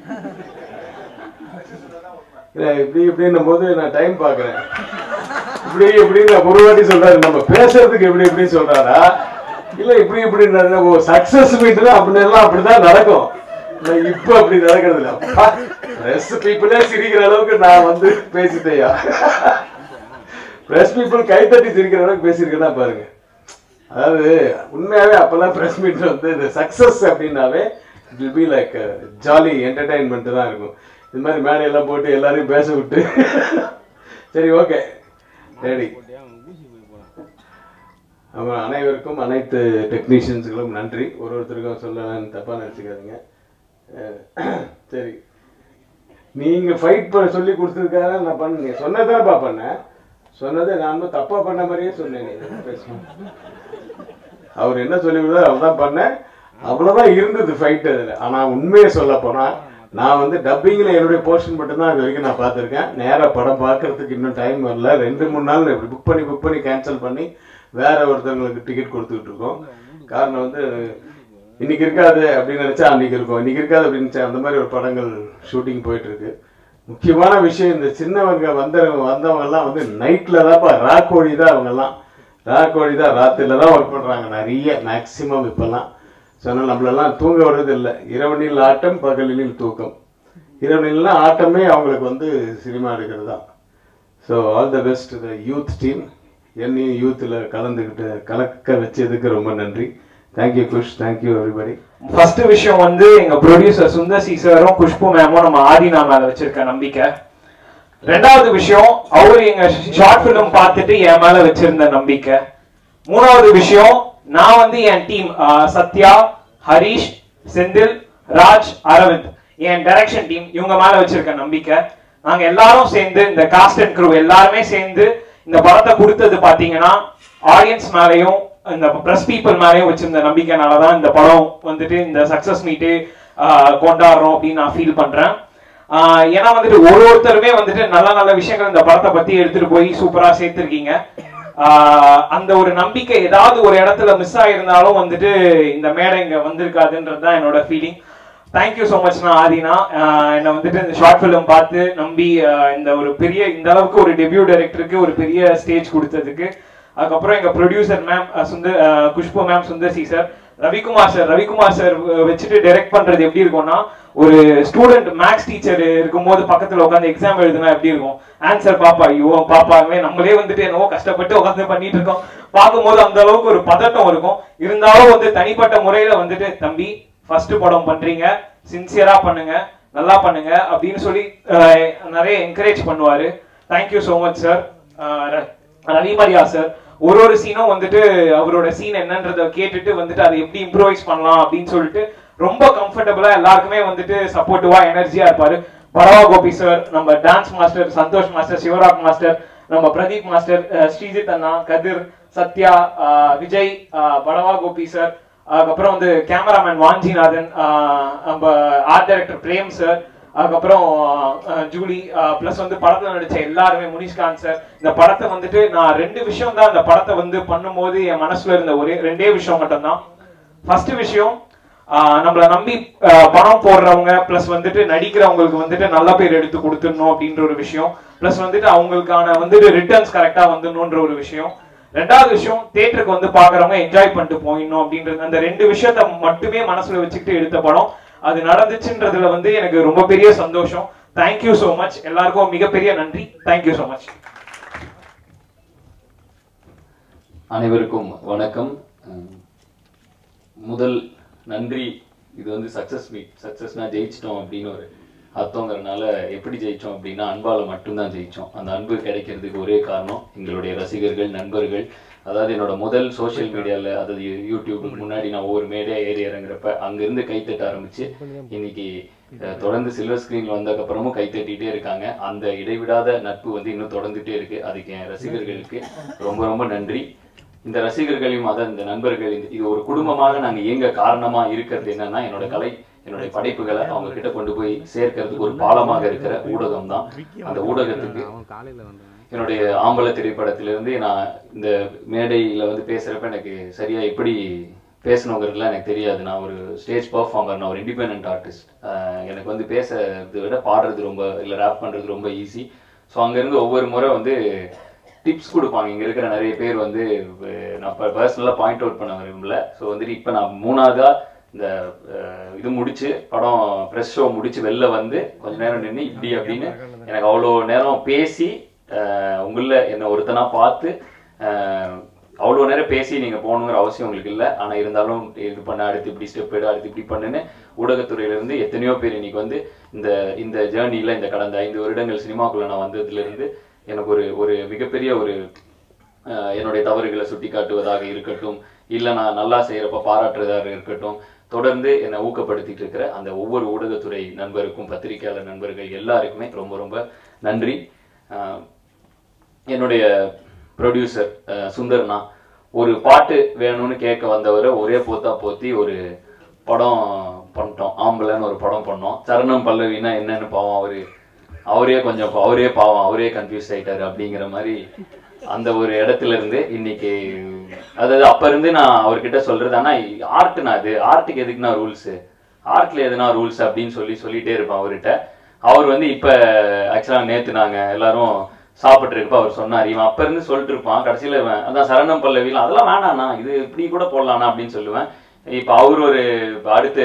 இல்லை இப்படி இப்படின்னும் போது நான் டைம் பார்க்குறேன் இப்படி இப்படின்னு நான் ஒரு வாட்டி சொல்றாரு நம்ம பேசுறதுக்கு எப்படி இப்படி சொல்றாரா இல்ல இப்படி இப்படின்றாரு ஓ சக்சஸ் மீட்னா அப்படி எல்லாம் அப்படிதான் நடக்கும் நான் இப்ப அப்படி நடக்கிறது இல்ல பிரஸ் பீப்புளே சிரிக்கிற அளவுக்கு நான் வந்து பேசிட்டேயா பிரஸ் பீப்புள் கைத்தட்டி சிரிக்கிற அளவுக்கு பேசியிருக்கேன்னா பாருங்க அதாவது உண்மையாவே அப்பெல்லாம் பிரஸ் மீட் வந்து இந்த சக்சஸ் அப்படின்னாவே it will be like jolly entertainment தான் இருக்கும் இது மாதிரி மேடையெல்லாம் போட்டு எல்லாரையும் பேச விட்டு சரி ஓகே ரெடி ஆமாம் அனைவருக்கும் அனைத்து டெக்னீஷியன்ஸுகளும் நன்றி ஒரு ஒருத்தருக்கும் சொல்லலாம்னு தப்பாக நினச்சிக்காதீங்க அஹ், சரி நீங்கள் ஃபைட் பண்ண சொல்லி கொடுத்ததுக்காக நான் பண்ண சொன்னதான்ப்பா பண்ணேன் சொன்னதை நான் தப்பாக பண்ண மாதிரியே சொன்னேன் நீ பேசணும் அவர் என்ன சொல்லி கொடுத்தாரு அவதான் பண்ணேன் அவ்வளவுதான் இருந்தது ஃபைட் அதுல ஆனா உண்மையை சொல்ல போனா நான் வந்து டப்பிங்ல என்னுடைய போர்ஷன் மட்டும்தான் இது வரைக்கும் நான் பார்த்துருக்கேன் நேரா படம் பார்க்கறதுக்கு இன்னும் டைம் வரல ரெண்டு மூணு நாள் இப்படி புக் பண்ணி புக் பண்ணி கேன்சல் பண்ணி வேற ஒருத்தவங்களுக்கு டிக்கெட் கொடுத்துக்கிட்டு இருக்கோம் காரணம் வந்து இன்னைக்கு இருக்காது அப்படின்னு நினைச்சா அன்னைக்கு இருக்கும் இன்னைக்கு இருக்காது அப்படின்னு நினைச்சா அந்த மாதிரி ஒரு படங்கள் ஷூட்டிங் போயிட்டு இருக்கு முக்கியமான விஷயம் இந்த சின்னவங்க வந்த வந்தவங்க எல்லாம் வந்து நைட்ல தான்ப்பா ராக்கோழி தான் அவங்க எல்லாம் ராக்கோழி தான் ராத்திரில தான் ஒர்க் பண்றாங்க நிறைய மேக்சிமம் இப்பெல்லாம் சொன்னால் நம்மளெல்லாம் தூங்க விடுறது இல்லை இரவனில் ஆட்டம் பகலினில் தூக்கம் இரவனில்னா ஆட்டமே அவங்களுக்கு வந்து சினிமா எடுக்கிறது தான் so all the best the youth team என்னையும் யூத்தில் கலந்துக்கிட்டு கலக்க வச்சதுக்கு ரொம்ப நன்றி thank you Khush thank you everybody first விஷயம் வந்து எங்க ப்ரொடியூசர் சுந்தர் சி சாரும் குஷ்பு மேமும் நம்ம ஆதினா மேல வச்சிருக்க நம்பிக்கை ரெண்டாவது விஷயம் அவரு எங்க ஷார்ட் ஃபிலிம் பார்த்துட்டு என் மேல வச்சிருந்த நம்பிக்கை மூணாவது விஷயம் நான் வந்து என் டீம் சத்யா ஹரிஷ் செந்தில் ராஜ் அரவிந்த் என் டைரக்ஷன் டீம் இவங்க மேல வச்சிருக்க நம்பிக்கை நாங்க எல்லாரும் சேர்ந்து இந்த காஸ்ட் அண்ட் crew எல்லாருமே சேர்ந்து இந்த படத்தை கொடுத்தது பாத்தீங்கன்னா ஆடியன்ஸ் மேலயும் இந்த ப்ரெஸ் பீப்புள் மேலேயும் வச்சிருந்த நம்பிக்கைனால தான் இந்த படம் வந்துட்டு இந்த சக்ஸஸ் மீட்டு கொண்டாடுறோம் அப்படின்னு நான் ஃபீல் பண்றேன் ஆஹ் ஏன்னா வந்துட்டு ஒரு ஒருத்தருமே வந்துட்டு நல்ல நல்ல விஷயங்கள் இந்த படத்தை பத்தி எடுத்துட்டு போய் சூப்பரா சேர்த்திருக்கீங்க ஆஹ் அந்த ஒரு நம்பிக்கை ஏதாவது ஒரு இடத்துல மிஸ் ஆயிருந்தாலும் வந்துட்டு இந்த மேடை இங்க வந்திருக்காதுன்றது தான் என்னோட ஃபீலிங் தேங்க்யூ ஸோ மச் நான் ஆதினா ஆஹ் என்னை வந்துட்டு இந்த ஷார்ட் ஃபிலிம் பார்த்து நம்பி ஆஹ் இந்த ஒரு பெரிய இந்த அளவுக்கு ஒரு டெபியூ டைரக்டருக்கு ஒரு பெரிய ஸ்டேஜ் கொடுத்ததுக்கு அதுக்கப்புறம் எங்க producer ma'am Sundar ah Khushbu ma'am Sundar C sir Ravikumar sir Ravikumar sir வச்சுட்டு டைரக்ட் பண்றது எப்படி இருக்கும்னா ஒரு ஸ்டூடெண்ட் மேக்ஸ் டீச்சர் இருக்கும்போது பக்கத்துல உட்காந்து எக்ஸாம் எழுதுனா எப்படி இருக்கும் ஆன்சர் பாப்பா ஐயோ பாப்பாவே நம்மளே வந்துட்டு என்னவோ கஷ்டப்பட்டு உட்காந்து பண்ணிட்டு இருக்கோம் பார்க்கும்போது அந்த அளவுக்கு ஒரு பதட்டம் இருக்கும் இருந்தாலும் வந்து தனிப்பட்ட முறையில வந்துட்டு தம்பி ஃபர்ஸ்ட் படம் பண்றீங்க சின்சியரா பண்ணுங்க நல்லா பண்ணுங்க அப்படின்னு சொல்லி அஹ், நிறைய என்கரேஜ் பண்ணுவாரு thank you so much sir Ravimariya sir ஒரு ஒரு சீனும் வந்துட்டு அவரோட சீன் என்னன்றத கேட்டுட்டு வந்துட்டு அதை எப்படி இம்ப்ரோவைஸ் பண்ணலாம் அப்படின்னு சொல்லிட்டு ரொம்ப கம்ஃபர்டபுளா எல்லாருக்குமே வந்துட்டு சப்போர்ட்டிவா எனர்ஜியா இருப்பாரு பரவா கோபி சார் நம்ம dance master Santhosh master Sivarag master நம்ம பிரதீப் மாஸ்டர் அஹ், ஸ்ரீஜித் அண்ணா Kathir Sathya ah, Vijay ah, Padava Gopi sir அதுக்கப்புறம் வந்து கேமராமேன் வாஞ்சிநாதன் ஆஹ் நம்ம ஆர்ட் டைரக்டர் பிரேம் சார் அதுக்கப்புறம் ஆஹ் ஜூலி ப்ளஸ் வந்து படத்துல நடிச்ச எல்லாருமே முனிஷ்காந்த் சார் இந்த படத்தை வந்துட்டு நான் ரெண்டு விஷயம் தான் இந்த படத்தை வந்து பண்ணும்போது என் மனசுல இருந்த ஒரே ரெண்டே விஷயம் மட்டும்தான் ஃபர்ஸ்ட் விஷயம் ஆஹ் நம்மள நம்பி ஆஹ் பணம் போடுறவங்க ப்ளஸ் வந்துட்டு நடிக்கிறவங்களுக்கு வந்துட்டு நல்ல பேர் எடுத்து கொடுத்துடணும் அப்படின்ற ஒரு விஷயம் ப்ளஸ் வந்துட்டு அவங்களுக்கான வந்துட்டு ரிட்டர்ன்ஸ் கரெக்டா வந்துடணுன்ற ஒரு விஷயம் ரெண்டாவது விஷயம் தியேட்டருக்கு வந்து பாக்குறவங்க என்ஜாய் பண்ணிட்டு போயிடணும் அப்படின்றது அந்த ரெண்டு விஷயத்த மட்டுமே மனசுல வச்சுக்கிட்டு எடுத்த படம் அது நடந்துச்சுன்றதுல வந்து எனக்கு ரொம்ப பெரிய சந்தோஷம் தேங்க்யூ so மச் எல்லாருக்கும் மிகப்பெரிய நன்றி தேங்க்யூ so மச் அனைவருக்கும் வணக்கம் அஹ் முதல் நன்றி இது வந்து சக்ஸஸ் மீட் சக்ஸஸ்னா ஜெயிச்சிட்டோம் அப்படின்னு ஒரு அர்த்தங்கிறனால எப்படி ஜெயிச்சோம் அப்படின்னா அன்பால மட்டும்தான் ஜெயிச்சோம் அந்த அன்பு கிடைக்கிறதுக்கு ஒரே காரணம் எங்களுடைய ரசிகர்கள் நண்பர்கள் அதாவது என்னோட முதல் சோஷியல் மீடியால அதாவது யூடியூபுக்கு முன்னாடி நான் ஒவ்வொரு மேடையா ஏறி இறங்குறப்ப அங்கிருந்து கைத்தட்ட ஆரம்பிச்சு இன்னைக்கு அஹ், தொடர்ந்து சில்வர் ஸ்கிரீன்ல வந்ததுக்கப்புறமும் கைத்தட்டிட்டே இருக்காங்க அந்த இடைவிடாத நட்பு வந்து இன்னும் தொடர்ந்துட்டே இருக்கு அதுக்கு என் ரசிகர்களுக்கு ரொம்ப ரொம்ப நன்றி இந்த ரசிகர்களையும் அதான் இந்த நண்பர்கள் இந்த- இது ஒரு குடும்பமாக நாங்க இயங்க காரணமா இருக்கிறது என்னன்னா என்னோட கலை என்னுடைய படைப்புகளை அவங்க கிட்ட கொண்டு போய் சேர்க்கறதுக்கு ஒரு பாலமாக இருக்கிற ஊடகம் தான் அந்த ஊடகத்துக்கு என்னுடைய ஆம்பளை திரைப்படத்திலிருந்து நான் இந்த மேடையில வந்து பேசுறப்ப எனக்கு சரியா எப்படி பேசணுங்கிறதுலாம் எனக்கு தெரியாது நான் ஒரு ஸ்டேஜ் பர்ஃபார்மர் நான் ஒரு இண்டிபெண்ட் ஆர்டிஸ்ட் எனக்கு வந்து பேசுறதை விட பாடுறது ரொம்ப இல்லை ரேப் பண்றது ரொம்ப ஈஸி ஸோ அங்கேருந்து ஒவ்வொரு முறை வந்து டிப்ஸ் கொடுப்பாங்க இங்க இருக்கிற நிறைய பேர் வந்து அஹ், நான் இப்போ பர்சனலாக பாயிண்ட் அவுட் பண்ண விரும்பல ஸோ வந்துட்டு இப்போ நான் மூணாவதா இந்த அஹ், இது முடிச்சு படம் ப்ரெஸ் ஷோ முடிச்சு வெளில வந்து கொஞ்ச நேரம் நின்று இப்படி அப்படின்னு எனக்கு அவ்வளோ நேரம் பேசி அஹ், உங்கள என்னை ஒருத்தனா பார்த்து அஹ், அவ்வளோ நேரம் பேசி நீங்கள் போகணுங்கிற அவசியம் உங்களுக்கு இல்லை ஆனால் இருந்தாலும் இது பண்ண அடுத்து இப்படி ஸ்டெப் எடு அடுத்து இப்படி பண்ணுன்னு ஊடகத்துறையிலேருந்து எத்தனையோ பேர் இன்னைக்கு வந்து இந்த இந்த ஜேர்னியில் இந்த கடந்த ஐந்து வருடங்கள் சினிமாக்குள்ள நான் வந்ததுலேருந்து எனக்கு ஒரு ஒரு மிகப்பெரிய ஒரு அஹ், என்னுடைய தவறுகளை சுட்டி காட்டுவதாக இருக்கட்டும் இல்லை நான் நல்லா செய்கிறப்ப பாராட்டுறதாக இருக்கட்டும் தொடர்ந்து என்னை ஊக்கப்படுத்திட்டு இருக்கிற அந்த ஒவ்வொரு ஊடகத்துறை நண்பருக்கும் பத்திரிகையாளர் நண்பர்கள் எல்லாருக்குமே ரொம்ப ரொம்ப நன்றி அஹ், என்னுடைய ப்ரொடியூசர் சுந்தர்னா ஒரு பாட்டு வேணும்னு கேட்க வந்தவரை ஒரே போத்தா போத்தி ஒரு படம் பண்ணிட்டோம் ஆம்பளைன்னு ஒரு படம் பண்ணோம் சரணம் பல்லவினா என்னன்னு பாவம் அவரு அவரே கொஞ்சம் அவரே பாவம் அவரே கன்ஃபியூஸ் ஆயிட்டாரு அப்படிங்கிற மாதிரி அந்த ஒரு இடத்துல இருந்து இன்னைக்கு அதாவது அப்ப இருந்து நான் அவர்கிட்ட சொல்றது ஆனா ஆர்ட்னா அது ஆர்ட்டுக்கு எதுக்குன்னா ரூல்ஸ் ஆர்ட்ல எதுனா ரூல்ஸ் அப்படின்னு சொல்லி சொல்லிட்டே இருப்பேன் அவர்கிட்ட அவர் வந்து இப்ப ஆக்சுவலா நேத்து நாங்க எல்லாரும் சாப்பிட்டு இருக்கப்ப அவர் சொன்னார் இவன் அப்ப இருந்து சொல்லிட்டு இருப்பான் கடைசியில இவன் அதான் சரணம் பல்லவிலாம் அதெல்லாம் வேணாண்ணா இது இப்படி கூட போடலாம்ண்ணா அப்படின்னு சொல்லுவேன் இப்ப அவர் ஒரு இப்ப அடுத்து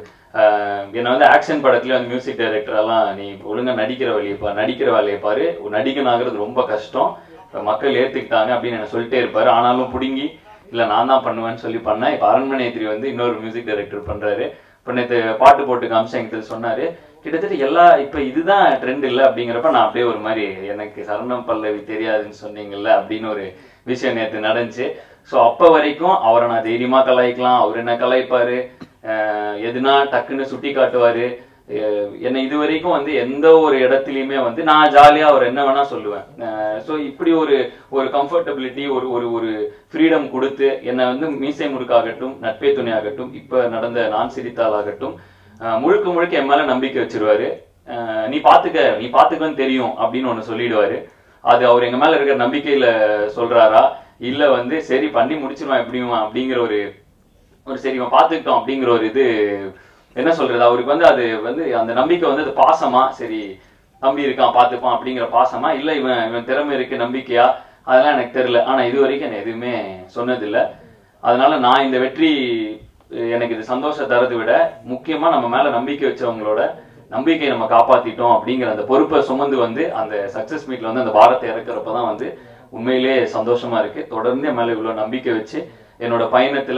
ஆஹ், என்னை வந்து ஆக்ஷன் படத்துல வந்து மியூசிக் டைரக்டரெல்லாம் நீ ஒழுங்கா நடிக்கிற வழியை பாரு நடிக்கிற வேலையை பாரு ஒரு நடிகன் ஆகுறது ரொம்ப கஷ்டம் இப்ப மக்கள் ஏத்துக்கிட்டாங்க அப்படின்னு என்ன சொல்லிட்டே இருப்பாரு ஆனாலும் புடுங்கி இல்ல நான் தான் பண்ணுவேன்னு சொல்லி பண்ணேன் இப்ப அரண்மனை எதிரி வந்து இன்னொரு மியூசிக் டைரக்டர் பண்றாரு இப்ப நேத்து பாட்டு போட்டு காமிச்சு என்கிட்ட சொன்னாரு கிட்டத்தட்ட எல்லா இப்ப இதுதான் ட்ரெண்ட் இல்ல அப்படிங்கிறப்ப நான் அப்படியே ஒரு மாதிரி எனக்கு சரணம் பல்லவி தெரியாதுன்னு சொன்னீங்கல்ல அப்படின்னு ஒரு விஷயம் நேத்து நடந்துச்சு ஸோ அப்ப வரைக்கும் அவரை நான் தைரியமா கலாய்க்கலாம் அவர் என்ன கலாய்ப்பாரு அஹ் எதுனா டக்குன்னு சுட்டி காட்டுவாரு அஹ் என்னை இது வரைக்கும் வந்து எந்த ஒரு இடத்துலையுமே வந்து நான் ஜாலியாக அவர் என்ன வேணா சொல்லுவேன் ஸோ இப்படி ஒரு ஒரு கம்ஃபர்டபிலிட்டி ஒரு ஒரு ஒரு ஃப்ரீடம் கொடுத்து என்னை வந்து மீசை முறுக்காகட்டும் நட்பே துணை ஆகட்டும் இப்போ நடந்த நான் சிரித்தால் ஆகட்டும் அஹ் முழுக்க முழுக்க என் மேலே நம்பிக்கை வச்சிருவாரு அஹ் நீ பார்த்துக்க நீ பார்த்துக்கன்னு தெரியும் அப்படின்னு ஒன்று சொல்லிடுவாரு அது அவர் எங்க மேல இருக்கிற நம்பிக்கையில சொல்றாரா இல்ல வந்து சரி பண்ணி முடிச்சிருவான் எப்படியும் அப்படிங்கிற ஒரு ஒரு சரி இவன் பார்த்துக்கிட்டோம் அப்படிங்கிற ஒரு இது என்ன சொல்றது அவருக்கு வந்து அது வந்து அந்த நம்பிக்கை வந்து அது பாசமா சரி தம்பி இருக்கான் பார்த்துப்பான் அப்படிங்கிற பாசமா இல்ல இவன் இவன் திறமை இருக்கு நம்பிக்கையா அதெல்லாம் எனக்கு தெரியல ஆனா இது வரைக்கும் என்ன எதுவுமே சொன்னதில்ல அதனால நான் இந்த வெற்றி அஹ் எனக்கு இது சந்தோஷம் தரதை விட முக்கியமா நம்ம மேல நம்பிக்கை வச்சவங்களோட நம்பிக்கையை நம்ம காப்பாத்திட்டோம் அப்படிங்கிற அந்த பொறுப்பை சுமந்து வந்து அந்த சக்சஸ் மீட்ல வந்து அந்த பாரத்தை இறக்குறப்ப தான் வந்து உண்மையிலேயே சந்தோஷமா இருக்கு தொடர்ந்து என் மேல இவ்வளவு நம்பிக்கை வச்சு என்னோட பயணத்துல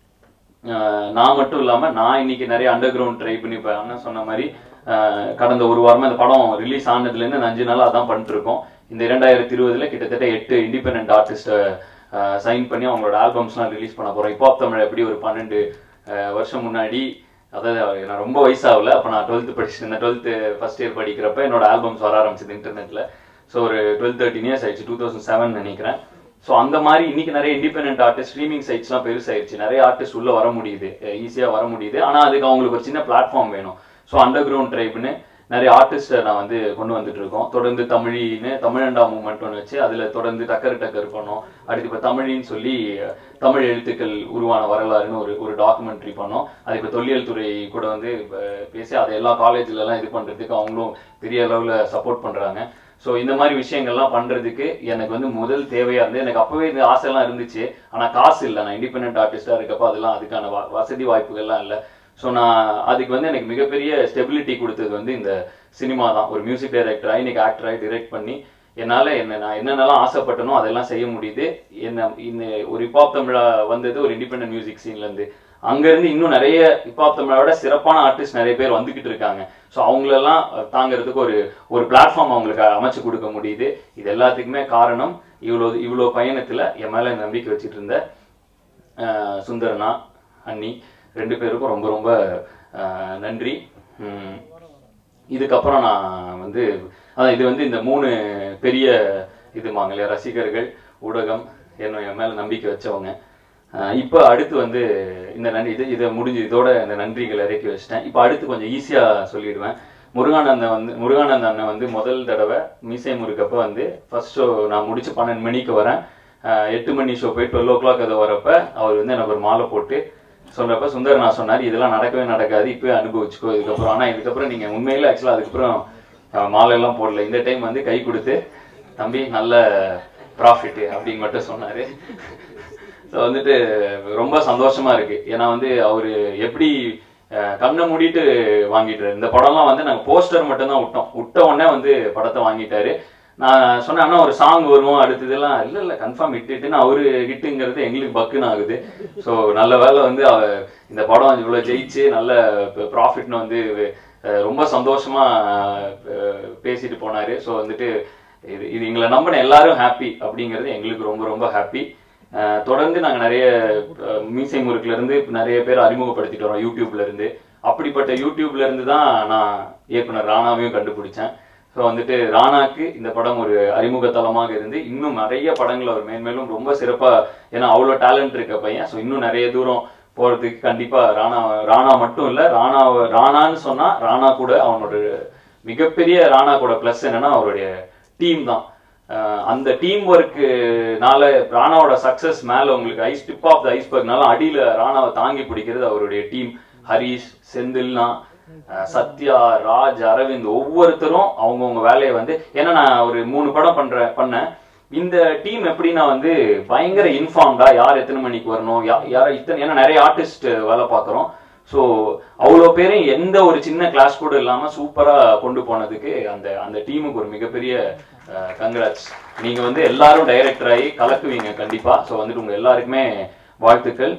ஆஹ் நான் மட்டும் இல்லாம நான் இன்னைக்கு நிறைய அண்டர் கிரவுண்ட் ட்ரை பண்ணி இப்போ அண்ணன் சொன்ன மாதிரி ஆஹ் கடந்த ஒரு வாரமா இந்த படம் ரிலீஸ் ஆனதுல இருந்து இந்த அஞ்சு நாள் அதான் பண்ணிட்டு இருக்கோம் இந்த இரண்டாயிரத்தி இருபதுல கிட்டத்தட்ட எட்டு இண்டிபெண்ட் ஆர்டிஸ்ட்டை சைன் பண்ணி அவங்களோட ஆல்பம்ஸ்லாம் ரிலீஸ் பண்ண போறோம் இப்போ தமிழ் எப்படி ஒரு பன்னெண்டு ஆஹ் வருஷம் முன்னாடி அதாவது நான் ரொம்ப வயசாகல அப்போ நான் டுவெல்த்து படிச்சிருந்தேன் டுவெல்த்து ஃபர்ஸ்ட் இயர் படிக்கிறப்ப என்னோட ஆல்பம்ஸ் வர ஆரம்பிச்சது இன்டர்நெட்ல ஸோ ஒரு டுவெல் தேர்ட்டின் இயர்ஸ் ஆயிடுச்சு டூ தௌசண்ட் செவன் நினைக்கிறேன் ஸோ அந்த மாதிரி இன்னைக்கு நிறைய இண்டிபெண்டன்ட் ஆர்டிஸ்ட் ஸ்ட்ரீமிங் சைட்ஸ்லாம் பெருசாயிருச்சு நிறைய ஆர்டிஸ்ட் உள்ள வர முடியுது ஈஸியாக வர முடியுது ஆனால் அதுக்கு அவங்களுக்கு ஒரு சின்ன பிளாட்ஃபார்ம் வேணும் ஸோ அண்டர் கிரவுண்ட் ட்ரைப்னு நிறைய ஆர்டிஸ்ட்டை நான் வந்து கொண்டு வந்துட்டு இருக்கோம் தொடர்ந்து தமிழின்னு தமிழண்டா மூமெண்ட் ஒன்று வச்சு அதில் தொடர்ந்து டக்கர் டக்கர் பண்ணோம் அடுத்து இப்போ தமிழின்னு சொல்லி அஹ், தமிழ் எழுத்துக்கள் உருவான வரலாறுன்னு ஒரு ஒரு டாக்குமெண்ட்ரி பண்ணோம் அது இப்போ தொல்லியல் துறை கூட வந்து அஹ், பேசி அதை எல்லா காலேஜ்லலாம் இது பண்ணுறதுக்கு அவங்களும் பெரிய அளவில் சப்போர்ட் பண்ணுறாங்க ஸோ இந்த மாதிரி விஷயங்கள்லாம் பண்றதுக்கு எனக்கு வந்து முதல் தேவையா இருந்து எனக்கு அப்பவே இந்த ஆசைலாம் இருந்துச்சு ஆனா காசு இல்லை நான் இண்டிபெண்டன்ட் ஆர்டிஸ்டா இருக்கப்போ அதெல்லாம் அதுக்கான வ- வசதி வாய்ப்புகள்லாம் இல்லை ஸோ நான் அதுக்கு வந்து எனக்கு மிகப்பெரிய ஸ்டெபிலிட்டி கொடுத்தது வந்து இந்த சினிமா தான் ஒரு மியூசிக் டைரக்டராக இன்னைக்கு ஆக்டராகி டிரெக்ட் பண்ணி என்னால் என்ன நான் என்னென்னலாம் ஆசைப்பட்டனோ அதெல்லாம் செய்ய முடியுது என்ன இந்த ஒரு ஹிப்ஹாப் தமிழா வந்தது ஒரு இண்டிபெண்டன்ட் மியூசிக் சீன்லேருந்து அங்கேருந்து இன்னும் நிறைய ஹிப்ஹாப் தமிழோட சிறப்பான ஆர்டிஸ்ட் நிறைய பேர் வந்துகிட்டு இருக்காங்க ஸோ அவங்களெல்லாம் தாங்கிறதுக்கு ஒரு ஒரு பிளாட்ஃபார்ம் அவங்களுக்கு அமைச்சு கொடுக்க முடியுது இது எல்லாத்துக்குமே காரணம் இவ்வளோ இவ்வளோ பயணத்தில் என் மேலே நம்பிக்கை வச்சுட்டு இருந்த அஹ், சுந்தரனா அண்ணி ரெண்டு பேருக்கும் ரொம்ப ரொம்ப அஹ், நன்றி உம், இதுக்கப்புறம் நான் வந்து அதான் இது வந்து இந்த மூணு பெரிய இதுமாங்க இல்லையா ரசிகர்கள் ஊடகம் என்ன என் மேல நம்பிக்கை வச்சவங்க அஹ் இப்போ அடுத்து வந்து இந்த நன்றி இது இதை முடிஞ்சு இதோட இந்த நன்றிகளை இறக்கி வச்சிட்டேன் இப்போ அடுத்து கொஞ்சம் ஈஸியா சொல்லிடுவேன் முருகானந்தன் வந்து முருகானந்த அண்ணன் வந்து முதல் தடவை மீசை முறுக்கப்ப வந்து ஃபர்ஸ்ட் ஷோ நான் முடிச்சு பன்னெண்டு மணிக்கு வரேன் அஹ் எட்டு மணி ஷோ போய் டுவெல் ஓ கிளாக் அது வரப்ப அவர் வந்து எனக்கு ஒரு மாலை போட்டு சொல்றப்ப சுந்தர் நான் சொன்னார் இதெல்லாம் நடக்கவே நடக்காது இப்பவே அனுபவிச்சுக்கோ இதுக்கப்புறம் ஆனா இதுக்கப்புறம் நீங்க உண்மையில ஆக்சுவலா அதுக்கப்புறம் அஹ், மாலை எல்லாம் போடல இந்த டைம் வந்து கை கொடுத்து தம்பி நல்ல ப்ராஃபிட் அப்படின்னு மட்டும் சொன்னாரு ஸோ வந்துட்டு ரொம்ப சந்தோஷமா இருக்கு ஏன்னா வந்து அவரு எப்படி அஹ், கண்ணை மூடிட்டு வாங்கிட்டாரு இந்த படம்லாம் வந்து நாங்கள் போஸ்டர் மட்டும்தான் விட்டோம் விட்ட உடனே வந்து படத்தை வாங்கிட்டாரு நான் சொன்னேன் அண்ணா ஒரு சாங் வரும் அடுத்ததெல்லாம் இல்லை இல்லை கன்ஃபார்ம் ஹிட்டுன்னு அவரு ஹிட்டுங்கிறது எங்களுக்கு பக்குன்னு ஆகுது ஸோ நல்ல வேலை வந்து அவ இந்த படம் இவ்வளோ ஜெயிச்சு நல்ல ப்ராஃபிட்னு வந்து அஹ், ரொம்ப சந்தோஷமா அஹ், பேசிட்டு போனாரு ஸோ வந்துட்டு இது இது எங்களை நம்பின எல்லாரும் ஹாப்பி அப்படிங்கிறது எங்களுக்கு ரொம்ப ரொம்ப ஹாப்பி தொடர்ந்து நாங்க நிறைய அஹ், மீசை முறுக்குல இருந்து நிறைய பேர் அறிமுகப்படுத்திட்டு வரோம் யூடியூப்ல இருந்து அப்படிப்பட்ட யூடியூப்ல இருந்து தான் நான் இயக்குனர் ராணாவையும் கண்டுபிடிச்சேன் ஸோ வந்துட்டு ராணாக்கு இந்த படம் ஒரு அறிமுக தளமாக இருந்து இன்னும் நிறைய படங்கள் அவர் மேன்மேலும் ரொம்ப சிறப்பா ஏன்னா அவ்வளோ டேலண்ட் இருக்க பையன் ஸோ இன்னும் நிறைய தூரம் போறதுக்கு கண்டிப்பா ராணா ராணா மட்டும் இல்ல ராணா ராணான்னு சொன்னா ராணா கூட அவனோட மிகப்பெரிய ராணா கூட ப்ளஸ் என்னன்னா அவருடைய டீம் தான் அஹ் அந்த டீம் ஒர்க்குனால ராணாவோட சக்சஸ் மேல உங்களுக்கு ஐஸ் டிப் ஆஃப் த ஐஸ்பர்க்னால அடியில ராணாவை தாங்கி பிடிக்கிறது அவருடைய டீம் ஹரிஷ் செந்தில்னா அஹ் சத்யா ராஜ் அரவிந்த் ஒவ்வொருத்தரும் அவங்கவுங்க வேலையை வந்து ஏன்னா நான் ஒரு மூணு படம் பண்றேன் பண்ணேன் இந்த டீம் எப்படின்னா வந்து பயங்கர இன்ஃபார்ம்டா யார் எத்தனை மணிக்கு வரணும் யா- யார இத்தனை ஏன்னா நிறைய ஆர்டிஸ்ட் வேலை பார்க்குறோம் ஸோ அவ்வளோ பேரையும் எந்த ஒரு சின்ன கிளாஸ் கூட இல்லாம சூப்பரா கொண்டு போனதுக்கு அந்த அந்த டீமுக்கு ஒரு மிகப்பெரிய கங்க்ராட்ஸ் நீங்க வந்து எல்லாரும் டைரக்டர் ஆகி கலக்குவீங்க கண்டிப்பா ஸோ வந்துட்டு உங்க எல்லாருக்குமே வாழ்த்துக்கள்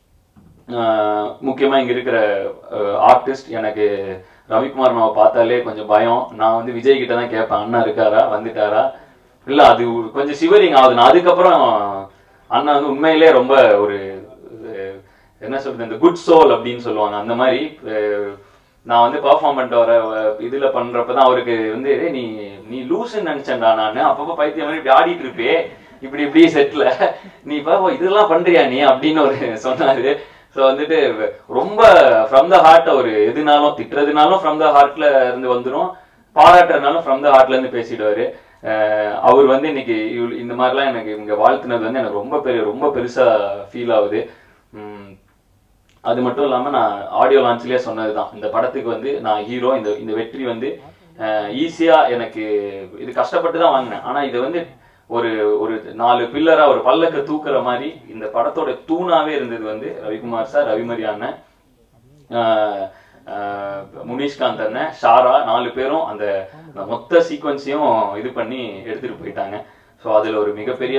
ஆஹ் முக்கியமா இங்க இருக்கிற ஆர்டிஸ்ட் எனக்கு ரவிக்குமார் நான் பார்த்தாலே கொஞ்சம் பயம் நான் வந்து விஜய் கிட்ட தான் கேட்பேன் அண்ணா இருக்காரா வந்துட்டாரா இல்ல அது கொஞ்சம் சிவரிங் ஆகுது நான் அதுக்கப்புறம் அண்ணா வந்து உண்மையிலே ரொம்ப ஒரு அஹ், என்ன சொல்றது இந்த குட் சோல் அப்படின்னு சொல்லுவாங்க அந்த மாதிரி அஹ், நான் வந்து பெர்ஃபார்ம் பண்ணிட்டு வர அஹ், இதுல பண்றப்ப தான் அவருக்கு வந்து "ஏய், நீ நீ லூசுன்னு நினைச்சேன்டா நான் அப்பப்போ பைத்தியம் மாதிரி இப்படி ஆடிட்டு இருப்பே இப்படி இப்படி செட்ல நீ பாப்பா இதெல்லாம் பண்றியா நீ அப்படின்னு ஒரு சொன்னாரு ஸோ வந்துட்டு ரொம்ப ஃப்ரம் த ஹார்ட் ஒரு எதுனாலும் திட்டுறதுனாலும் ஃப்ரம் த ஹார்ட்ல இருந்து வந்துடும் பாராட்டுறதுனாலும் ஃப்ரம் த ஹார்ட்ல இருந்து பேசிடுவாரு அஹ் அவர் வந்து இன்னைக்கு இவ்வளவு- இந்த மாதிரிலாம் எனக்கு இங்க வாழ்த்துனது வந்து எனக்கு ரொம்ப பெரிய ரொம்ப பெருசா ஃபீல் ஆகுது உம் அது மட்டும் இல்லாம நான் ஆடியோ லான்ச்லயே சொன்னதுதான் இந்த படத்துக்கு வந்து நான் ஹீரோ இந்த இந்த வெற்றி வந்து ஈஸியா எனக்கு இது கஷ்டப்பட்டு தான் வாங்கினேன் ஆனா இது வந்து ஒரு ஒரு நாலு பில்லரா ஒரு பல்லக்க தூக்குற மாதிரி இந்த படத்தோட தூணாவே இருந்தது வந்து ரவிக்குமார் சார் ரவிமரி அண்ணன் ஆஹ் ஆஹ் முனிஷ்காந்த் அண்ணன் ஷாரா நாலு பேரும் அந்த அந்த மொத்த சீக்வன்ஸையும் இது பண்ணி எடுத்துட்டு போயிட்டாங்க ஸோ அதுல ஒரு மிகப்பெரிய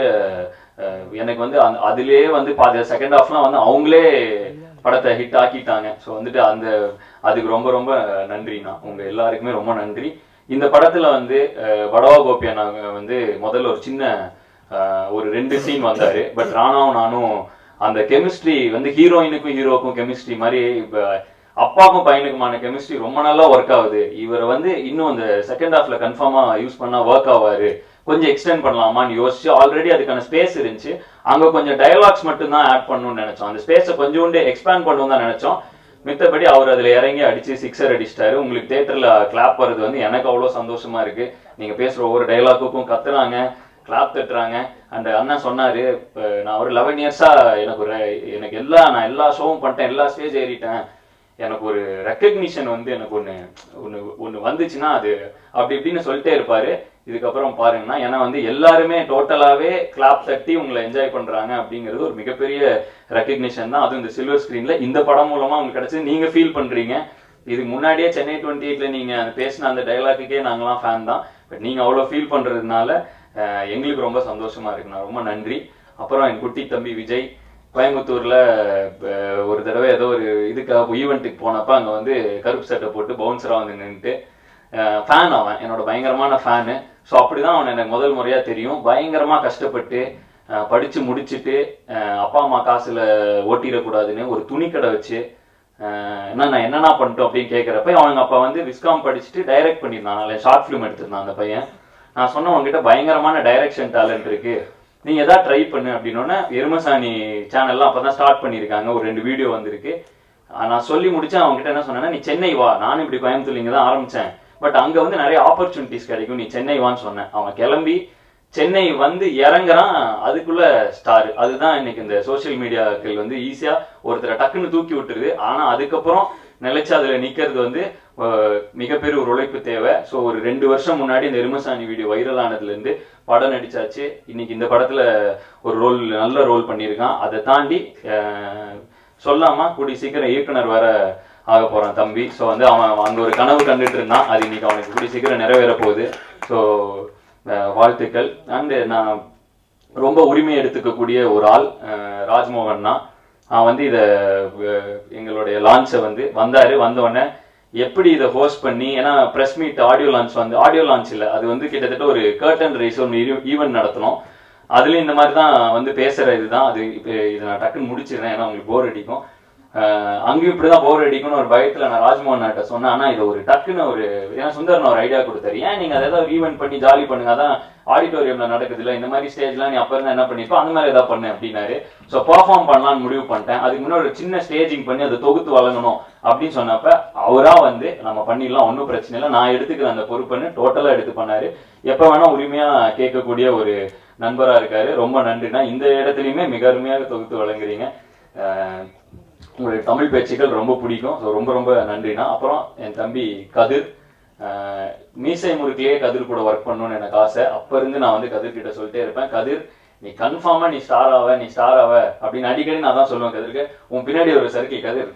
ஆஹ் எனக்கு வந்து அந்த அதுலயே வந்து பாதி செகண்ட் ஹாஃப்லாம் வந்து அவங்களே படத்தை ஹிட் ஆக்கிட்டாங்க ஸோ வந்துட்டு அந்த அதுக்கு ரொம்ப ரொம்ப நன்றிண்ணா உங்க எல்லாருக்குமே ரொம்ப நன்றி இந்த படத்துல வந்து ஆஹ் வடவா கோபி அண்ணா வந்து முதல்ல ஒரு சின்ன ஆஹ் ஒரு ரெண்டு சீன் வந்தாரு பட் ராணாவும் நானும் அந்த கெமிஸ்ட்ரி வந்து ஹீரோயினுக்கும் ஹீரோக்கும் கெமிஸ்ட்ரி மாதிரி இப்ப அப்பாக்கும் பையனுக்குமான கெமிஸ்ட்ரி ரொம்ப நல்லா ஒர்க் ஆகுது இவரை வந்து இன்னும் அந்த செகண்ட் ஹாஃப்ல கன்ஃபார்மா யூஸ் பண்ணா ஒர்க் ஆவாரு கொஞ்சம் எக்ஸ்டெண்ட் பண்ணலாமான்னு யோசிச்சு ஆல்ரெடி அதுக்கான ஸ்பேஸ் இருந்துச்சு அங்க கொஞ்சம் டயலாக்ஸ் மட்டும் தான் ஆட் பண்ணணும்னு நினைச்சோம் அந்த ஸ்பேஸை கொஞ்சோண்டு எக்ஸ்பேண்ட் பண்ணணும் தான் நினைச்சோம் மித்தபடி அவர் அதுல இறங்கி அடிச்சு சிக்ஸர் அடிச்சிட்டாரு உங்களுக்கு தியேட்டர்ல கிளாப் வர்றது வந்து எனக்கு அவ்வளவு சந்தோஷமா இருக்கு நீங்க பேசுற ஒவ்வொரு டைலாக்குக்கும் கத்துறாங்க கிளாப் தட்டுறாங்க அண்ட் அண்ணன் சொன்னாரு இப்ப நான் ஒரு லெவன் இயர்ஸா எனக்கு ஒரு எனக்கு எல்லா நான் எல்லா ஷோவும் பண்ணிட்டேன் எல்லா ஸ்டேஜ் ஏறிட்டேன் எனக்கு ஒரு ரெக்கக்னிஷன் வந்து எனக்கு ஒன்று ஒன்று ஒன்று வந்துச்சுன்னா அது அப்படி இப்படின்னு சொல்லிட்டே இருப்பாரு இதுக்கப்புறம் பாருங்கன்னா ஏன்னா வந்து எல்லாருமே டோட்டலாகவே கிளாப் தட்டி உங்களை என்ஜாய் பண்றாங்க அப்படிங்கிறது ஒரு மிகப்பெரிய ரெக்கக்னிஷன் தான் அதுவும் இந்த சில்வர் ஸ்க்ரீன்ல இந்த படம் மூலமா உங்களுக்கு கிடைச்சது நீங்க ஃபீல் பண்றீங்க இதுக்கு முன்னாடியே சென்னை டுவெண்ட்டி எயிட்ல நீங்க பேசின அந்த டைலாக்குக்கே நாங்களாம் ஃபேன் தான் பட் நீங்க அவ்வளோ ஃபீல் பண்றதுனால அஹ், எங்களுக்கு ரொம்ப சந்தோஷமா இருக்குண்ணா ரொம்ப நன்றி அப்புறம் என் குட்டி தம்பி விஜய் கோயம்புத்தூர்ல அஹ், ஒரு தடவை ஏதோ ஒரு இதுக்காக ஈவெண்ட்டுக்கு போனப்ப அங்க வந்து கருப்பு சட்டை போட்டு பவுன்சரா வந்து நின்றுட்டு ஃபேன் அவன் என்னோட பயங்கரமான ஃபேனு ஸோ அப்படிதான் அவன் எனக்கு முதல் முறையா தெரியும் பயங்கரமா கஷ்டப்பட்டு அஹ், படிச்சு முடிச்சுட்டு அஹ், அப்பா அம்மா காசுல ஓட்டிடக்கூடாதுன்னு ஒரு துணிக்கடை வச்சு அஹ், என்ன நான் என்னென்ன பண்ணிட்டோம் அப்படின்னு கேட்குறப்ப அவங்க அப்பா வந்து விஸ்காம் படிச்சுட்டு டைரக்ட் பண்ணியிருந்தான் ஷார்ட் ஃபிலிம் எடுத்திருந்தான் அந்த பையன் நான் சொன்ன உங்ககிட்ட பயங்கரமான டைரக்ஷன் டேலண்ட் இருக்கு நீ எதாவது ட்ரை பண்ணு அப்படின்னோடனே எருமசாணி சேனல்லாம் அப்பதான் ஸ்டார்ட் பண்ணியிருக்காங்க ஒரு ரெண்டு வீடியோ வந்திருக்கு ஆஹ் நான் சொல்லி முடிச்சேன் அவங்க கிட்ட என்ன சொன்னேன்னா நீ சென்னை வா நானும் இப்படி கோயம்புத்தூர்ல இங்க தான் ஆரம்பிச்சேன் பட் அங்க வந்து நிறைய ஆப்பர்ச்சுனிட்டிஸ் கிடைக்கும் நீ சென்னை வான்னு சொன்னேன் அவன் கிளம்பி சென்னை வந்து இறங்குறான் அதுக்குள்ள ஸ்டார் அதுதான் இன்னைக்கு இந்த சோஷியல் மீடியாக்கள் வந்து ஈஸியா ஒருத்தரை டக்குன்னு தூக்கி விட்டுருது ஆனா அதுக்கப்புறம் நிலைச்சு அதுல நிக்கிறது வந்து அஹ், மிகப்பெரிய ஒரு உழைப்பு தேவை ஸோ ஒரு ரெண்டு வருஷம் முன்னாடி இந்த எருமசாணி வீடியோ வைரல் ஆனதுல இருந்து படம் நடிச்சாச்சு இன்னைக்கு இந்த படத்துல ஒரு ரோல் நல்ல ரோல் பண்ணியிருக்கான் அதை தாண்டி அஹ், சொல்லாம கூடி சீக்கிரம் இயக்குனர் வர ஆக போறான் தம்பி ஸோ வந்து அவன் அங்க ஒரு கனவு கண்டுட்டு இருந்தான் அது இன்னைக்கு அவனுக்கு கூடி சீக்கிரம் நிறைவேற போகுது ஸோ வாழ்த்துக்கள் அண்டு நான் ரொம்ப உரிமை எடுத்துக்கக்கூடிய ஒரு ஆள் அஹ், ராஜ்மோகன் தான் அவன் வந்து இதை எங்களுடைய லான்ச்சை வந்து வந்தாரு வந்த உடனே எப்படி இதை ஹோஸ்ட் பண்ணி ஏன்னா ப்ரெஸ் மீட் ஆடியோ லான்ச் வந்து ஆடியோ லான்ச் இல்லை அது வந்து கிட்டத்தட்ட ஒரு கர்டன் ரைஸ் ஒன்று ஈவெண்ட் நடத்தணும் அதுலயும் இந்த மாதிரி தான் வந்து பேசுற இதுதான் அது இப்போ இதை நான் டக்குன்னு முடிச்சிடுறேன் ஏன்னா உங்களுக்கு போர் அடிக்கும் அஹ் அங்கேயும் இப்படிதான் போர் அடிக்கும்னு ஒரு பயத்துல நான் ராஜ்மோகன் கிட்ட சொன்னேன் ஆனா இது ஒரு டக்குன்னு ஒரு ஏன்னா சுந்தரன் ஒரு ஐடியா கொடுத்தாரு ஏன் நீங்க அதை ஏதாவது ஈவெண்ட் பண்ணி ஜாலி பண்ணுங்க அதான் ஆடிட்டோரியம்ல நடக்குது இல்ல இந்த மாதிரி ஸ்டேஜ்லாம் நீ அப்ப இருந்தா என்ன பண்ணிருப்போ அந்த மாதிரி ஏதாவது பண்ணு அப்படின்னாரு ஸோ பெர்ஃபார்ம் பண்ணலாம்னு முடிவு பண்ணிட்டேன் அதுக்கு முன்னாடி ஒரு சின்ன ஸ்டேஜிங் பண்ணி அதை தொகுத்து வழங்கணும் அப்படின்னு சொன்னப்ப அவரா வந்து நம்ம பண்ணிடலாம் ஒன்றும் பிரச்சனை இல்லை நான் எடுத்துக்கிறேன் அந்த பொறுப்புன்னு டோட்டலா எடுத்து பண்ணாரு எப்ப வேணா உரிமையா கேட்கக்கூடிய ஒரு நண்பரா இருக்காரு ரொம்ப நன்றினா இந்த இடத்துலயுமே மிக அருமையாக தொகுத்து வழங்குறீங்க அஹ் உங்களுடைய தமிழ் பேச்சுக்கள் ரொம்ப பிடிக்கும் ஸோ ரொம்ப ரொம்ப நன்றிண்ணா அப்புறம் என் தம்பி கதிர் அஹ் மீசை முறுக்கிலேயே கதிர் கூட ஒர்க் பண்ணணும்னு எனக்கு ஆசை அப்ப இருந்து நான் வந்து கதிர் கிட்ட சொல்லிட்டே இருப்பேன் கதிர் நீ கன்ஃபார்மா நீ ஸ்டார் ஆவ நீ ஸ்டார் ஆவ அப்படின்னு அடிக்கடி நான் தான் சொல்லுவேன் கதிருக்கு உன் பின்னாடி ஒரு சர்க்கிள் கதிர்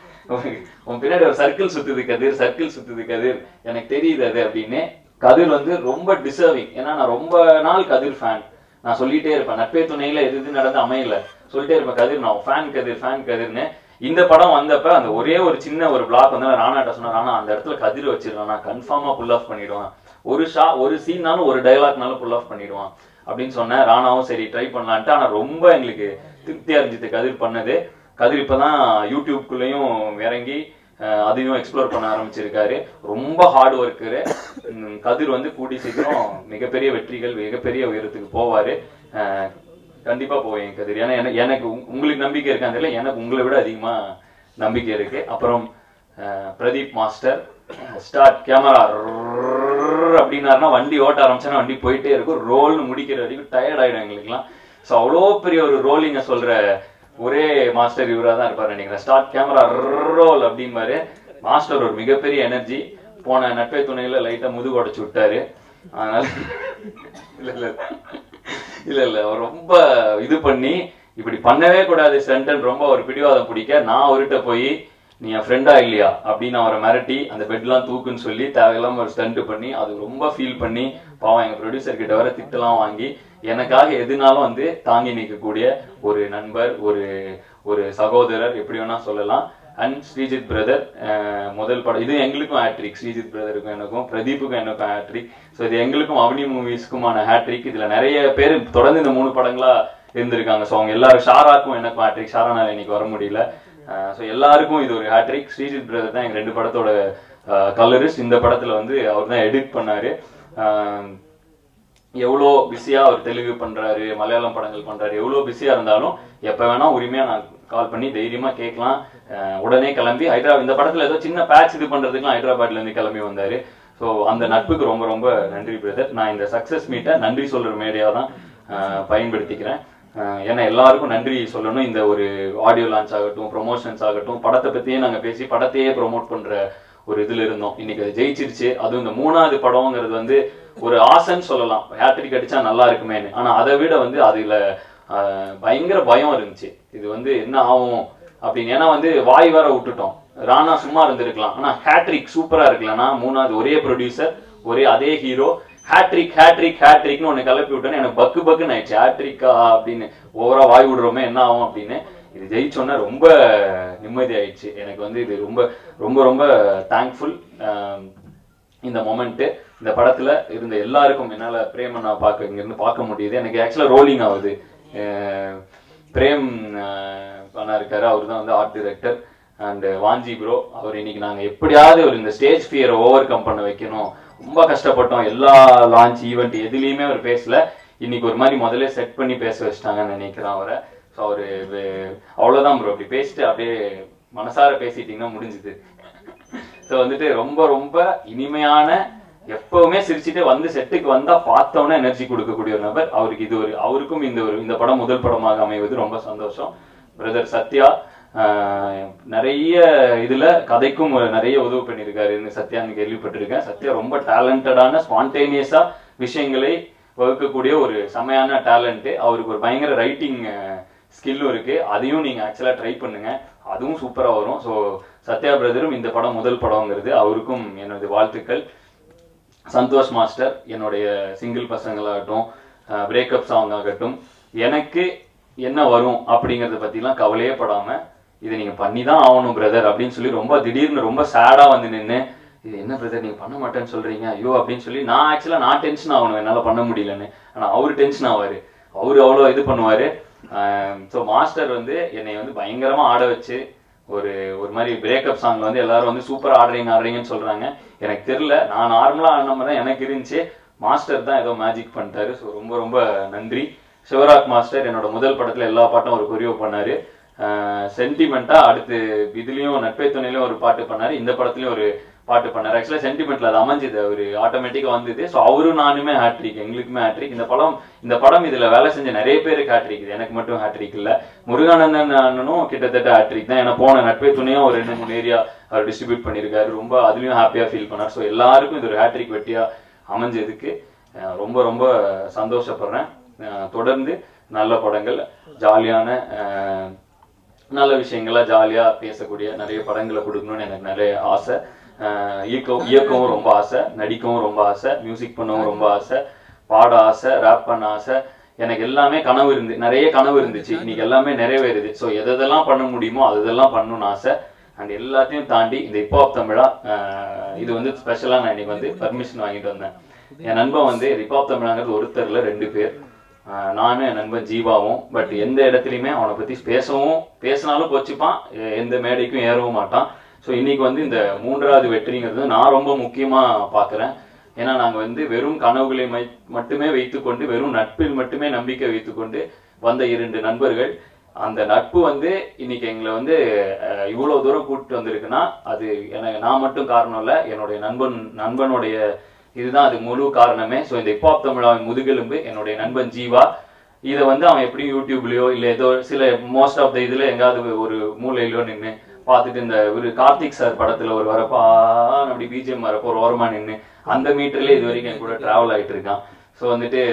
உன் பின்னாடி ஒரு சர்க்கிள் சுத்துது கதிர் சர்க்கிள் சுத்துது கதிர் எனக்கு தெரியுது அது அப்படின்னு கதிர் வந்து ரொம்ப டிசர்விங் ஏன்னா நான் ரொம்ப நாள் கதிர் ஃபேன் நான் சொல்லிட்டே இருப்பேன் நட்பே துணையில எது எது நடந்து அமையல சொல்லிட்டே இருப்பேன் கதிர் நான் ஃபேன் கதிர் ஃபேன் கதிர்னு இந்த படம் வந்தப்ப அந்த ஒரே ஒரு சின்ன ஒரு பிளாக் வந்து ராணாட்ட சொன்னா ராணா அந்த இடத்துல கதிர் வச்சிருக்கான் நான் கன்ஃபார்மா புல் ஆஃப் பண்ணிடுவான் ஒரு ஷா ஒரு சீன்னாலும் ஒரு டைலாக்னாலும் புல் ஆஃப் பண்ணிடுவான் அப்படின்னு சொன்னேன் ராணாவும் சரி ட்ரை பண்ணலான்ட்டு ஆனா ரொம்ப எங்களுக்கு திருப்தியா இருந்துச்சு கதிர் பண்ணது கதிர் இப்பதான் யூடியூப்குள்ளேயும் இறங்கி அஹ் அதையும் எக்ஸ்ப்ளோர் பண்ண ஆரம்பிச்சிருக்காரு ரொம்ப ஹார்ட் ஒர்க்கரு கதிர் வந்து கூடி சீக்கிரம் மிகப்பெரிய வெற்றிகள் மிகப்பெரிய உயரத்துக்கு போவாரு அஹ் கண்டிப்பா போவேன் கதிர் ஏன்னா எனக்கு- எனக்கு உங்க- உங்களுக்கு நம்பிக்கை இருக்கான்னு தெரியல எனக்கு உங்களை விட அதிகமா நம்பிக்கை இருக்கு அப்புறம் ah, Pradeep master start camera அப்படின்னாருன்னா வண்டி ஓட்ட ஆரம்பிச்சா வண்டி போயிட்டே இருக்கும் ரோல்னு முடிக்கிற வரைக்கும் டயர்ட் ஆயிடும் எங்களுக்குலாம் ஸோ அவ்வளோ பெரிய ஒரு ரோலிங்க சொல்ற ஒரே மாஸ்டர் இவராக தான் இருப்பார் நினைக்கிறேன் ஸ்டார்ட் கேமரா ரோல் அப்படின்பாரு மாஸ்டர் ஒரு மிகப்பெரிய எனர்ஜி போன நட்பை துணையில லைட்டா முதுகு உடைச்சு விட்டாரு அதனால இல்ல இல்ல இல்ல இல்ல அவர் ரொம்ப இது பண்ணி இப்படி பண்ணவே கூடாது ஸ்டண்டன் ரொம்ப ஒரு பிடிவாதம் பிடிக்க நான் அவர்கிட்ட போய் நீ என் ஃப்ரெண்டா இல்லையா அப்படின்னு அவரை மிரட்டி அந்த பெட்லாம் தூக்குன்னு சொல்லி தேவையில்லாம ஒரு ஸ்டண்ட் பண்ணி அது ரொம்ப ஃபீல் பண்ணி பாவம் எங்க ப்ரொடியூசர் கிட்ட வர திட்டலாம் வாங்கி எனக்காக எதுனாலும் வந்து தாங்கி நிற்கக்கூடிய ஒரு நண்பர் ஒரு ஒரு சகோதரர் எப்படி வேணா சொல்லலாம் அண்ட் ஸ்ரீஜித் பிரதர் முதல் படம் இது எங்களுக்கும் ஹேட்ரிக் ஸ்ரீஜித் பிரதருக்கும் எனக்கும் பிரதீப்புக்கும் எனக்கும் ஹேட்ரிக் ஸோ இது எங்களுக்கும் அவனி மூவிஸ்க்குமான ஹேட்ரிக் இதுல நிறைய பேர் தொடர்ந்து இந்த மூணு படங்களா இருந்திருக்காங்க ஸோ அவங்க எல்லாரும் ஷாராக்கும் எனக்கும் ஹேட்ரிக் ஷாரானால இன்னைக்கு வர முடியல ஸோ எல்லாருக்கும் இது ஒரு ஹேட்ரிக் ஸ்ரீஜித் பிரதர் தான் எங்க ரெண்டு படத்தோட கலரிஸ்ட் இந்த படத்துல வந்து அவர் தான் எடிட் பண்ணாரு அஹ் எவ்வளோ பிஸியா அவர் தெலுங்கு பண்றாரு மலையாளம் படங்கள் பண்றாரு எவ்வளோ பிஸியா இருந்தாலும் எப்ப வேணா உரிமையா நான் கால் பண்ணி தைரியமா கேட்கலாம் அஹ் உடனே கிளம்பி ஹைதராபாத் இந்த படத்துல ஏதோ சின்ன பேட்ச் இது பண்றதுக்குலாம் ஹைதராபாத்ல இருந்து கிளம்பி வந்தாரு ஸோ அந்த நட்புக்கு ரொம்ப ரொம்ப நன்றி பிரதர் நான் இந்த சக்சஸ் மீட்டை நன்றி சொல்ற மேடையா தான் அஹ் பயன்படுத்திக்கிறேன் அஹ் ஏன்னா எல்லாருக்கும் நன்றி சொல்லணும் இந்த ஒரு ஆடியோ லான்ச் ஆகட்டும் ப்ரொமோஷன்ஸ் ஆகட்டும் படத்தை பத்தியே நாங்க பேசி படத்தையே ப்ரோமோட் பண்ற ஒரு இதுல இருந்தோம் இன்னைக்கு அது ஜெயிச்சிருச்சு அதுவும் இந்த மூணாவது படம்ங்கிறது வந்து ஒரு ஆசைன்னு சொல்லலாம் ஹேட்ரிக் அடிச்சா நல்லா இருக்குமேன்னு ஆனா அதை விட வந்து அதுல ஆஹ், பயங்கர பயம் இருந்துச்சு இது வந்து என்ன ஆகும் அப்படின்னு ஏன்னா வந்து வாய் வேற விட்டுட்டோம் ராணா சும்மா இருந்திருக்கலாம் ஆனா ஹேட்ரிக் சூப்பரா இருக்கலன்னா மூணாவது ஒரே ப்ரொடியூசர் ஒரே அதே ஹீரோ ஹேட்ரிக் ஹேட்ரிக் ஹேட்ரிக்னு ஒன்னு கிளப்பி விட்டோன்னு எனக்கு பக்கு பக்குன்னு ஆயிடுச்சு ஹேட்ரிக்கா அப்படின்னு ஓவரா வாய் விடுறோமே என்ன ஆகும் அப்படின்னு இது ஜெயிச்சோன்னே ரொம்ப நிம்மதி ஆயிடுச்சு எனக்கு வந்து இது ரொம்ப ரொம்ப ரொம்ப தேங்க்ஃபுல் இந்த மொமெண்ட்டு இந்த படத்துல இருந்த எல்லாருக்கும் என்னால பிரேமண்ணா பார்க்க இங்கிருந்து பார்க்க முடியுது எனக்கு ஆக்சுவலா ரோலிங் ஆகுது அஹ் பிரேம் அஹ், அண்ணா இருக்காரு அவர் தான் வந்து art director and Vanchi bro அவர் இன்னைக்கு நாங்க எப்படியாவது ஒரு இந்த ஸ்டேஜ் ஃபியரை ஓவர் கம் பண்ண வைக்கணும் ரொம்ப கஷ்டப்பட்டோம் எல்லா லான்ச் ஈவெண்ட் எதுலயுமே அவர் பேசல இன்னைக்கு ஒரு மாதிரி முதல்ல செட் பண்ணி பேச வச்சிட்டாங்கன்னு நினைக்கிறேன் அவரை ஸோ அவரு வே- அவ்வளவுதான் ப்ரோ அப்படி பேசிட்டு அப்படியே மனசார பேசிட்டீங்கன்னா முடிஞ்சுது ஸோ வந்துட்டு ரொம்ப ரொம்ப இனிமையான எப்பவுமே சிரிச்சுட்டு வந்து செட்டுக்கு வந்தா பார்த்தோன்னே எனர்ஜி கொடுக்கக்கூடிய ஒரு நபர் அவருக்கு இது ஒரு அவருக்கும் இந்த ஒரு இந்த படம் முதல் படமாக அமைவது ரொம்ப சந்தோஷம் பிரதர் சத்யா ஆஹ், நிறைய இதுல கதைக்கும் ஒரு நிறைய உதவி பண்ணியிருக்காருன்னு சத்யான்னு கேள்விப்பட்டிருக்கேன் சத்யா ரொம்ப டேலண்டடான ஸ்பான்டேனியஸா விஷயங்களை வகுக்கக்கூடிய ஒரு செமையான டேலண்ட் அவருக்கு ஒரு பயங்கர ரைட்டிங் ஸ்கில்லும் இருக்கு அதையும் நீங்க ஆக்சுவலா ட்ரை பண்ணுங்க அதுவும் சூப்பரா வரும் ஸோ சத்யா பிரதரும் இந்த படம் முதல் படம்ங்கிறது அவருக்கும் எனது வாழ்த்துக்கள் சந்தோஷ் மாஸ்டர் என்னுடைய சிங்கிள் பசங்களாகட்டும் பிரேக்கப் சாங் ஆகட்டும் எனக்கு என்ன வரும் அப்படிங்கறத பத்திலாம் கவலையே படாம இதை நீங்க பண்ணி தான் ஆகணும் பிரதர் அப்படின்னு சொல்லி ரொம்ப திடீர்னு ரொம்ப சேடா வந்து நின்று இது என்ன பிரதர் நீங்க பண்ண மாட்டேன்னு சொல்றீங்க ஐயோ அப்படின்னு சொல்லி நான் ஆக்சுவலா நான் டென்ஷன் ஆகணும் என்னால பண்ண முடியலன்னு ஆனா அவர் டென்ஷன் ஆவாரு அவரு அவ்வளோ இது பண்ணுவாரு ஸோ மாஸ்டர் வந்து என்னை வந்து பயங்கரமா ஆட வச்சு ஒரு ஒரு மாதிரி பிரேக்கப் சாங்ல வந்து எல்லாரும் வந்து சூப்பர் ஆடுறீங்க ஆடுறீங்கன்னு சொல்றாங்க எனக்கு தெரியல நான் நார்மலா ஆடின மாதிரி தான் எனக்கு இருந்துச்சு மாஸ்டர் தான் ஏதோ மேஜிக் பண்ணிட்டாரு ஸோ ரொம்ப ரொம்ப நன்றி சிவராக் மாஸ்டர் என்னோட முதல் படத்துல எல்லா பாட்டும் அவர் கொரியோ பண்ணாரு சென்டிமெண்டா அடுத்து இதுலயும் நட்பை துணையிலும் ஒரு பாட்டு பண்ணாரு இந்த படத்துலயும் ஒரு பாட்டு பண்ணாரு ஆக்சுவலா சென்டிமெண்ட்ல அது அமைஞ்சது அவரு ஆட்டோமேட்டிக்கா வந்தது ஸோ அவரும் நானுமே ஹேட்ரிக் எங்களுக்குமே ஹேட்ரிக் இந்த படம் இந்த படம் இதுல வேலை செஞ்ச நிறைய பேருக்கு ஹேட்ரிக் இது எனக்கு மட்டும் ஹேட்ரிக் இல்ல முருகானந்தன் அண்ணனும் கிட்டத்தட்ட ஹேட்ரிக் தான் ஏன்னா போன நட்பை துணையும் ஒரு ரெண்டு மூணு ஏரியா அவர் டிஸ்ட்ரிபியூட் பண்ணியிருக்காரு ரொம்ப அதுலயும் ஹாப்பியா ஃபீல் பண்ணார் ஸோ எல்லாருக்கும் இது ஒரு ஹேட்ரிக் வெட்டியா அமைஞ்சதுக்கு அஹ் ரொம்ப ரொம்ப சந்தோஷப்படுறேன் அஹ் தொடர்ந்து நல்ல படங்கள் ஜாலியான அஹ் நல்ல விஷயங்களா ஜாலியா பேசக்கூடிய நிறைய படங்களை கொடுக்கணும்னு எனக்கு நிறைய ஆசை அஹ் இயக்கம் இயக்கவும் ரொம்ப ஆசை நடிக்கவும் ரொம்ப ஆசை மியூசிக் பண்ணவும் ரொம்ப ஆசை பாட ஆசை ரேப் பண்ண ஆசை எனக்கு எல்லாமே கனவு இருந்து நிறைய கனவு இருந்துச்சு இன்னைக்கு எல்லாமே நிறைவேறுது ஸோ எதெல்லாம் பண்ண முடியுமோ அதெல்லாம் பண்ணணும்னு ஆசை அண்ட் எல்லாத்தையும் தாண்டி இந்த இப்போ தமிழா அஹ் இது வந்து ஸ்பெஷலா நான் இன்னைக்கு வந்து பர்மிஷன் வாங்கிட்டு வந்தேன் என் நண்பன் வந்து ரிபாப் தமிழாங்கிறது ஒருத்தர்ல ரெண்டு பேர் ஆஹ் நானும் என் நண்பன் ஜீவாவும் பட் எந்த இடத்துலையுமே அவனை பத்தி பேசவும் பேசினாலும் கோச்சிப்பான் எ- எந்த மேடைக்கும் ஏறவும் மாட்டான் ஸோ இன்னைக்கு வந்து இந்த மூன்றாவது வெற்றிங்கிறது நான் ரொம்ப முக்கியமாக பார்க்குறேன் ஏன்னா நாங்கள் வந்து வெறும் கனவுகளை மை- மட்டுமே வைத்துக்கொண்டு வெறும் நட்பில் மட்டுமே நம்பிக்கை வைத்துக்கொண்டு வந்த இரண்டு நண்பர்கள் அந்த நட்பு வந்து இன்னைக்கு எங்களை வந்து அஹ், இவ்வளவு தூரம் கூட்டிட்டு வந்திருக்குன்னா அது எனக்கு நான் மட்டும் காரணம் இல்லை என்னுடைய நண்பன் நண்பனுடைய இதுதான் அது முழு காரணமே ஸோ இந்த ஹிப்ஹாப் தமிழாவின் முதுகெலும்பு என்னுடைய நண்பன் ஜீவா இதை வந்து அவன் எப்படி யூடியூப்லயோ இல்லை ஏதோ சில மோஸ்ட் ஆஃப் த இதுல எங்காவது ஒரு மூலையிலோ நின்று பார்த்துட்டு இந்த ஒரு கார்த்திக் சார் படத்துல ஒரு வரப்போ ஆ, அப்படி பிஜிஎம் வரப்போ ஒரு ஓரமா நின்று அந்த மீட்டர்ல இது வரைக்கும் என் கூட டிராவல் ஆயிட்டு இருக்கான் ஸோ வந்துட்டு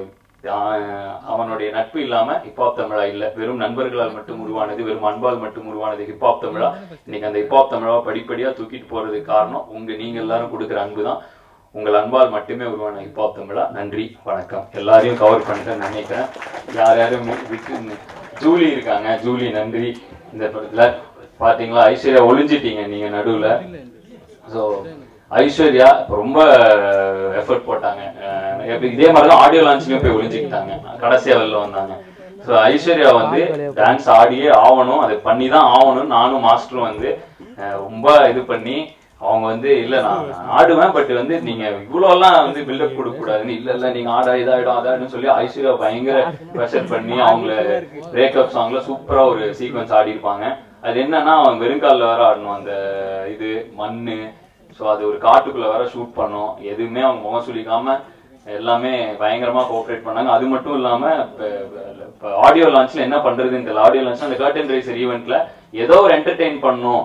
ஆஹ், அவனுடைய நட்பு இல்லாம ஹிப்ஹாப் தமிழா இல்ல வெறும் நண்பர்களால் மட்டும் உருவானது வெறும் அன்பால் மட்டும் உருவானது ஹிப்ஹாப் தமிழா இன்னைக்கு அந்த ஹிப்ஹாப் தமிழா படிப்படியா தூக்கிட்டு போறதுக்கு காரணம் உங்க நீங்க எல்லாரும் கொடுக்குற அன்பு தான் உங்கள் அன்பால் மட்டுமே உருவான ஹிப்ஹாப் தமிழா நன்றி வணக்கம் எல்லாரையும் கவர் பண்ணிட்டேன்னு நினைக்கிறேன் யார் யாரும் மி- விட்டு ஜூலி இருக்காங்க ஜூலி நன்றி இந்த படத்துல பாத்தீங்களா ஐஸ்வர்யா ஒளிஞ்சிட்டீங்க நீங்க நடுவுல ஸோ ஐஸ்வர்யா இப்ப ரொம்ப எஃபர்ட் போட்டாங்க அஹ் இப்ப இதே மாதிரி தான் ஆடியோ லான்ச்லயும் போய் ஒளிஞ்சுக்கிட்டாங்க கடைசியா வெளில வந்தாங்க ஸோ ஐஸ்வர்யா வந்து டான்ஸ் ஆடியே ஆகணும் அதை பண்ணி தான் ஆகணும் நானும் மாஸ்டரும் வந்து அஹ் ரொம்ப இது பண்ணி அவங்க வந்து இல்ல நான் ஆடுவேன் பட் வந்து நீங்க இவ்வளவு எல்லாம் வந்து பில்டப் கொடுக்க கூடாதுன்னு இல்ல இல்ல நீங்க ஆடா இதாயிடும் அதாயிடும் சொல்லி ஐஸ்வர்யா பயங்கர ப்ரெஷர் பண்ணி அவங்கள பிரேக்கப் சாங்ல சூப்பரா ஒரு சீக்வன்ஸ் ஆடி இருப்பாங்க அது என்னன்னா அவன் வெறுங்காலில் வேற ஆடணும் அந்த இது மண்ணு ஸோ அது ஒரு காட்டுக்குள்ள வேற ஷூட் பண்ணோம் எதுவுமே அவங்க முகம் சுளிக்காம எல்லாமே பயங்கரமா கோஆப்ரேட் பண்ணாங்க அது மட்டும் இல்லாம இப்போ ஆடியோ லான்ச்ல என்ன பண்றதுன்னு தெரியல ஆடியோ லான்ச்ல அந்த கர்டன் ரைசர் ஈவெண்ட்ல ஏதோ ஒரு என்டர்டெயின் பண்ணும்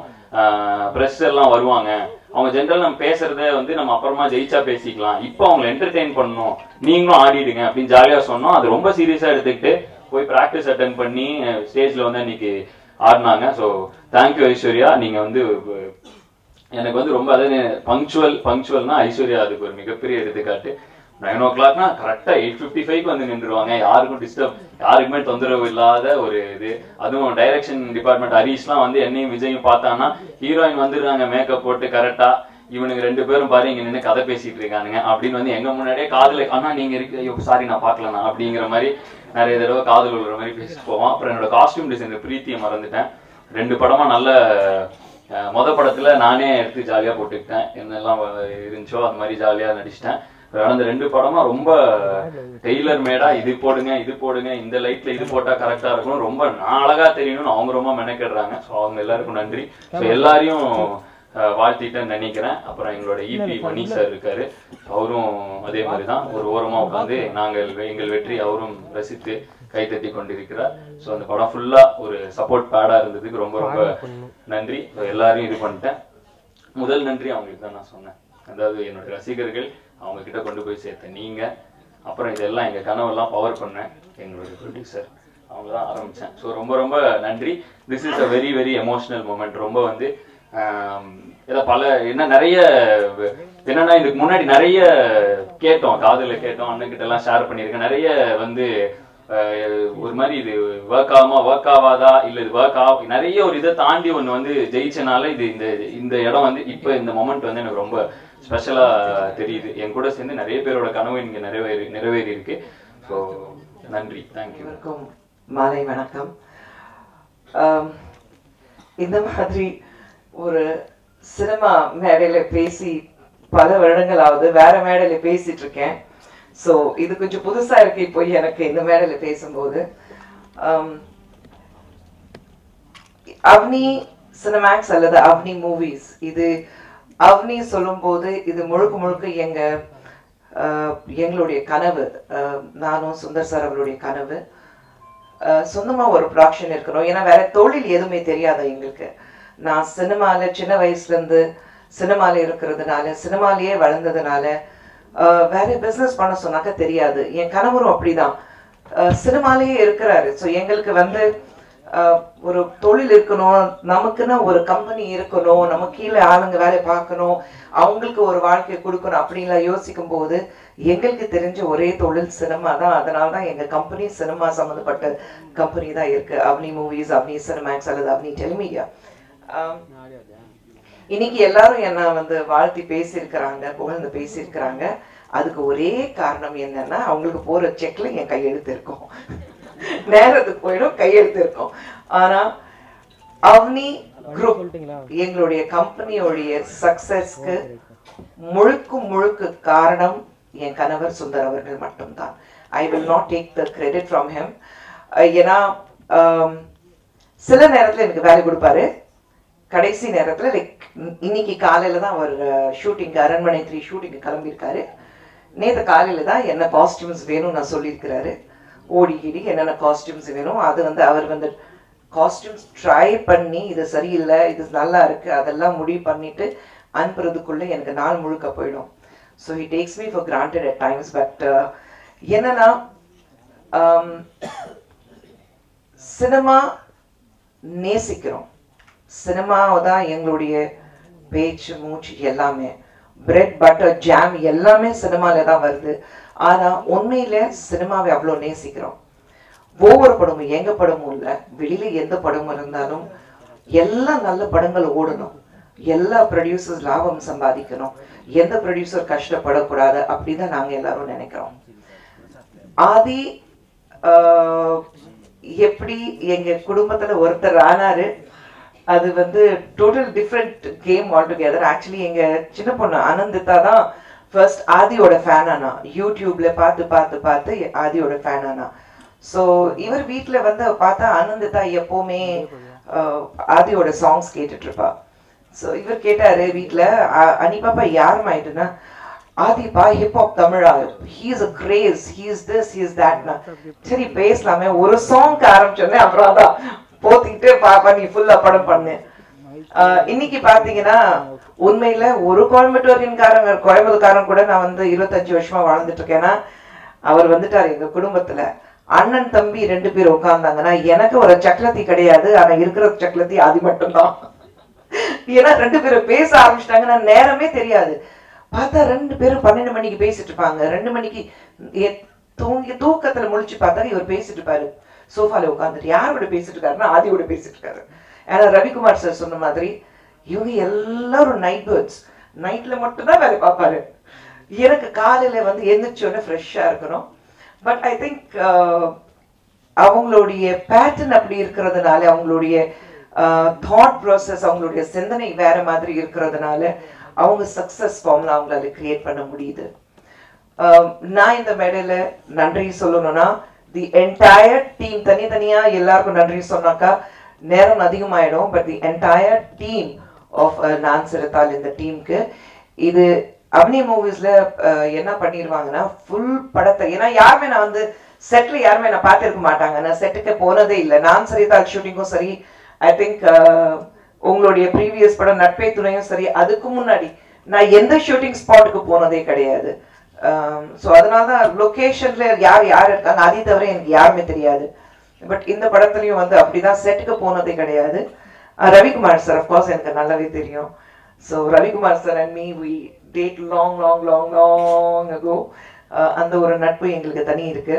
ப்ரெஸ் எல்லாம் வருவாங்க அவங்க ஜென்ரல் நம்ம பேசுறத வந்து நம்ம அப்புறமா ஜெயிச்சா பேசிக்கலாம் இப்போ அவங்களை என்டர்டெயின் பண்ணணும் நீங்களும் ஆடிடுங்க அப்படின்னு ஜாலியா சொன்னோம் அது ரொம்ப சீரியஸா எடுத்துக்கிட்டு போய் ப்ராக்டிஸ் அட்டன் பண்ணி ஸ்டேஜ்ல வந்து அன்னைக்கு ஆடினாங்க ஸோ தேங்க்யூ ஐஸ்வர்யா நீங்க வந்து அஹ், எனக்கு வந்து ரொம்ப அதாவது பங்க்சுவல் பங்க்சுவல்னா ஐஸ்வர்யா அதுக்கு ஒரு மிகப்பெரிய எடுத்துக்காட்டு நைன் ஓ கிளாக்னா கரெக்டாக எயிட் ஃபிஃப்டி ஃபைவ் வந்து நின்றுவாங்க யாருக்கும் டிஸ்டர்ப் யாருக்குமே தொந்தரவு இல்லாத ஒரு இது அதுவும் டைரக்ஷன் டிபார்ட்மெண்ட் ஹரீஷ்லாம் வந்து என்னையும் விஜயும் பார்த்தான்னா ஹீரோயின் வந்துடுறாங்க மேக்கப் போட்டு கரெக்டாக இவனுங்க ரெண்டு பேரும் பாரு இங்க நின்று கதை பேசிட்டு இருக்கானுங்க அப்படின்னு வந்து எங்க முன்னாடியே காதுல அண்ணா நீங்க இருக்கு ஐயோ சாரி நான் பார்க்கலண்ணா அப்படிங்கிற மாதிரி நிறைய தடவை காதல் விழுற மாதிரி பேசிட்டு போவோம் அப்புறம் என்னோட காஸ்டியூம் டிசைனர் பிரீத்தியை மறந்துட்டேன் ரெண்டு படமா நல்ல அஹ், மொத படத்துல நானே எடுத்து ஜாலியா போட்டுக்கிட்டேன் என்னெல்லாம் வ- இருந்துச்சோ அது மாதிரி ஜாலியா நடிச்சிட்டேன் அந்த ரெண்டு படமா ரொம்ப டெய்லர் மேடா இது போடுங்க இது போடுங்க இந்த லைட்ல இது போட்டா கரெக்டா இருக்கும் ரொம்ப நான் அழகா தெரியணும்னு அவங்க ரொம்ப மெனக்கிடுறாங்க ஸோ அவங்க எல்லாருக்கும் நன்றி ஸோ எல்லாரையும் அஹ், வாழ்த்திட்டேன்னு நினைக்கிறேன் அப்புறம் எங்களோட இபி மணி சார் இருக்காரு அவரும் அதே மாதிரி தான் ஒரு ஓரமா உட்காந்து நாங்கள் எங்கள் வெற்றி அவரும் ரசித்து கைத்தட்டி கொண்டிருக்கிறார் ஸோ அந்த படம் ஃபுல்லா ஒரு சப்போர்ட் பேடா இருந்ததுக்கு ரொம்ப ரொம்ப நன்றி So, எல்லாரையும் இது பண்ணிட்டேன் முதல் நன்றி அவங்களுக்கு தான் நான் சொன்னேன் அதாவது என்னோட ரசிகர்கள் அவங்க கிட்ட கொண்டு போய் சேர்த்தேன் நீங்க அப்புறம் இதெல்லாம் எங்க கனவெல்லாம் பவர் பண்ணேன் எங்களுடைய ப்ரொடியூசர் அவங்க தான் ஆரம்பிச்சேன் ஸோ ரொம்ப ரொம்ப நன்றி this is a very very emotional moment ரொம்ப வந்து ஆம், ஏதோ பல என்ன நிறைய வ- என்னன்னா இதுக்கு முன்னாடி நிறைய கேட்டோம் காதுல கேட்டோம் அண்ணன் எல்லாம் ஷேர் பண்ணியிருக்கேன் நிறைய வந்து அஹ், ஒரு மாதிரி இது ஒர்க் ஆகுமா ஒர்க் ஆகாதா இல்ல இது ஒர்க் ஆ நிறைய ஒரு இதை தாண்டி ஒண்ணு வந்து ஜெயிச்சனால இது இந்த இந்த இடம் வந்து இப்போ இந்த மொமெண்ட் வந்து எனக்கு ரொம்ப ஸ்பெஷலா தெரியுது என் கூட சேர்ந்து நிறைய பேரோட கனவு இங்க நிறைவேறி நிறைவேறி இருக்கு ஸோ நன்றி தேங்க்யூ அனைவருக்கும் மாலை வணக்கம் ஆம், இந்த மாதிரி ஒரு சினிமா மேடையில பேசி பல வருடங்களாவது வேற மேடையில பேசிட்டு இருக்கேன் ஸோ இது கொஞ்சம் புதுசா இருக்கு இப்போ எனக்கு இந்த மேடையில பேசும்போது ஆம், அவ்னி சினிமேக்ஸ் அல்லது அவ்னி மூவிஸ் இது அவ்னி சொல்லும்போது இது முழுக்க முழுக்க எங்க ஆஹ், எங்களுடைய கனவு ஆஹ், நானும் சுந்தர் சார் அவருடைய கனவு ஆஹ், சொந்தமா ஒரு ப்ரொடக்ஷன் இருக்கணும் ஏன்னா வேற தொழில் எதுவுமே தெரியாது எங்களுக்கு நான் சினிமால சின்ன வயசுல இருந்து சினிமால இருக்கிறதுனால சினிமாலேயே வளர்ந்ததுனால ஆஹ், வேற பிசினஸ் பண்ண சொன்னாக்க தெரியாது என் கணவரும் அப்படிதான் ஆஹ், சினிமாலேயே இருக்கிறாரு ஸோ எங்களுக்கு வந்து ஆஹ், ஒரு தொழில் இருக்கணும் நமக்குன்னு ஒரு கம்பெனி இருக்கணும் நம்ம கீழே ஆளுங்க வேலை பார்க்கணும் அவங்களுக்கு ஒரு வாழ்க்கை கொடுக்கணும் அப்படின்லாம் யோசிக்கும் போது எங்களுக்கு தெரிஞ்ச ஒரே தொழில் சினிமா தான் அதனால தான் எங்க கம்பெனி சினிமா சம்மந்தப்பட்ட கம்பெனி தான் இருக்கு அவ்னி மூவிஸ் அவ்னி சினிமேக்ஸ் அல்லது அவ்னி டெலிமீடியா இன்னைக்கு எல்லாரும் என்ன வந்து வாழ்த்தி பேசியிருக்கிறாங்க புகழ்ந்து பேசியிருக்கிறாங்க அதுக்கு ஒரே காரணம் என்னன்னா அவங்களுக்கு போற செக்ல என் கையெழுத்து இருக்கும் நேரத்துக்கு போயிடும் கையெழுத்து இருக்கும் ஆனா அவனி குரூப் எங்களுடைய கம்பெனியோடைய சக்சஸ்க்கு முழுக்க முழுக்க காரணம் என் கணவர் சுந்தர் அவர்கள் மட்டும்தான் I will not take the credit from him ஏன்னா ஆம், சில நேரத்துல எனக்கு வேலை கொடுப்பாரு கடைசி நேரத்துல லைக் இன்னைக்கு காலையில தான் அவர் ஷூட்டிங் அரண்மனை த்ரீ ஷூட்டிங் கிளம்பியிருக்காரு நேற்று காலையில தான் என்ன காஸ்டியூம்ஸ் வேணும் நான் சொல்லியிருக்கிறாரு ஓடி கிடி என்னென்ன காஸ்டியூம்ஸ் வேணும் அது வந்து அவர் வந்து காஸ்டியூம்ஸ் ட்ரை பண்ணி இது சரியில்லை இது நல்லா இருக்கு அதெல்லாம் முடிவு பண்ணிட்டு அனுப்புறதுக்குள்ள எனக்கு நாள் முழுக்க போயிடும் so he takes me for granted at times but என்னன்னா ஆம், சினிமா நேசிக்கிறோம் சினிமாவை தான் எங்களுடைய பேச்சு மூச்சு எல்லாமே பிரெட் பட்டர் ஜாம் எல்லாமே சினிமால தான் வருது ஆனா உண்மையில சினிமாவை அவ்வளோ நேசிக்கிறோம் ஒவ்வொரு படமும் எங்க படமும் இல்ல வெளியில எந்த படமும் இருந்தாலும் எல்லா நல்ல படங்கள் ஓடணும் எல்லா ப்ரொடியூசர்ஸ் லாபம் சம்பாதிக்கணும் எந்த ப்ரொடியூசர் கஷ்டப்படக்கூடாது அப்படிதான் நாங்க எல்லாரும் நினைக்கிறோம் ஆதி ஆஹ், எப்படி எங்க குடும்பத்துல ஒருத்தர் ஆனாரு அது வந்து total different game altogether actually எங்க சின்ன பொண்ணு அனந்திதா தான் ஃபர்ஸ்ட் ஆதியோட ஃபேன் ஆனா யூடியூப்ல பார்த்து பார்த்து பார்த்து ஆதியோட ஃபேன் ஆனா ஸோ இவர் வீட்ல வந்து பார்த்தா அனந்திதா எப்பவுமே ஆஹ், ஆதியோட சாங்ஸ் கேட்டுட்டு இருப்பா ஸோ இவர் கேட்டாரு வீட்ல அ- அனி பாப்பா யாரும் ஆயிட்டுன்னா ஆதிப்பா hip hop Tamizha he is a craze he is this he is தட்னா சரி பேசலாமே ஒரு சாங் ஆரம்பிச்சோன்னே அப்புறம் அதான் போத்திக்கிட்டு பாப்பா நீ ஃபுல்லா படம் பண்ணு ஆஹ் இன்னைக்கு பாத்தீங்கன்னா உண்மையில ஒரு கோயம்புத்தூரின்காரங்க கோயம்புத்தூர்காரன் கூட நான் வந்து இருபத்தஞ்சு வருஷமா வாழ்ந்துட்டு இருக்கேன்னா அவர் வந்துட்டாரு எங்க குடும்பத்துல அண்ணன் தம்பி ரெண்டு பேர் உட்கார்ந்தாங்கன்னா எனக்கு ஒரு சக்கலத்தி கிடையாது ஆனா இருக்கிற சக்கலத்தி அது மட்டும்தான் ஏன்னா ரெண்டு பேரும் பேச ஆரம்பிச்சிட்டாங்கன்னா நேரமே தெரியாது பார்த்தா ரெண்டு பேரும் பன்னெண்டு மணிக்கு பேசிட்டு இருப்பாங்க ரெண்டு மணிக்கு எ- தூங்கி தூக்கத்துல முழிச்சு பார்த்தா இவர் பேசிட்டு இருப்பாரு சோஃபால உட்காந்துட்டு யாரோட பேசிட்டு இருக்காருன்னா ஆதியோட பேசிட்டு இருக்காரு ஏன்னா ரவிக்குமார் சார் சொன்ன மாதிரி இவங்க எல்லாரும் நைட் பேர்ட்ஸ் நைட்ல மட்டும்தான் வேலை பார்ப்பாரு எனக்கு காலையில வந்து எந்திரிச்ச உடனே ஃப்ரெஷ்ஷா இருக்கணும் பட் ஐ திங்க் அவங்களுடைய பேட்டர்ன் அப்படி இருக்கிறதுனால அவங்களுடைய தாட் ப்ராசஸ் அவங்களுடைய சிந்தனை வேற மாதிரி இருக்கிறதுனால அவங்க சக்சஸ் ஃபார்ம்ல அவங்களால கிரியேட் பண்ண முடியுது ஆஹ் நான் இந்த மேடையில நன்றி சொல்லணும்னா தி என்டையர் டீம் தனித்தனியா எல்லாருக்கும் நன்றி சொன்னாக்கா நேரம் அதிகமாயிடும் but the entire team of நான் சிறுத்தால் இந்த டீமுக்கு இது அவனி மூவிஸ்ல என்ன பண்ணிடுவாங்கன்னா ஃபுல் படத்தை ஏன்னா யாருமே நான் வந்து செட்ல யாருமே நான் பார்த்திருக்க மாட்டாங்க நான் செட்டுக்கு போனதே இல்லை நான் சரிதால் ஷூட்டிங்கும் சரி ஐ திங்க் உங்களுடைய ப்ரீவியஸ் படம் நட்பே துணையும் சரி அதுக்கு முன்னாடி நான் எந்த ஷூட்டிங் ஸ்பாட்டுக்கு போனதே கிடையாது ஸோ அதனால தான் லொக்கேஷன்ல யார் யார் இருக்காங்க அதை தவிர எனக்கு யாருமே தெரியாது பட் இந்த படத்துலயும் வந்து அப்படிதான் செட்டுக்கு போனதே கிடையாது அஹ் ரவிக்குமார் சார் அஃப்கோர்ஸ் எனக்கு நல்லாவே தெரியும் so Ravikumar sir and me we date long long long long ago அந்த ஒரு நட்பு எங்களுக்கு தனி இருக்கு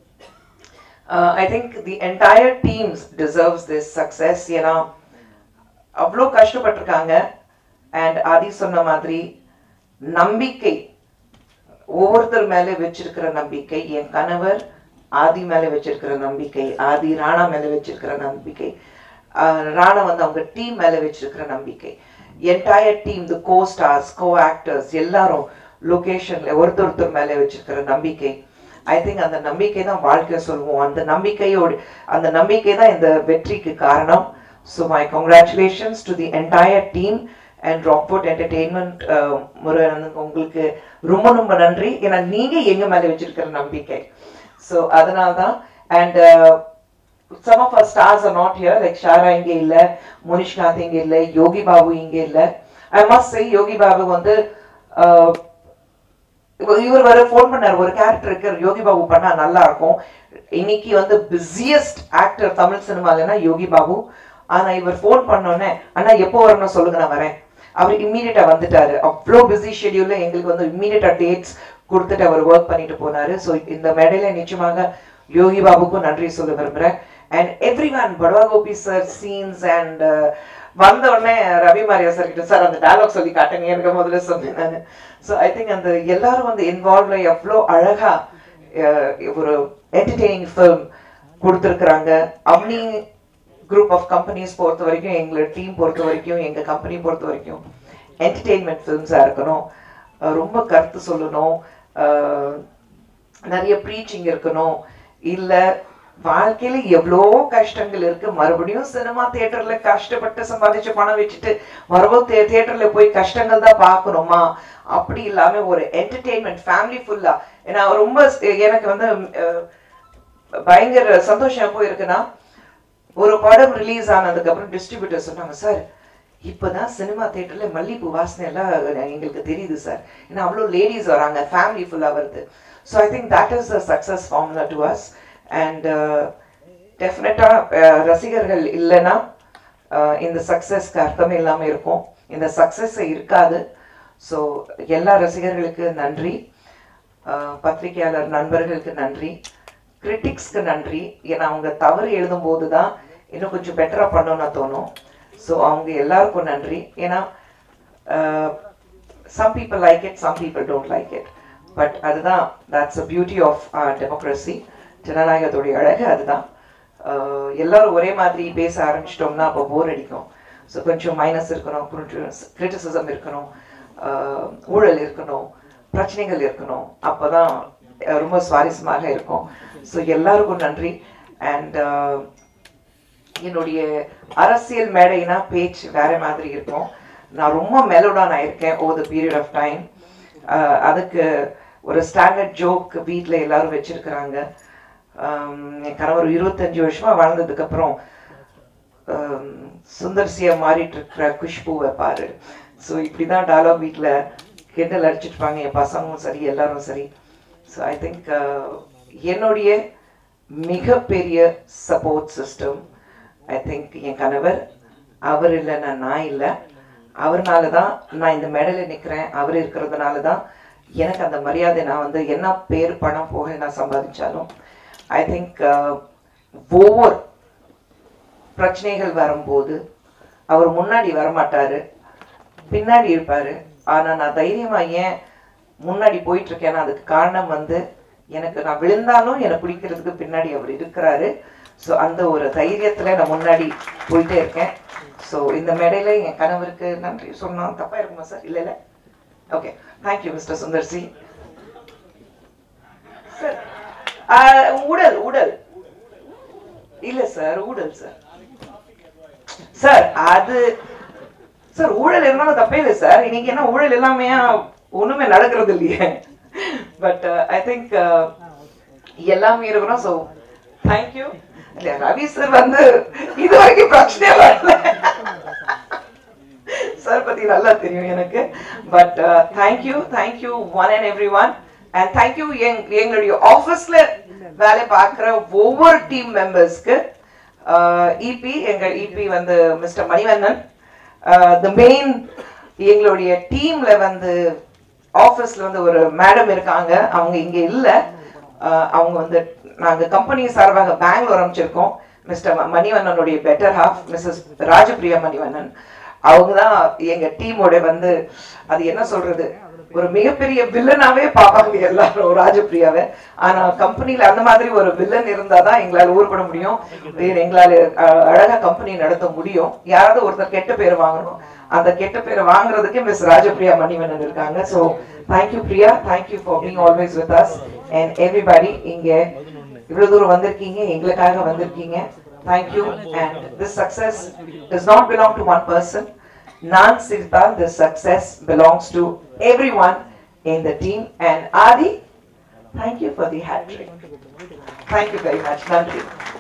I think the entire teams deserves this success ஏன்னா அவ்வளோ கஷ்டப்பட்டிருக்காங்க அண்ட் ஆதி சொன்ன மாதிரி நம்பிக்கை ஒவ்வொருத்தர் மேலே வச்சிருக்கிற நம்பிக்கை என் கணவர் ஆதி மேலே வச்சிருக்கிற நம்பிக்கை ஆதி ராணா மேலே வச்சிருக்கிற நம்பிக்கை ஆஹ் ராணா வந்து அவங்க டீம் மேலே வச்சிருக்கிற நம்பிக்கை entire team the co stars co actors எல்லாரும் லொகேஷன்ல ஒருத்தர் ஒருத்தர் மேலே வச்சிருக்கிற நம்பிக்கை ஐ திங்க் அந்த நம்பிக்கை தான் வாழ்க்கை சொல்லுவோம் அந்த நம்பிக்கையோடு அந்த நம்பிக்கை தான் இந்த வெற்றிக்கு காரணம் so my congratulations to the entire team and Rockfort entertainment Murugan உங்களுக்கு ரொம்ப ரொம்ப நன்றி ஏன்னா நீங்க எங்க மேல வச்சிருக்கிற நம்பிக்கை ஸோ அதனால தான் and some of our stars are not here like Shara இங்க இல்ல முனிஷ்காந்த் இங்க இல்ல யோகி பாபு இங்க இல்ல ஐ மஸ்ட் சே யோகி பாபு வந்து uh, இவ- இவர் வர ஃபோன் பண்ணார் ஒரு கேரக்டருக்கு யோகி பாபு பண்ணா நல்லா இருக்கும் இன்னைக்கு வந்து பிஸியஸ்ட் ஆக்டர் தமிழ் சினிமாலனா யோகி பாபு ஆனா இவர் ஃபோன் பண்ணோன்னே அண்ணா எப்போ வரணும் சொல்லுங்க நான் வரேன் அவர் இம்மீடியட்டா வந்துட்டாரு அவ்வளோ பிஸி ஷெடியூல்ல எங்களுக்கு வந்து இம்மீடியட்டா டேட்ஸ் கொடுத்துட்டு அவர் ஒர்க் பண்ணிட்டு போனாரு ஸோ இந்த மேடையில நிச்சயமாக யோகி பாபுக்கும் நன்றி சொல்ல விரும்புறேன் அண்ட் எவ்ரி ஒன் படுவா கோபி சார் சீன்ஸ் அண்ட் வந்த உடனே ரவி மாரியா சார் கிட்ட சார் அந்த டயலாக் சொல்லி காட்டுங்க எனக்கு முதல்ல சொன்னேன் நான் ஸோ ஐ திங்க் அந்த எல்லாரும் வந்து இன்வால்வ்ல எவ்வளோ அழகா அஹ், ஒரு என்டர்டெய்னிங் ஃபிலிம் கொடுத்துருக்குறாங்க அவனி குரூப் ஆஃப் கம்பெனிஸ் பொறுத்த வரைக்கும் எங்களோட டீம் பொறுத்த வரைக்கும் எங்க கம்பெனி பொறுத்த வரைக்கும் என்டர்டெயின்மெண்ட் ஃபிலிம்ஸா இருக்கணும் அஹ் ரொம்ப கருத்து சொல்லணும் அஹ் நிறைய ப்ரீச்சிங் இருக்கணும் இல்ல வாழ்க்கையில எவ்வளோ கஷ்டங்கள் இருக்கு மறுபடியும் சினிமா தியேட்டர்ல கஷ்டப்பட்டு சம்பாதிச்ச பணம் வச்சுட்டு மறுபடியும் தே தியேட்டர்ல போய் கஷ்டங்கள் தான் பார்க்கணுமா அப்படி இல்லாம ஒரு என்டர்டெயின்மெண்ட் ஃபேமிலி ஃபுல்லா ஏன்னா ரொம்ப ஸ்- எனக்கு வந்து அஹ், பயங்கர சந்தோஷம் எப்போ இருக்குன்னா ஒரு படம் ரிலீஸ் ஆனதுக்கு அப்புறம் டிஸ்ட்ரிபியூட்டர் சொன்னாங்க சார் இப்பதான் சினிமா தியேட்டர்ல மல்லிகைப்பூ வாசனை எல்லாம் எங்களுக்கு தெரியுது சார் ஏன்னா அவ்வளோ லேடிஸ் வராங்க ஃபேமிலி ஃபுல்லா வருது so I think that is the success formula to us and டெஃபினட்டா ரசிகர்கள் இல்லைன்னா அஹ், இந்த சக்ஸஸ்க்கு அர்த்தமே இல்லாம இருக்கும் இந்த சக்ஸஸ் இருக்காது ஸோ எல்லா ரசிகர்களுக்கு நன்றி அஹ், பத்திரிகையாளர் நண்பர்களுக்கு நன்றி கிரிட்டிக்ஸ்க்கு நன்றி ஏன்னா அவங்க தவறு எழுதும்போது தான் இன்னும் கொஞ்சம் பெட்டரா பண்ணணும்னு தோணும் ஸோ அவங்க எல்லாருக்கும் நன்றி ஏன்னா some people like it some people don't like it but அதுதான் that's a beauty of democracy ஜனநாயகத்துடைய அழகு அதுதான் அஹ், எல்லாரும் ஒரே மாதிரி பேச ஆரம்பிச்சிட்டோம்னா அப்போ போர் அடிக்கும் ஸோ கொஞ்சம் மைனஸ் இருக்கணும் கொஞ்சம் கிரிட்டிசிசம் இருக்கணும் அஹ், ஊழல் இருக்கணும் பிரச்சனைகள் இருக்கணும் அப்போதான் அஹ், ரொம்ப சுவாரஸ்யமாக இருக்கும் ஸோ எல்லாருக்கும் நன்றி அண்ட் என்னுடைய அரசியல் மேடைனா பேச்சு வேற மாதிரி இருக்கும் நான் ரொம்ப மெலோடான் ஆயிருக்கேன் over the period of time அதுக்கு ஒரு ஸ்டாண்டர்ட் ஜோக் வீட்டில் எல்லாரும் வச்சிருக்கிறாங்க ஆம், என் கணவர் இருபத்தஞ்சு வருஷமா வாழ்ந்ததுக்கு அப்புறம் ஆம், சுந்தர்சியா மாறிட்டு இருக்கிற குஷ்புவை பாரு ஸோ இப்படிதான் டயலாக் வீட்டில் கிண்டல் அடிச்சிருப்பாங்க என் பசங்களும் சரி எல்லாரும் சரி ஸோ ஐ திங்க் என்னுடைய மிகப்பெரிய சப்போர்ட் சிஸ்டம் ஐ திங்க் என் கணவர் அவர் இல்லைன்னா நான் இல்லை அவர்னால தான் நான் இந்த மெடலில் நிற்கிறேன் அவர் இருக்கிறதுனால தான் எனக்கு அந்த மரியாதை நான் வந்து என்ன பேர் பணம் போக நான் சம்பாதிச்சாலும் ஐ திங்க் ஒவ்வொரு பிரச்சனைகள் வரும்போது அவர் முன்னாடி வரமாட்டாரு பின்னாடி இருப்பாரு ஆனா நான் தைரியமா ஏன் முன்னாடி போயிட்டு இருக்கேன்னா அதுக்கு காரணம் வந்து எனக்கு நான் விழுந்தாலும் என்னை பிடிக்கிறதுக்கு பின்னாடி அவர் இருக்கிறாரு ஸோ அந்த ஒரு தைரியத்துல நான் முன்னாடி போயிட்டே இருக்கேன் ஸோ இந்த மேடையில என் கணவருக்கு நன்றி சொன்னா தப்பா இருக்குமா சார் இல்ல இல்ல okay thank you mister Sundar C sir உடல் உடல் இல்ல சார் ஊழல் சார் சார் அது சார் ஊழல் இருந்தாலும் தப்பே இல்லை சார் இன்னைக்கு என்ன ஊழல் எல்லாமே ஒண்ணுமே நடக்கிறது இல்லையே பட் ஐ திங்க் எல்லாமே இருக்கணும் ஸோ தேங்க்யூ இல்ல ரவி சார் வந்து இது வரைக்கும் பிரச்சனை வரல சார் பத்தி நல்லா தெரியும் எனக்கு but thank you thank you one and every one and thank you எங் எங்களுடைய ஆஃபீஸ்ல வேலை பார்க்குற ஒவ்வொரு டீம் மெம்பர்ஸ்க்கு இபி எங்கள் இபி வந்து மிஸ்டர் மணிவண்ணன் த மெயின் எங்களுடைய டீம்ல வந்து ஆஃபீஸ்ல வந்து ஒரு மேடம் இருக்காங்க அவங்க இங்க இல்ல அஹ், அவங்க வந்து நாங்க கம்பெனி சார்பாக பெங்களூர் அமைச்சிருக்கோம் மிஸ்டர் மணிவண்ணனுடைய better half missus Rajapriya Manivannan அவங்க தான் எங்க டீமோட வந்து அது என்ன சொல்றது ஒரு மிகப்பெரிய வில்லனாவே பார்ப்பாங்க எல்லாரும் ராஜபிரியாவை ஆனா கம்பெனில அந்த மாதிரி ஒரு வில்லன் இருந்தாதான் எங்களால ஊர்பட முடியும் வேற எங்களால அஹ், அழகா கம்பெனி நடத்த முடியும் யாராவது ஒருத்தர் கெட்ட பேர் வாங்கணும் அந்த கெட்ட பேரை வாங்குறதுக்கு மிஸ் ராஜபிரியா மணிவண்ணன் இருக்காங்க so thank you Priya thank you for being always with us and everybody இங்க இவ்வளவு தூரம் வந்திருக்கீங்க எங்களுக்காக வந்திருக்கீங்க thank you and this success does not belong to one person நான் சிரித்தால் this success belongs to everyone in the team and Adi thank you for the hat trick thank you very much நன்றி